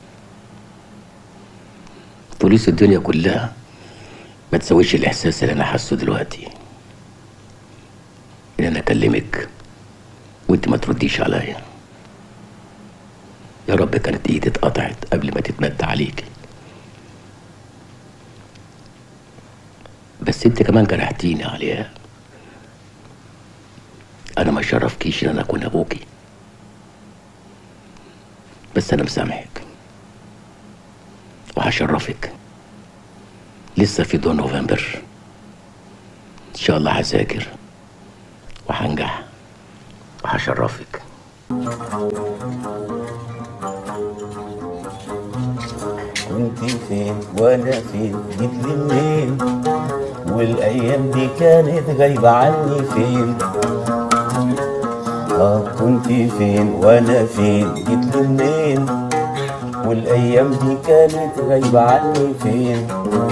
فلوس الدنيا كلها ما تسويش الإحساس اللي أنا حاسه دلوقتي إن أنا أكلمك وانت ما ترديش عليا يا رب كانت ايدي اتقطعت قبل ما تتمد عليكي بس انت كمان جرحتيني عليها انا ما شرفكيش ان انا اكون ابوكي بس انا مسامحك وهشرفك لسه في دون نوفمبر ان شاء الله هذاكر وهنجح وهشرفك كنت فين وانا فين جيت لي منين والايام دي كانت غايبه عني فين اه كنت فين وانا فين جيت لي منين والايام دي كانت غايبة عني فين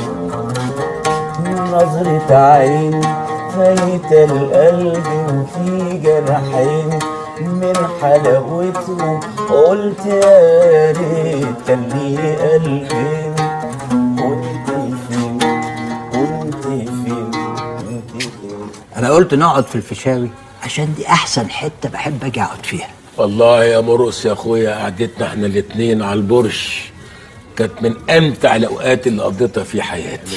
نظرة عين فايتة القلب وفي جرحين من حلاوتهم قلت يا ريت كان لي قلبين كنت فين كنت فين كنت فين انا قلت نقعد في الفيشاوي عشان دي احسن حته بحب اجي اقعد فيها والله يا مرقص يا اخويا قعدتنا احنا الاتنين على البرش كانت من امتع الاوقات اللي قضيتها في حياتي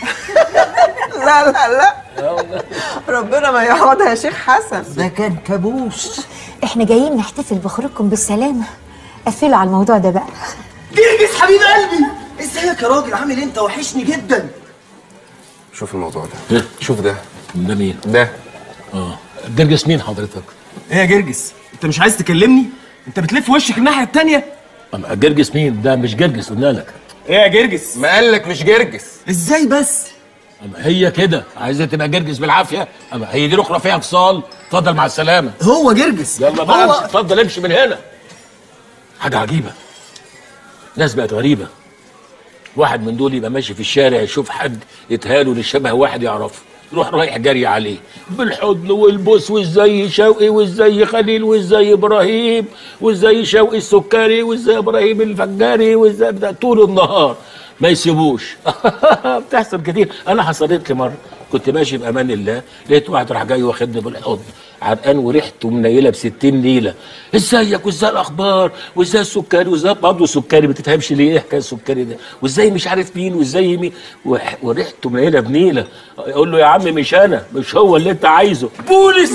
لا لا لا ربنا ما يقعدها يا شيخ حسن ده كان كابوس احنا جايين نحتفل بخروجكم بالسلامة قفلوا على الموضوع ده بقى جرجس حبيب قلبي ازيك يا راجل عامل إيه؟ انت وحشني جدا شوف الموضوع ده شوف ده ده مين ده اه جرجس مين حضرتك ايه يا جرجس انت مش عايز تكلمني انت بتلف وشك الناحيه التانية أما جرجس مين ده مش جرجس قلنا لك ايه يا جرجس ما قال لك مش جرجس ازاي بس أما هي كده عايزه تبقى جرجس بالعافيه اما هي دي رخره فيها فصال اتفضل مع السلامه هو جرجس يلا بقى هو- امشي اتفضل امشي من هنا حاجه عجيبه ناس بقت غريبه واحد من دول يبقى ماشي في الشارع يشوف حد يتهاله لشبه واحد يعرفه يروح رايح جري عليه بالحضن والبوس وازاي شوقي وازاي خليل وازاي ابراهيم وازاي شوقي السكري وازاي ابراهيم الفجاري وازاي بتاع طول النهار ما يسيبوش بتحصل كتير انا حصلت لي مره كنت ماشي بامان الله لقيت واحد راح جاي واخدني بالحضن عرقان وريحته منيله ب 60 نيله ازيك وازاي الاخبار وازاي السكري وازاي برضه سكري ما تفهمش ليه ايه حكايه السكري ده وازاي مش عارف مين وازاي مين وح- وريحته منيله بنيله اقول له يا عم مش انا مش هو اللي انت عايزه بولس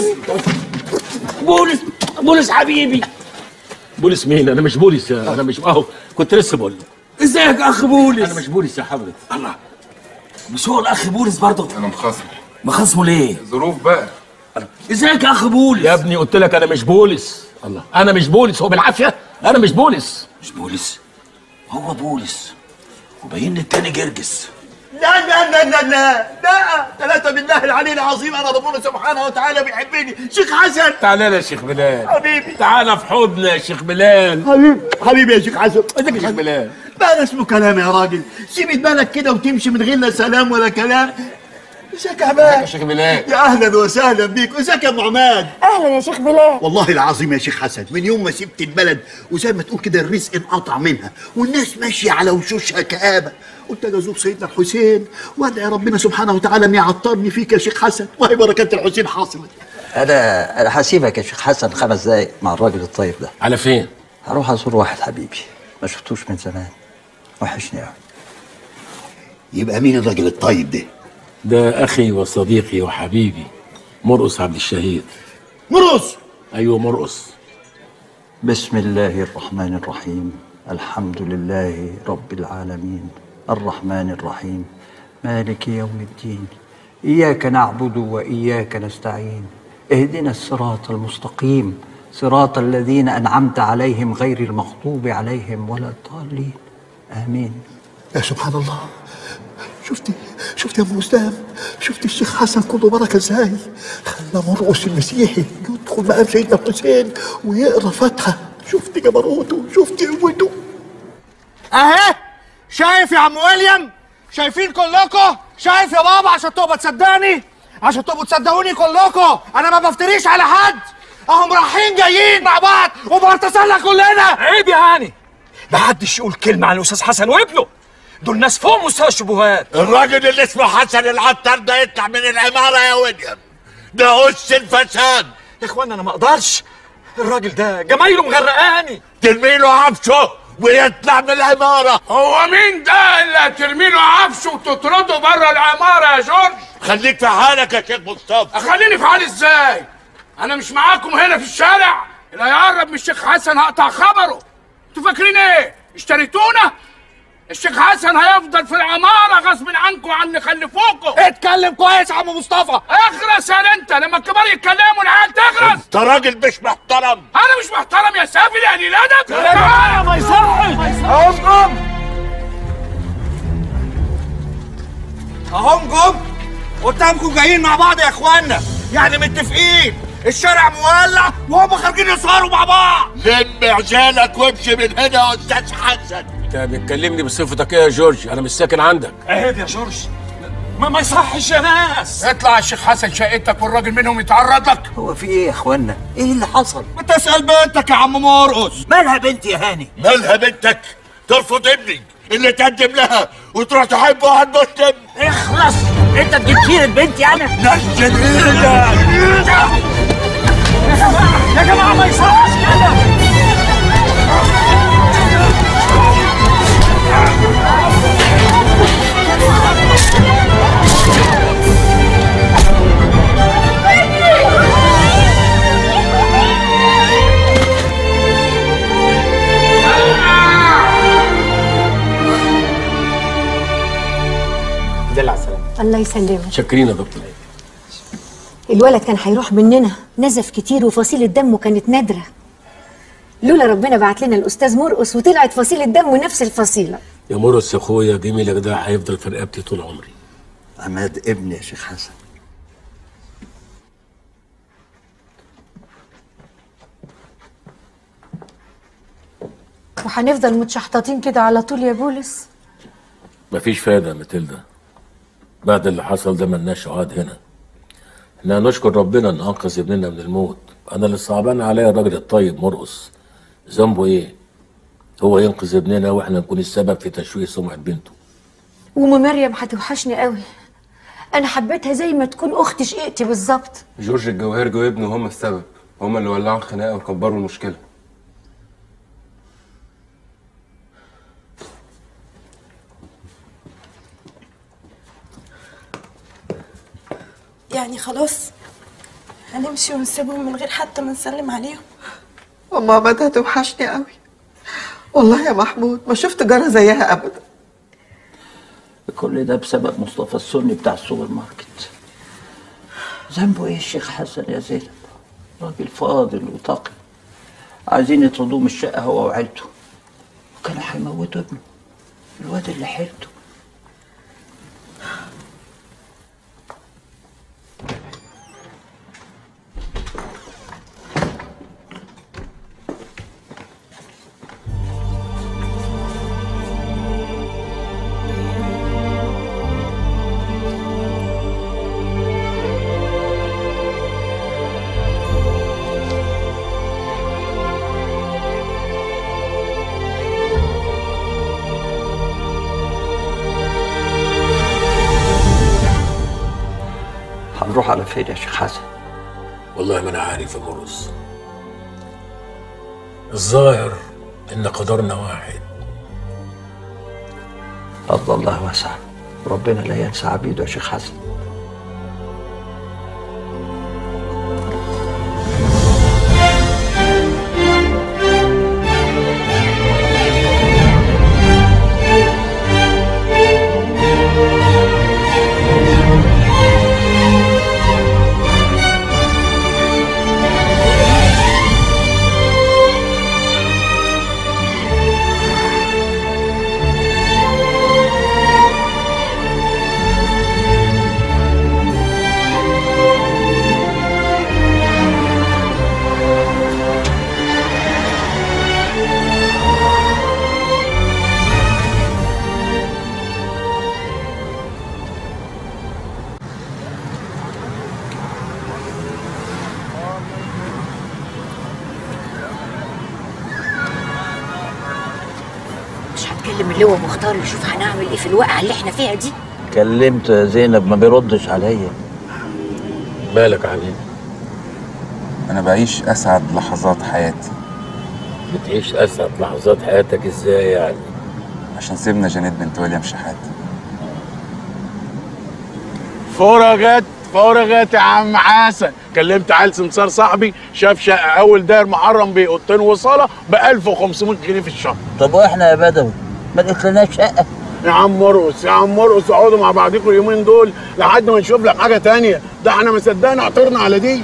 بولس بولس حبيبي بولس مين انا مش بولس يا- انا مش اهو كنت لسه بقول له ازيك يا اخ بولس انا مش بولس يا حضرتك الله مش هو الاخ بولس برضه انا مخاصم مخاصمه ليه ظروف بقى ازيك يا اخ بولس يا ابني قلت لك انا مش بولس الله انا مش بولس هو بالعافيه انا مش بولس مش بولس هو بولس وباين لي التاني جرجس لا لا لا لا لا لا ثلاثة بالله العلي العظيم أنا ربنا سبحانه وتعالى بيحبني شيخ حسن تعالى يا شيخ بلال حبيبي تعالى في حضننا يا شيخ بلال حبيبي حبيبي يا شيخ حسن ازيك يا شيخ بلال ما اسمه كلام يا راجل سيب بالك كده وتمشي من غير لا سلام ولا كلام ازيك يا عماد يا شيخ بلال يا اهلا وسهلا بيك ازيك يا ام عماد اهلا يا شيخ بلال والله العظيم يا شيخ حسن من يوم ما سبت البلد وزي ما تقول كده الرزق انقطع منها والناس ماشيه على وشوشها كآبه قلت اجي ازور سيدنا الحسين وادعي ربنا سبحانه وتعالى ان يعطرني فيك يا شيخ حسن وهي بركات الحسين حاصله انا انا هسيبك يا شيخ حسن خمس دقايق مع الراجل الطيب ده على فين هروح ازور واحد حبيبي ما شفتوش من زمان وحشني قوي يبقى مين الراجل الطيب ده ده اخي وصديقي وحبيبي مرقص عبد الشهيد مرقص ايوه مرقص بسم الله الرحمن الرحيم الحمد لله رب العالمين الرحمن الرحيم مالك يوم الدين إياك نعبد وإياك نستعين اهدنا الصراط المستقيم صراط الذين أنعمت عليهم غير المغضوب عليهم ولا الضالين آمين يا سبحان الله شفتي شفتي يا ام اسلام شفتي الشيخ حسن كله بركه ازاي خلى مرقص المسيحي يدخل مقام سيدنا الحسين ويقرا فاتحه شفتي جبروته شفتي قوته اهي شايف يا عم ويليام شايفين كلكم شايف يا بابا عشان تبقى تصدقني عشان تبقوا تصدقوني كلكم انا ما بفتريش على حد اهم رايحين جايين مع بعض وبنتصلى كلنا عيب يا هاني ما حدش يقول كلمه عن الاستاذ حسن وابنه دول ناس فوق مستوى الشبهات الراجل اللي اسمه حسن العطار ده يطلع من العمارة يا ويليام ده أس الفساد يا اخوانا انا ما اقدرش الراجل ده جمايله مغرقاني ترمي له عفشه ويطلع من العمارة هو مين ده اللي هترمي له عفش وتطرده بره العماره يا جورج؟ خليك في حالك يا شيخ مصطفى اخليني في حالي ازاي؟ انا مش معاكم هنا في الشارع اللي هيقرب من الشيخ حسن هقطع خبره انتوا فاكرين ايه؟ اشتريتونا؟ الشيخ حسن هيفضل في العماره غصب عنكم وعن خلفوكم اتكلم كويس يا عم مصطفى اخرس يا انت لما الكبار يتكلموا العيال تخرس انت راجل مش محترم انا مش محترم يا سافل يا قليل ادب لا ما يصحش اهم جم اهم جم قدامكم جايين مع بعض يا اخوانا يعني متفقين الشارع مولع وهم خارجين يسهروا مع بعض لم عجالك وامشي من هنا يا استاذ حسن انت بتكلمني بصفتك ايه يا جورج انا مش ساكن عندك اهدي يا جورج ما, ما يصحش يا ناس اطلع يا شيخ حسن شقتك والراجل منهم يتعرض لك هو في ايه يا اخوانا ايه اللي حصل ما تسال بنتك يا عم مرقص مالها بنتي يا هاني مالها بنتك ترفض ابني اللي تقدم لها وتروح تحب واحد مسلم اخلص انت تجيب سيره بنتي انا نزل ايدك يا جماعه ما يصحش كده دل على السلامه الله يسلمك شاكرين يا دكتور الولد كان هيروح مننا نزف كتير وفصيلة دمه كانت نادرة لولا ربنا بعت لنا الأستاذ مرقص وطلعت فصيلة دمه نفس الفصيلة يا مرقص يا اخويا جميلك ده هيفضل في رقبتي طول عمري عماد ابني يا شيخ حسن وهنفضل متشحططين كده على طول يا بولس مفيش فايدة يا ماتيلدا بعد اللي حصل ده ملناش عقد هنا احنا نشكر ربنا ان انقذ ابننا من الموت انا اللي صعبان عليا الراجل الطيب مرقص ذنبه ايه هو ينقذ ابننا واحنا نكون السبب في تشويه سمعة بنته وام مريم هتوحشني قوي انا حبيتها زي ما تكون اختي شقيقتي بالظبط جورج الجواهرجي وابنه هم السبب هم اللي ولعوا الخناقه وكبروا المشكله يعني خلاص هنمشي ونسيبهم من غير حتى ما نسلم عليهم ماما عماد هتوحشني قوي والله يا محمود ما شفت جارة زيها ابدا كل ده بسبب مصطفى السني بتاع السوبر ماركت ذنبه ايه الشيخ حسن يا زينب راجل فاضل وتقي عايزين يطردوه من الشقه هو وعيلته وكانوا هيموتوا ابنه الواد اللي حيلته هنروح على فين يا شيخ حسن والله ما انا عارف يا مرقص الظاهر ان قدرنا واحد فضل الله واسع ربنا لا ينسى عبيده يا شيخ حسن مش هتكلم اللي هو مختار يشوف هنعمل ايه في الوقعه اللي احنا فيها دي كلمته يا زينب ما بيردش عليا مالك يا حبيبي انا بعيش اسعد لحظات حياتي بتعيش اسعد لحظات حياتك ازاي يعني عشان سيبنا جانيت بنت ويليام شحات فرجت فرجت يا عم حسن كلمت عيل سمسار صاحبي شاف شقه اول داير محرم باوضتين وصاله ب 1500 جنيه في الشهر طب واحنا يا بدوي ما لقيتلناش شقه يا عم مرقص يا عم مرقص اقعدوا مع بعضكم اليومين دول لحد ما نشوف لك حاجه تانية ده احنا ما صدقنا عطرنا على دي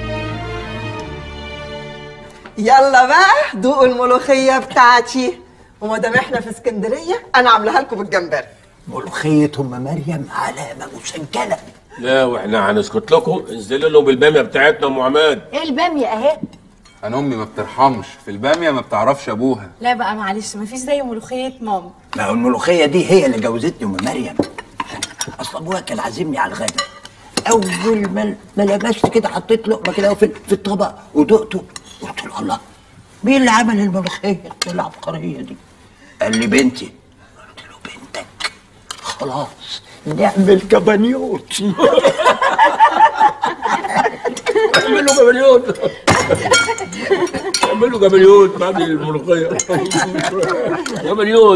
يلا بقى دوقوا الملوخية بتاعتي وما دام احنا في اسكندريه انا عاملاها لكم بالجمبري ملوخية ام مريم علامة مسجلة لا واحنا هنسكت لكم انزلوا لهم بالباميه بتاعتنا ام عماد ايه الباميه اهي انا امي ما بترحمش في الباميه ما بتعرفش ابوها لا بقى معلش مفيش زي ملوخيه ماما ما هو الملوخية دي هي اللي جوزتني ام مريم اصل ابوها كان عازمني على الغدا اول ما ما لبست كده حطيت لقمه كده في في الطبق ودقته قلت له الله مين اللي عمل الملوخيه العبقريه دي قال لي بنتي قلت له بنتك خلاص نعمل كبانيوت اعملوا جبليوت اعملوا جبليوت بعد الملوخيه جبليوت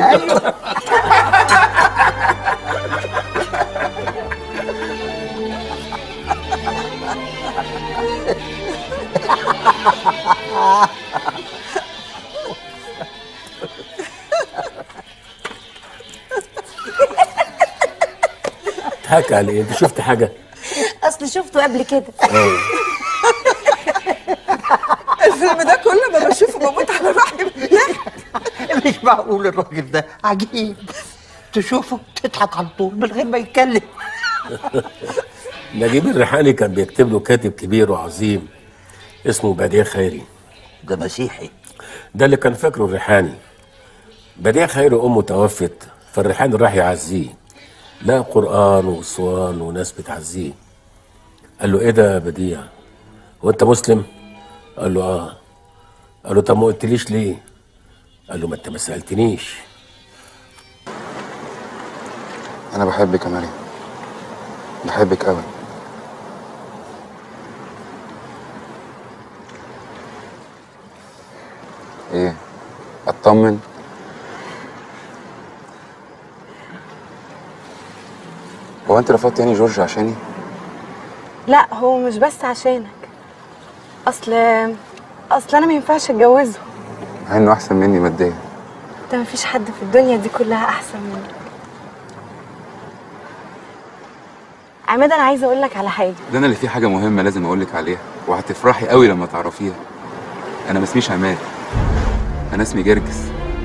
تضحك على ايه؟ انت شفت حاجه؟ اصل شفته قبل كده اه الفيلم ده كل ما بشوفه بموت على روحي مش معقول الراجل ده عجيب تشوفه تضحك على طول من غير ما يتكلم نجيب الريحاني كان بيكتب له كاتب كبير وعظيم اسمه بديع خيري ده مسيحي ده اللي كان فاكره الريحاني بديع خيري امه توفت فالريحاني راح يعزيه لا قران وصوان وناس بتعزيه قال له ايه ده يا بديع هو انت مسلم قال له اه قال له طب ما قلتليش ليه قال له ما انت ما سالتنيش انا بحبك يا مريم بحبك قوي ايه اطمن هو انت رفضت يعني جورج عشاني لا هو مش بس عشانك اصل اصل انا ما ينفعش اتجوزه مع انه احسن مني ماديا انت مفيش حد في الدنيا دي كلها احسن منك عماد انا عايزه اقول لك على حاجه ده انا اللي فيه حاجه مهمه لازم اقولك عليها وهتفرحي قوي لما تعرفيها انا ما اسميش عماد انا اسمي جرجس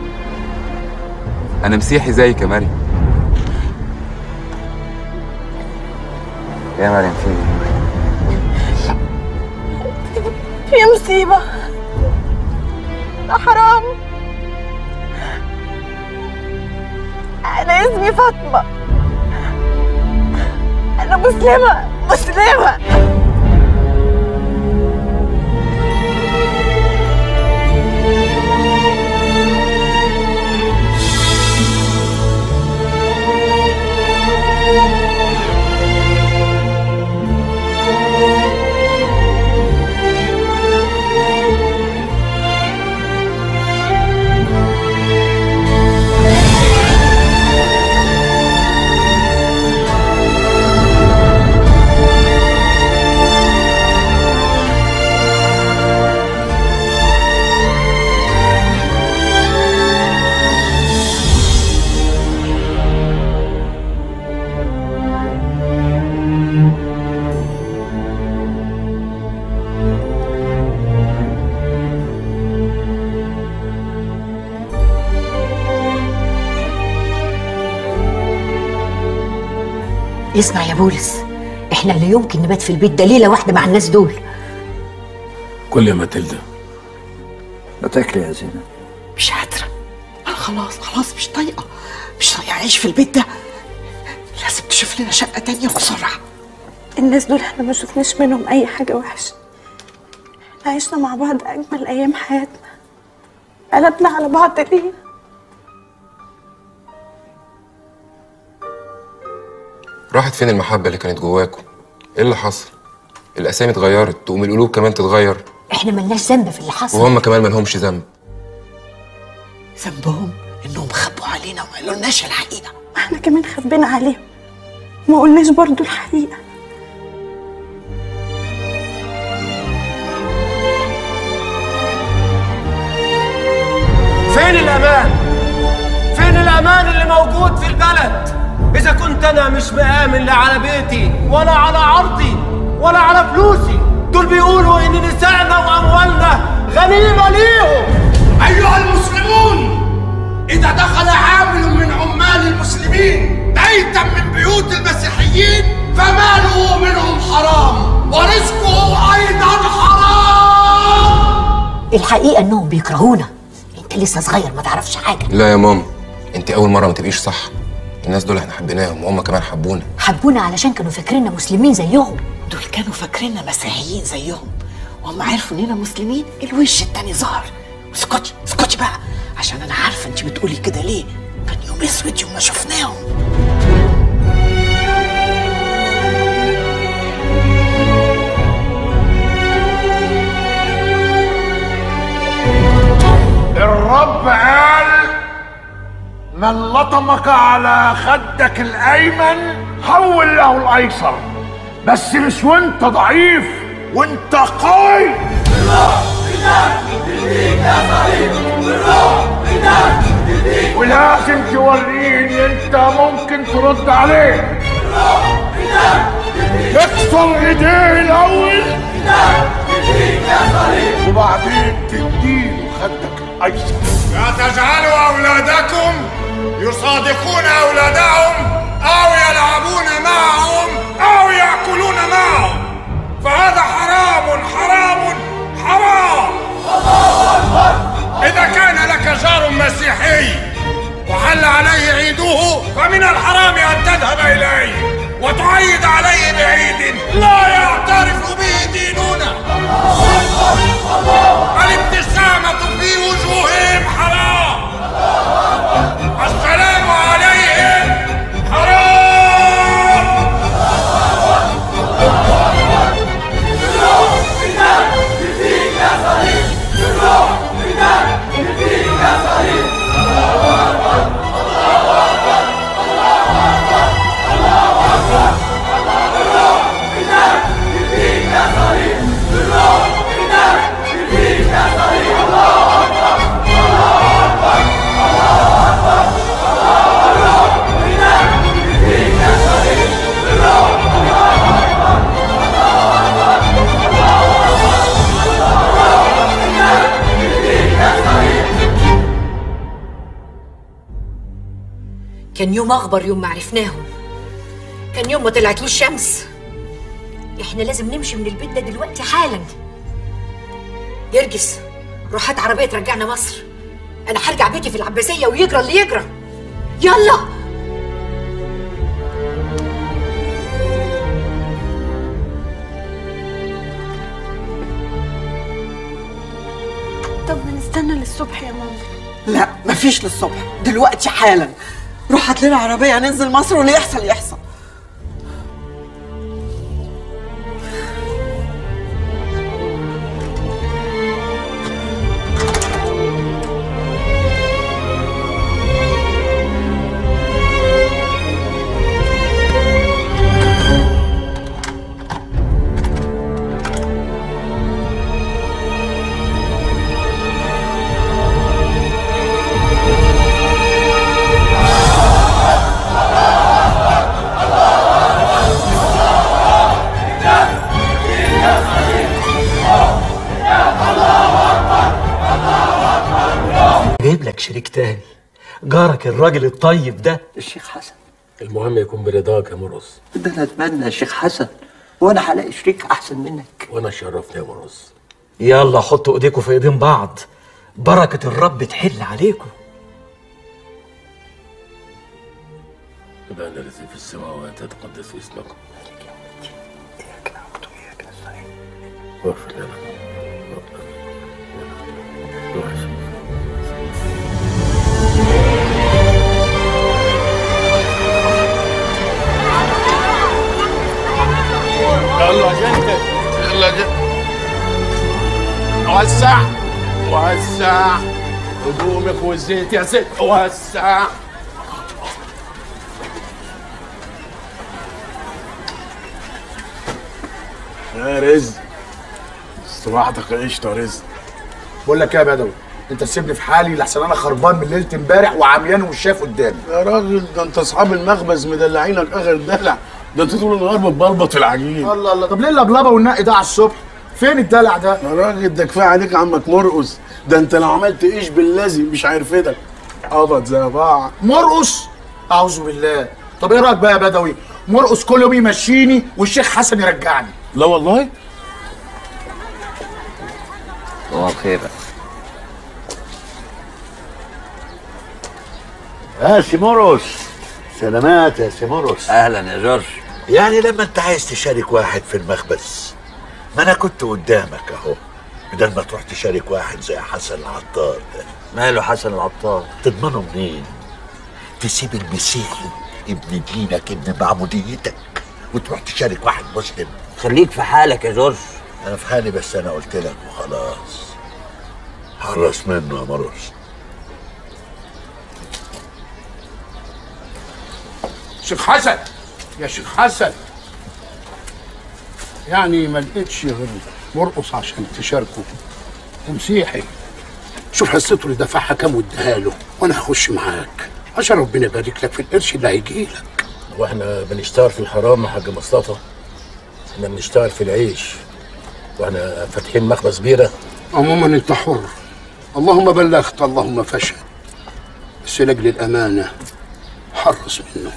انا مسيحي زيك يا مريم يا مريم في إيه؟ يا مصيبه ده حرام انا اسمي فاطمه انا مسلمه مسلمه اسمع يا بولس احنا لا يمكن نبات في البيت ده ليله واحده مع الناس دول كل يا ماتيلدا ما تاكلي يا زينب مش قادره انا خلاص خلاص مش طايقه مش طايقه اعيش في البيت ده لازم تشوف لنا شقه تانية بسرعه الناس دول احنا ما شفناش منهم اي حاجه وحشه احنا عشنا مع بعض اجمل ايام حياتنا قلبنا على بعض ليه راحت فين المحبه اللي كانت جواكم ايه اللي حصل الاسامي اتغيرت تقوم القلوب كمان تتغير احنا ملناش ذنب في اللي حصل وهم كمان مالهمش ذنب ذنبهم انهم خبوا علينا وما قالولناش الحقيقه احنا كمان خبينا عليهم ما قلناش برضو الحقيقه فين الأمان؟ فين الأمان اللي موجود في البلد؟ إذا كنت أنا مش مآمن لا على بيتي ولا على عرضي ولا على فلوسي دول بيقولوا إن نسائنا وأموالنا غنيمة ليهم أيها المسلمون الحقيقه انهم بيكرهونا انت لسه صغير ما تعرفش حاجه لا يا ماما انت اول مره ما تبقيش صح الناس دول احنا حبيناهم وهم كمان حبونا حبونا علشان كانوا فاكريننا مسلمين زيهم دول كانوا فاكريننا مسيحيين زيهم وهم عرفوا اننا مسلمين الوش التاني ظهر اسكتي اسكتي بقى عشان انا عارفه انت بتقولي كده ليه كان يوم اسود يوم ما شفناهم الرب قال من لطمك على خدك الايمن حول له الايسر بس مش وانت ضعيف وانت قوي ولازم توريني انت ممكن ترد عليه تكسر ايديه الاول وبعدين تديله خدك الايسر لا تجعلوا أولادكم يصادقون أولادهم أو يلعبون معهم أو يأكلون معهم فهذا حرام حرام حرام إذا كان لك جار مسيحي وحل عليه عيده فمن الحرام أن تذهب إليه وتعيد عليه بعيد لا يعترف به ديننا الابتسامة في وجوههم حرام السلام عليهم حرام كان يوم اخبر يوم ما عرفناهم كان يوم ما طلعتلوش شمس احنا لازم نمشي من البيت ده دلوقتي حالا جرجس روح هات عربيه ترجعنا مصر انا هرجع بيتي في العباسيه ويجرى اللي يجرى يلا طب ما نستنى للصبح يا ماما لا مفيش للصبح دلوقتي حالا روح هات لنا عربيه ننزل مصر واللي يحصل يحصل جايب لك شريك تاني جارك الراجل الطيب ده الشيخ حسن المهم يكون برضاك يا مرقص ده انا اتمنى يا شيخ حسن وانا هلاقي شريك احسن منك وانا شرفني يا مرقص يلا حطوا ايديكم في ايدين بعض بركة الرب تحل عليكم أبانا الذي في السماوات يتقدس اسمك واغفر لنا يلا جنت يلا جنت وسع وسع هدومك والزيت يا ست وسع يا رزق استراحتك قشطه يا رزق بقول لك ايه يا بدوي انت تسيبني في حالي لحسن انا خربان من ليله امبارح وعميان ومش شايف قدامي يا راجل ده انت اصحاب المخبز مدلعينك اخر دلع ده انت طول النهار بتبلبط في العجين الله الله طب ليه اللبلبه والنقي ده على الصبح فين الدلع ده يا راجل ده كفايه عليك عمك مرقص ده انت لو عملت ايش بالذي مش عارفتك قبض زي بعض مرقص اعوذ بالله طب ايه رايك بقى يا بدوي مرقص كل يوم يمشيني والشيخ حسن يرجعني لا والله صباح الخير يا سيموروس سلامات يا سيموروس اهلا يا جورج يعني لما انت عايز تشارك واحد في المخبز ما انا كنت قدامك اهو بدل ما تروح تشارك واحد زي حسن العطار ده ماله حسن العطار تضمنه منين تسيب المسيحي ابن دينك ابن معموديتك وتروح تشارك واحد مسلم خليك في حالك يا جورج انا في حالي بس انا قلت لك وخلاص حرص منه يا مروس شيخ حسن يا شيخ حسن يعني ما لقيتش غير مرقص عشان تشاركه ومسيحي شوف حصته اللي دفعها كام واديها له وانا هخش معاك عشان ربنا يبارك لك في القرش اللي هيجي لك واحنا بنشتغل في الحرام يا حاج مصطفى احنا بنشتغل في العيش واحنا فاتحين مخبز بيره عموما انت حر اللهم بلغت اللهم فشل بس لاجل الامانه حرص منه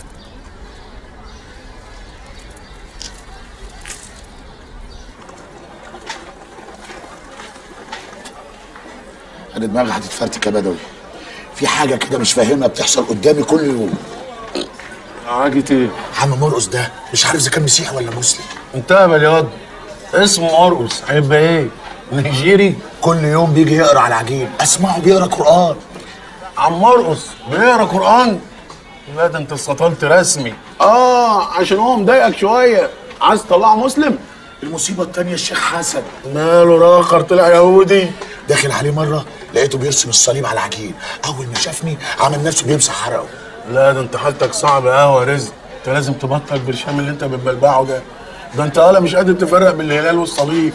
انا دماغي هتتفرتك يا بدوي في حاجه كده مش فاهمها بتحصل قدامي كل يوم حاجة ايه؟ عم مرقص ده مش عارف اذا كان مسيحي ولا مسلم انتهى ملياض اسمه مرقص هيبقى ايه؟ نيجيري؟ كل يوم بيجي يقرا على العجين اسمعه بيقرا قران عم مرقص بيقرا قران؟ لا ده انت استطلت رسمي اه عشان هو مضايقك شويه عايز تطلعه مسلم؟ المصيبه التانيه الشيخ حسن ماله راخر طلع يهودي داخل عليه مره لقيته بيرسم الصليب على العجين اول ما شافني عمل نفسه بيمسح عرقه لا ده انت حالتك صعبة قوي يا رزق انت لازم تبطل برشام اللي انت بتبلبعه ده ده انت ولا مش قادر تفرق بين الهلال والصليب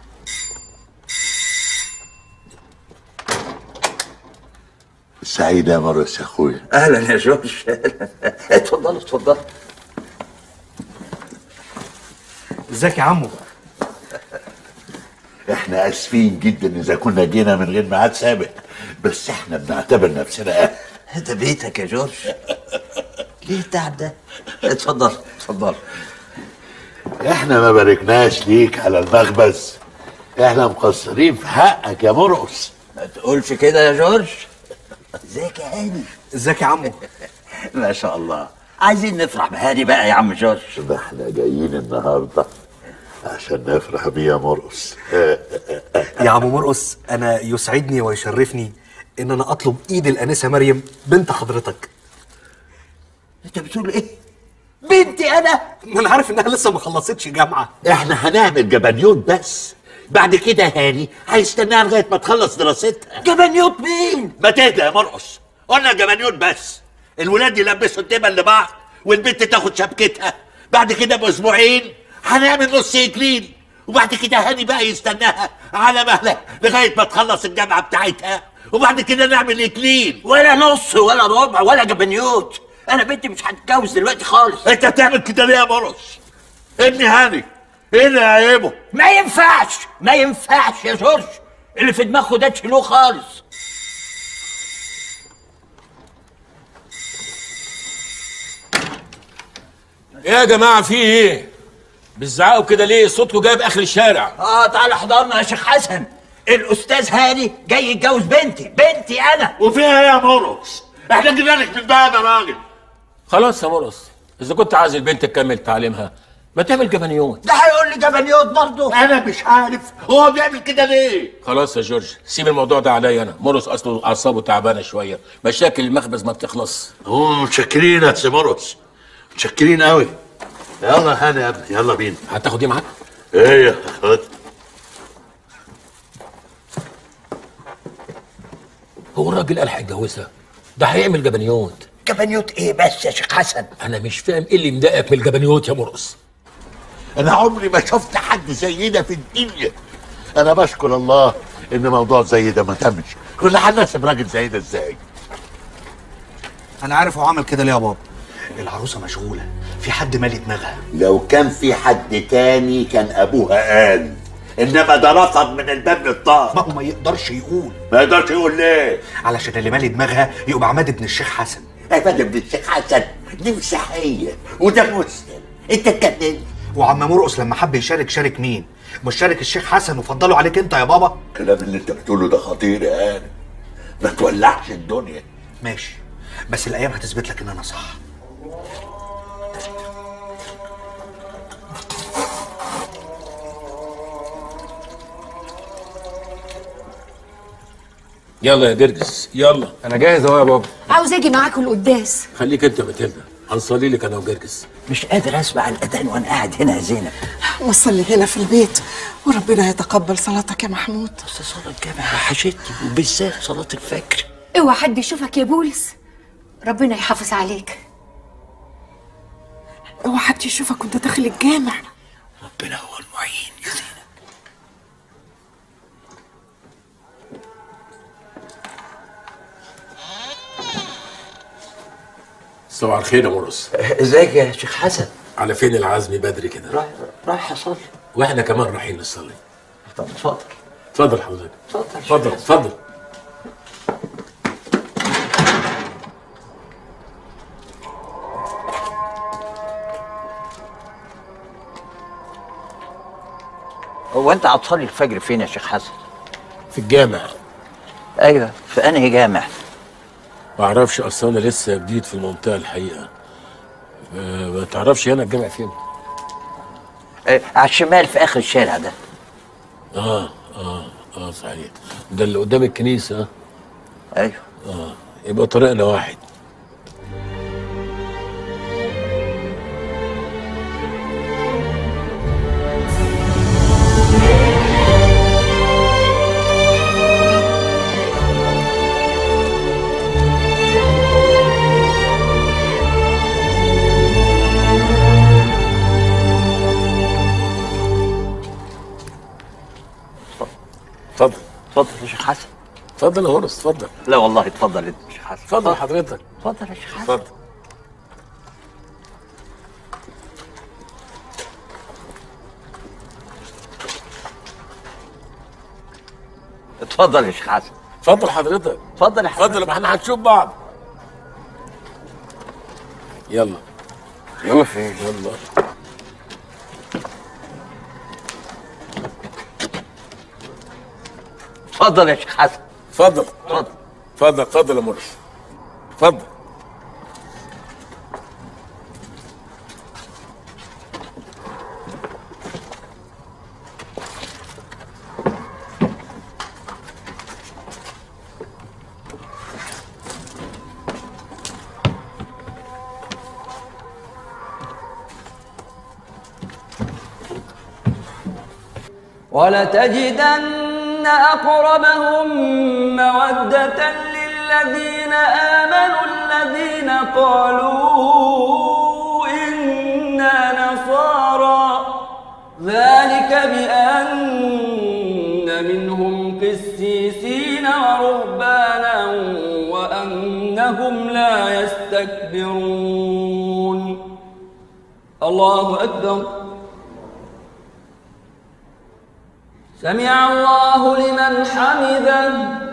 سعيد يا مرقص يا اخويا اهلا يا جورج اتفضل اتفضل ازيك يا عمو احنا اسفين جدا اذا كنا جينا من غير ميعاد سابق بس احنا بنعتبر نفسنا اهل ده بيتك يا جورج ليه التعب ده اتفضل اتفضل احنا ما باركناش ليك على المخبز احنا مقصرين في حقك يا مرقص ما تقولش كده يا جورج ازيك يا هاني ازيك يا عمو ما شاء الله عايزين نفرح بهاني بقى يا عم جورج ده احنا جايين النهارده عشان نفرح بيه يا مرقص يا عم مرقص انا يسعدني ويشرفني ان انا اطلب ايد الانسه مريم بنت حضرتك انت بتقول ايه بنتي انا ما انا عارف انها لسه ما خلصتش جامعه احنا هنعمل جبنيوت بس بعد كده هاني هيستناها لغايه ما تخلص دراستها جبنيوت مين ما تهدى يا مرقص قلنا جبنيوت بس الولاد يلبسوا الدبل لبعض والبنت تاخد شبكتها بعد كده باسبوعين هنعمل نص اكليل وبعد كده هاني بقى يستناها على مهلها لغايه ما تخلص الجامعه بتاعتها وبعد كده نعمل اكليل ولا نص ولا ربع ولا جبنيوت انا بنتي مش هتتجوز دلوقتي خالص انت بتعمل كده ليه يا مرقص ابني هاني ايه اللي عيبه ما ينفعش ما ينفعش يا جورج اللي في دماغه ده تشيلوه خالص ايه يا جماعه في ايه بتزعقوا كده ليه صوتكم جايب اخر الشارع اه تعالى حضرنا يا شيخ حسن الاستاذ هاني جاي يتجوز بنتي بنتي انا وفيها ايه يا مرقص احنا جينا لك من باب يا راجل خلاص يا مرقص اذا كنت عايز البنت تكمل تعليمها ما تعمل جبنيوت ده هيقول لي جبنيوت برضه انا مش عارف هو بيعمل كده ليه خلاص يا جورج سيب الموضوع ده عليا انا مرقص اصله اعصابه تعبانه شويه مشاكل المخبز ما بتخلص هو متشكرين يا سي مرقص متشكرين قوي يلا يا هاني يا ابني يلا بينا هتاخد ايه معاك ايه خد هو الراجل قال هيتجوزها ده هيعمل جبنيوت جبنيوت ايه بس يا شيخ حسن انا مش فاهم ايه اللي مضايقك من الجبنيوت يا مرقص انا عمري ما شفت حد زي ده في الدنيا انا بشكر الله ان موضوع زي ده ما تمش كنا هنناسب راجل زي ده ازاي انا عارف هو عمل كده ليه يا بابا العروسه مشغوله في حد مالي دماغها لو كان في حد تاني كان ابوها قال انما ده رفض من الباب للطاق ما هو ما يقدرش يقول ما يقدرش يقول ليه علشان اللي مالي دماغها يبقى عماد ابن الشيخ حسن يا فندم ابن الشيخ حسن دي مسيحيه وده مسلم انت اتجننت وعم مرقص لما حب يشارك شارك مين مشارك الشيخ حسن وفضلوا عليك انت يا بابا الكلام اللي انت بتقوله ده خطير يا هاني ما تولعش الدنيا ماشي بس الايام هتثبت لك ان انا صح يلا يا جرجس يلا انا جاهز اهو يا بابا عاوز اجي معاكم القداس خليك انت متلدة هنصلي لك انا وجرجس مش قادر اسمع الاذان وانا قاعد هنا يا زينب وصلي هنا في البيت وربنا يتقبل صلاتك يا محمود بس صلاة الجامع وحشتني وبالذات صلاة الفجر اوعى حد يشوفك يا بولس ربنا يحافظ عليك اوعى حد يشوفك وانت داخل الجامع ربنا هو المعين يا زينب صباح الخير يا مرقص ازيك يا شيخ حسن على فين العزم بدري كده رايح رايح اصلي واحنا كمان رايحين نصلي طب اتفضل اتفضل حضرتك اتفضل اتفضل اتفضل هو انت هتصلي الفجر فين يا شيخ حسن؟ في الجامع ايوه في انهي جامع؟ ما اعرفش اصل انا لسه جديد في المنطقه الحقيقه آه، ما تعرفش هنا الجامع فين اه على الشمال في اخر الشارع ده اه اه اه صحيح ده اللي قدام الكنيسه ايوه اه يبقى طريقنا واحد اتفضل اتفضل يا شيخ حسن اتفضل يا هرس اتفضل لا والله اتفضل انت يا شيخ حسن اتفضل حضرتك اتفضل يا شيخ حسن اتفضل اتفضل يا شيخ حسن اتفضل حضرتك اتفضل يا حسن اتفضل ما احنا هنشوف بعض يلا يلا فين يلا اتفضل يا شيخ حسن اتفضل اتفضل اتفضل اتفضل يا مرس اتفضل ولتجدن أقربهم مودة للذين آمنوا الذين قالوا إنا نصارى ذلك بأن منهم قسيسين ورهبانا وأنهم لا يستكبرون الله أكبر سمع الله لمن حمده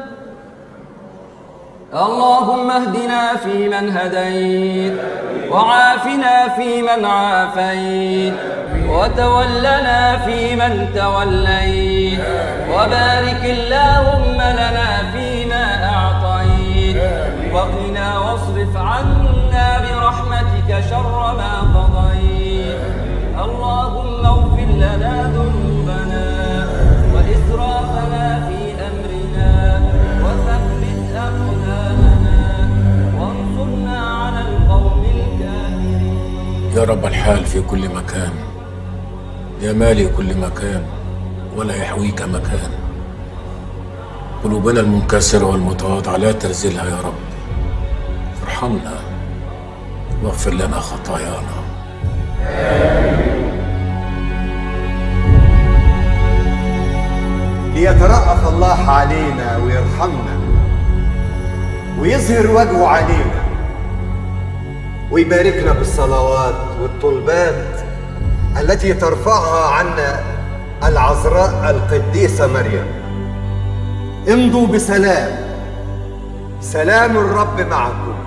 اللهم اهدنا فيمن هديت وعافنا فيمن عافيت وتولنا فيمن توليت وبارك اللهم لنا فيما أعطيت وقنا واصرف عنا برحمتك شر ما قضيت اللهم اغفر لنا ذنوبنا وإسرافنا في أمرنا وثبت أقدامنا وانصرنا على القوم الكافرين يا رب الحال في كل مكان يا مالي كل مكان ولا يحويك مكان قلوبنا المنكسرة والمتواضعة لا ترزلها يا رب ارحمنا واغفر لنا خطايانا ليترأف الله علينا ويرحمنا ويظهر وجهه علينا ويباركنا بالصلوات والطلبات التي ترفعها عنا العذراء القديسة مريم امضوا بسلام سلام الرب معكم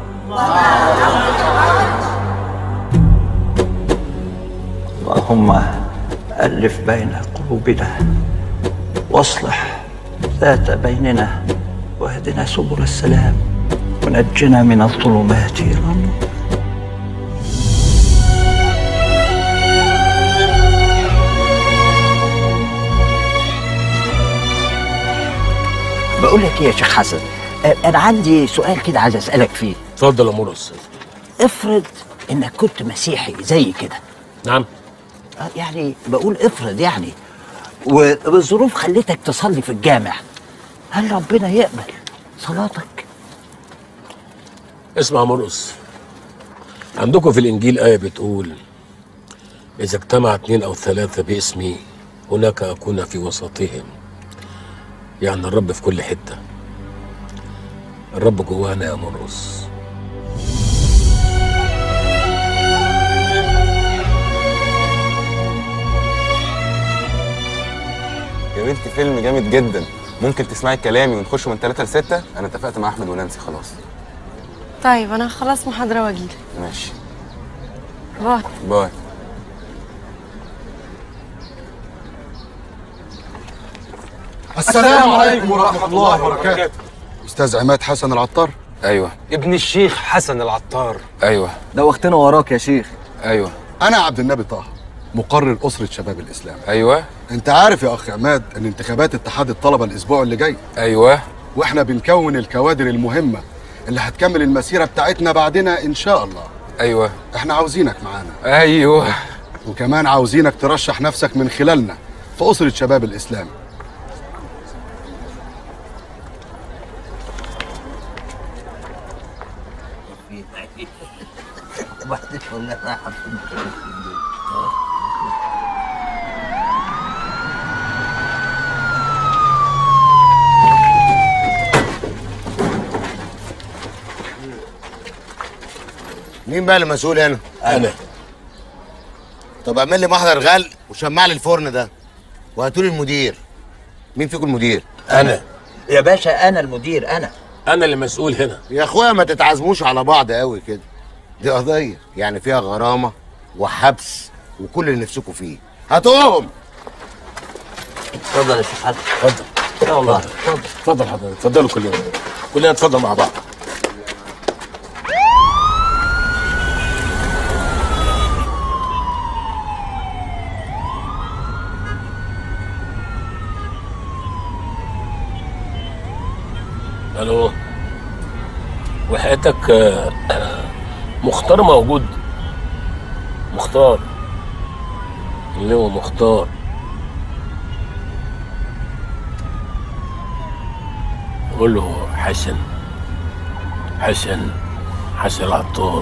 اللهم ألف بين قلوبنا قلوبنا واصلح ذات بيننا واهدنا سبل السلام ونجنا من الظلمات إلى النور بقول لك ايه يا شيخ حسن آه، انا عندي سؤال كده عايز اسالك فيه اتفضل يا مرقص افرض انك كنت مسيحي زي كده نعم آه، يعني بقول افرض يعني والظروف خلتك تصلي في الجامع هل ربنا يقبل صلاتك اسمع يا مرقص عندكم في الانجيل ايه بتقول اذا اجتمع اثنين او ثلاثه باسمي هناك اكون في وسطهم يعني الرب في كل حته الرب جوانا يا مرقص يا بنتي فيلم جامد جدا ممكن تسمعي كلامي ونخش من 3 ل 6 انا اتفقت مع احمد ونانسي خلاص طيب انا هخلص محاضرة واجيلك ماشي باي باي السلام عليكم ورحمة الله وبركاته أستاذ عماد حسن العطار ايوه ابن الشيخ حسن العطار ايوه دوختنا وراك يا شيخ ايوه أنا عبد النبي طه مقرر أسرة شباب الإسلام ايوه أنت عارف يا أخ عماد إن انتخابات اتحاد الطلبة الأسبوع اللي جاي ايوه وإحنا بنكون الكوادر المهمة اللي هتكمل المسيرة بتاعتنا بعدنا إن شاء الله ايوه إحنا عاوزينك معانا ايوه وكمان عاوزينك ترشح نفسك من خلالنا في أسرة شباب الإسلام وحدك والله راحة في مين بقى المسؤول هنا؟ انا طب اعمل لي محضر غل وشمع لي الفرن ده وهاتوا لي المدير مين فيكم المدير؟ انا يا باشا انا المدير انا انا اللي مسؤول هنا يا اخويا ما تتعزموش على بعض قوي كده دي قضيه يعني فيها غرامه وحبس وكل اللي نفسكم فيه هاتوهم اتفضل يا شيخ حسن اتفضل يا الله اتفضل اتفضل حضرتك اتفضلوا كلنا كلنا نتفضل مع بعض الو وحياتك آه، مختار موجود مختار اللي هو مختار قول له حسن حسن حسن العطار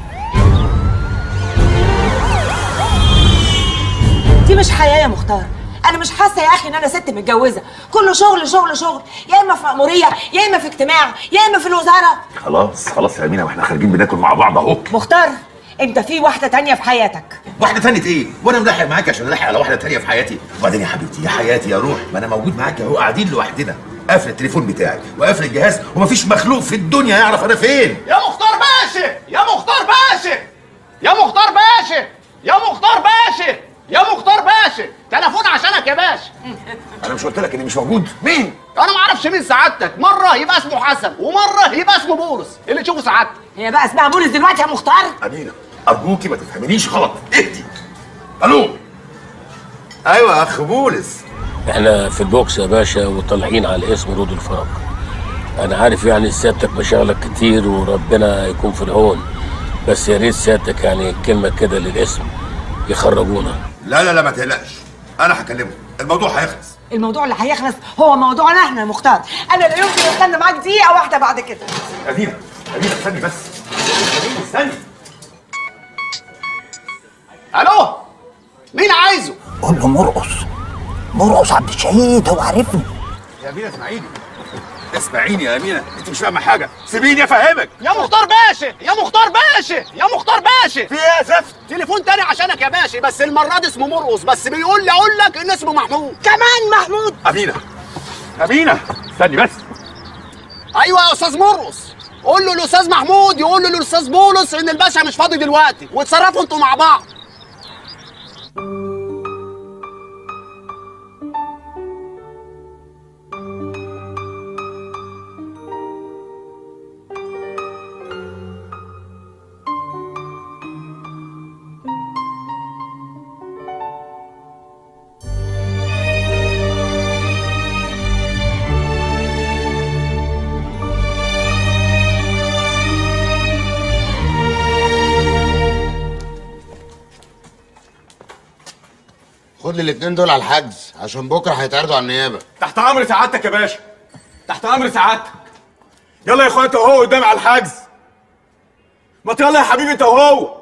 دي مش حياه يا مختار انا مش حاسه يا اخي ان انا ست متجوزه كله شغل شغل شغل يا اما في مأموريه يا اما في اجتماع يا اما في الوزاره خلاص خلاص يا امينه واحنا خارجين بناكل مع بعض اهو مختار انت في واحده تانية في حياتك واحده تانية ايه وانا ملاحق معاك عشان الاحق على واحده تانية في حياتي وبعدين يا حبيبتي يا حياتي يا روح ما انا موجود معاك اهو قاعدين لوحدنا قافل التليفون بتاعي وقافل الجهاز ومفيش مخلوق في الدنيا يعرف انا فين يا مختار باشا يا مختار باشا يا مختار باشا يا مختار باشا يا مختار باشا تليفون عشانك يا باشا انا مش قلت لك اني مش موجود مين انا ما اعرفش مين سعادتك مره يبقى اسمه حسن ومره يبقى اسمه بولس اللي تشوفه سعادتك هي بقى اسمها بولس دلوقتي يا مختار امينه ارجوكي ما تفهمنيش غلط اهدي الو ايوه يا اخ بولس احنا في البوكس يا باشا وطالعين على اسم رود الفرج انا عارف يعني سيادتك مشاغلك كتير وربنا يكون في العون بس يا ريت سيادتك يعني كلمه كده للاسم يخرجونا لا لا لا ما تقلقش انا هكلمه الموضوع هيخلص الموضوع اللي هيخلص هو موضوعنا احنا يا مختار انا لا يمكن استنى معاك دقيقه واحده بعد كده امينه امينه استني بس امينه استني الو مين عايزه قول له مرقص مرقص عبد الشهيد هو عارفني يا امينه اسمعيني اسمعيني يا امينه انت مش فاهمه حاجه سيبيني افهمك يا مختار باشا يا مختار باشا يا مختار باشا في ايه يا زفت تليفون تاني عشانك يا باشا بس المره دي اسمه مرقص بس بيقول لي اقول لك ان اسمه محمود كمان محمود امينه امينه استني بس ايوه يا استاذ مرقص قول له الاستاذ محمود يقول له الاستاذ بولس ان الباشا مش فاضي دلوقتي واتصرفوا انتوا مع بعض تاخد لي الاتنين دول على الحجز عشان بكره هيتعرضوا على النيابه تحت امر سعادتك يا باشا تحت امر سعادتك يلا يا اخويا انت وهو قدامي على الحجز ما يلا يا حبيبي انت وهو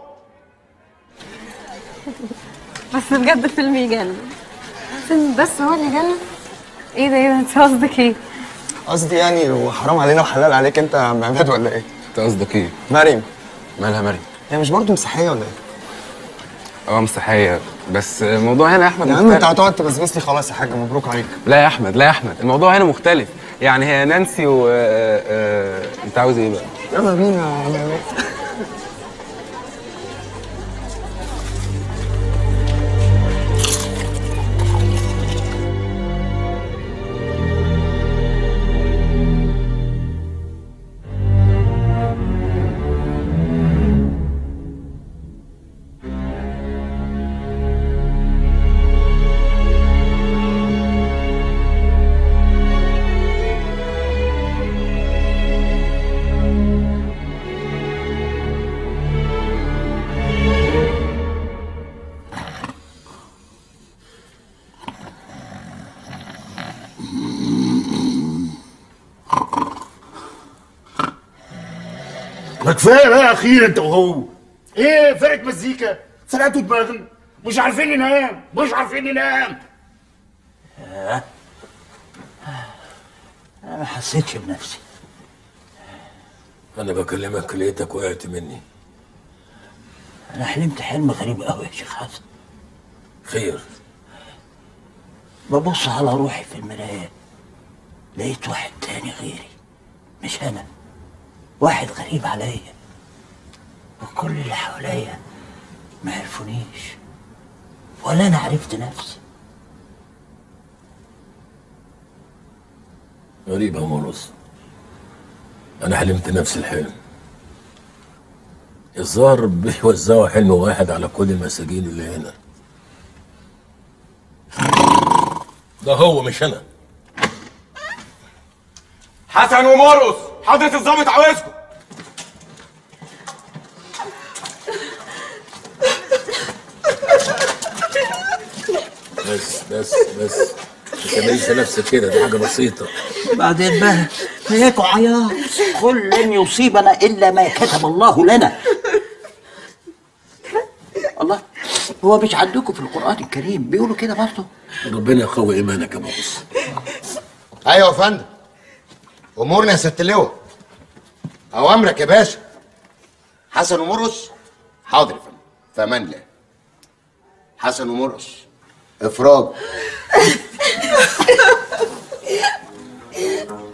بس بجد فيلم يجنن فيلم بس هو اللي يجنن ايه ده ايه ده انت قصدك ايه قصدي يعني هو حرام علينا وحلال عليك انت يا عم عماد ولا ايه؟ انت قصدك ايه؟ مريم مالها مريم؟ هي مش برضه مسيحيه ولا ايه؟ اه مسيحية بس الموضوع هنا يا احمد يا عم مختلف. انت هتقعد تبسبس لي خلاص يا حاج مبروك عليك لا يا احمد لا يا احمد الموضوع هنا مختلف يعني هي نانسي و آه، آه، انت عاوز ايه بقى؟ يلا بينا يا عم عماد ما كفايه بقى اخيرا انت وهو ايه فرقه مزيكا فرقتوا دماغنا مش عارفين ننام مش عارفين ننام انا ما حسيتش بنفسي انا بكلمك لقيتك وقعت مني انا حلمت حلم غريب قوي يا شيخ حسن خير ببص على روحي في المراية لقيت واحد تاني غيري مش أنا واحد غريب عليا وكل اللي حواليا ما عرفونيش ولا أنا عرفت نفسي غريبة يا مرقص أنا حلمت نفس الحلم الظاهر بيوزعوا حلم واحد على كل المساجين اللي هنا ده هو مش أنا حسن ومرقص حضرة الظابط عاوزكم بس بس بس ما تعملش نفسك كده دي حاجة بسيطة بعدين بقى هيكوا عياط قل لن يصيبنا إلا ما كتب الله لنا الله هو مش عندكم في القرآن الكريم بيقولوا كده برضه ربنا يقوي إيمانك يا مرقص ايوه يا فندم امورنا يا ست اللواء اوامرك يا باشا حسن ومرقص حاضر يا فندم في امان الله حسن ومرقص افراج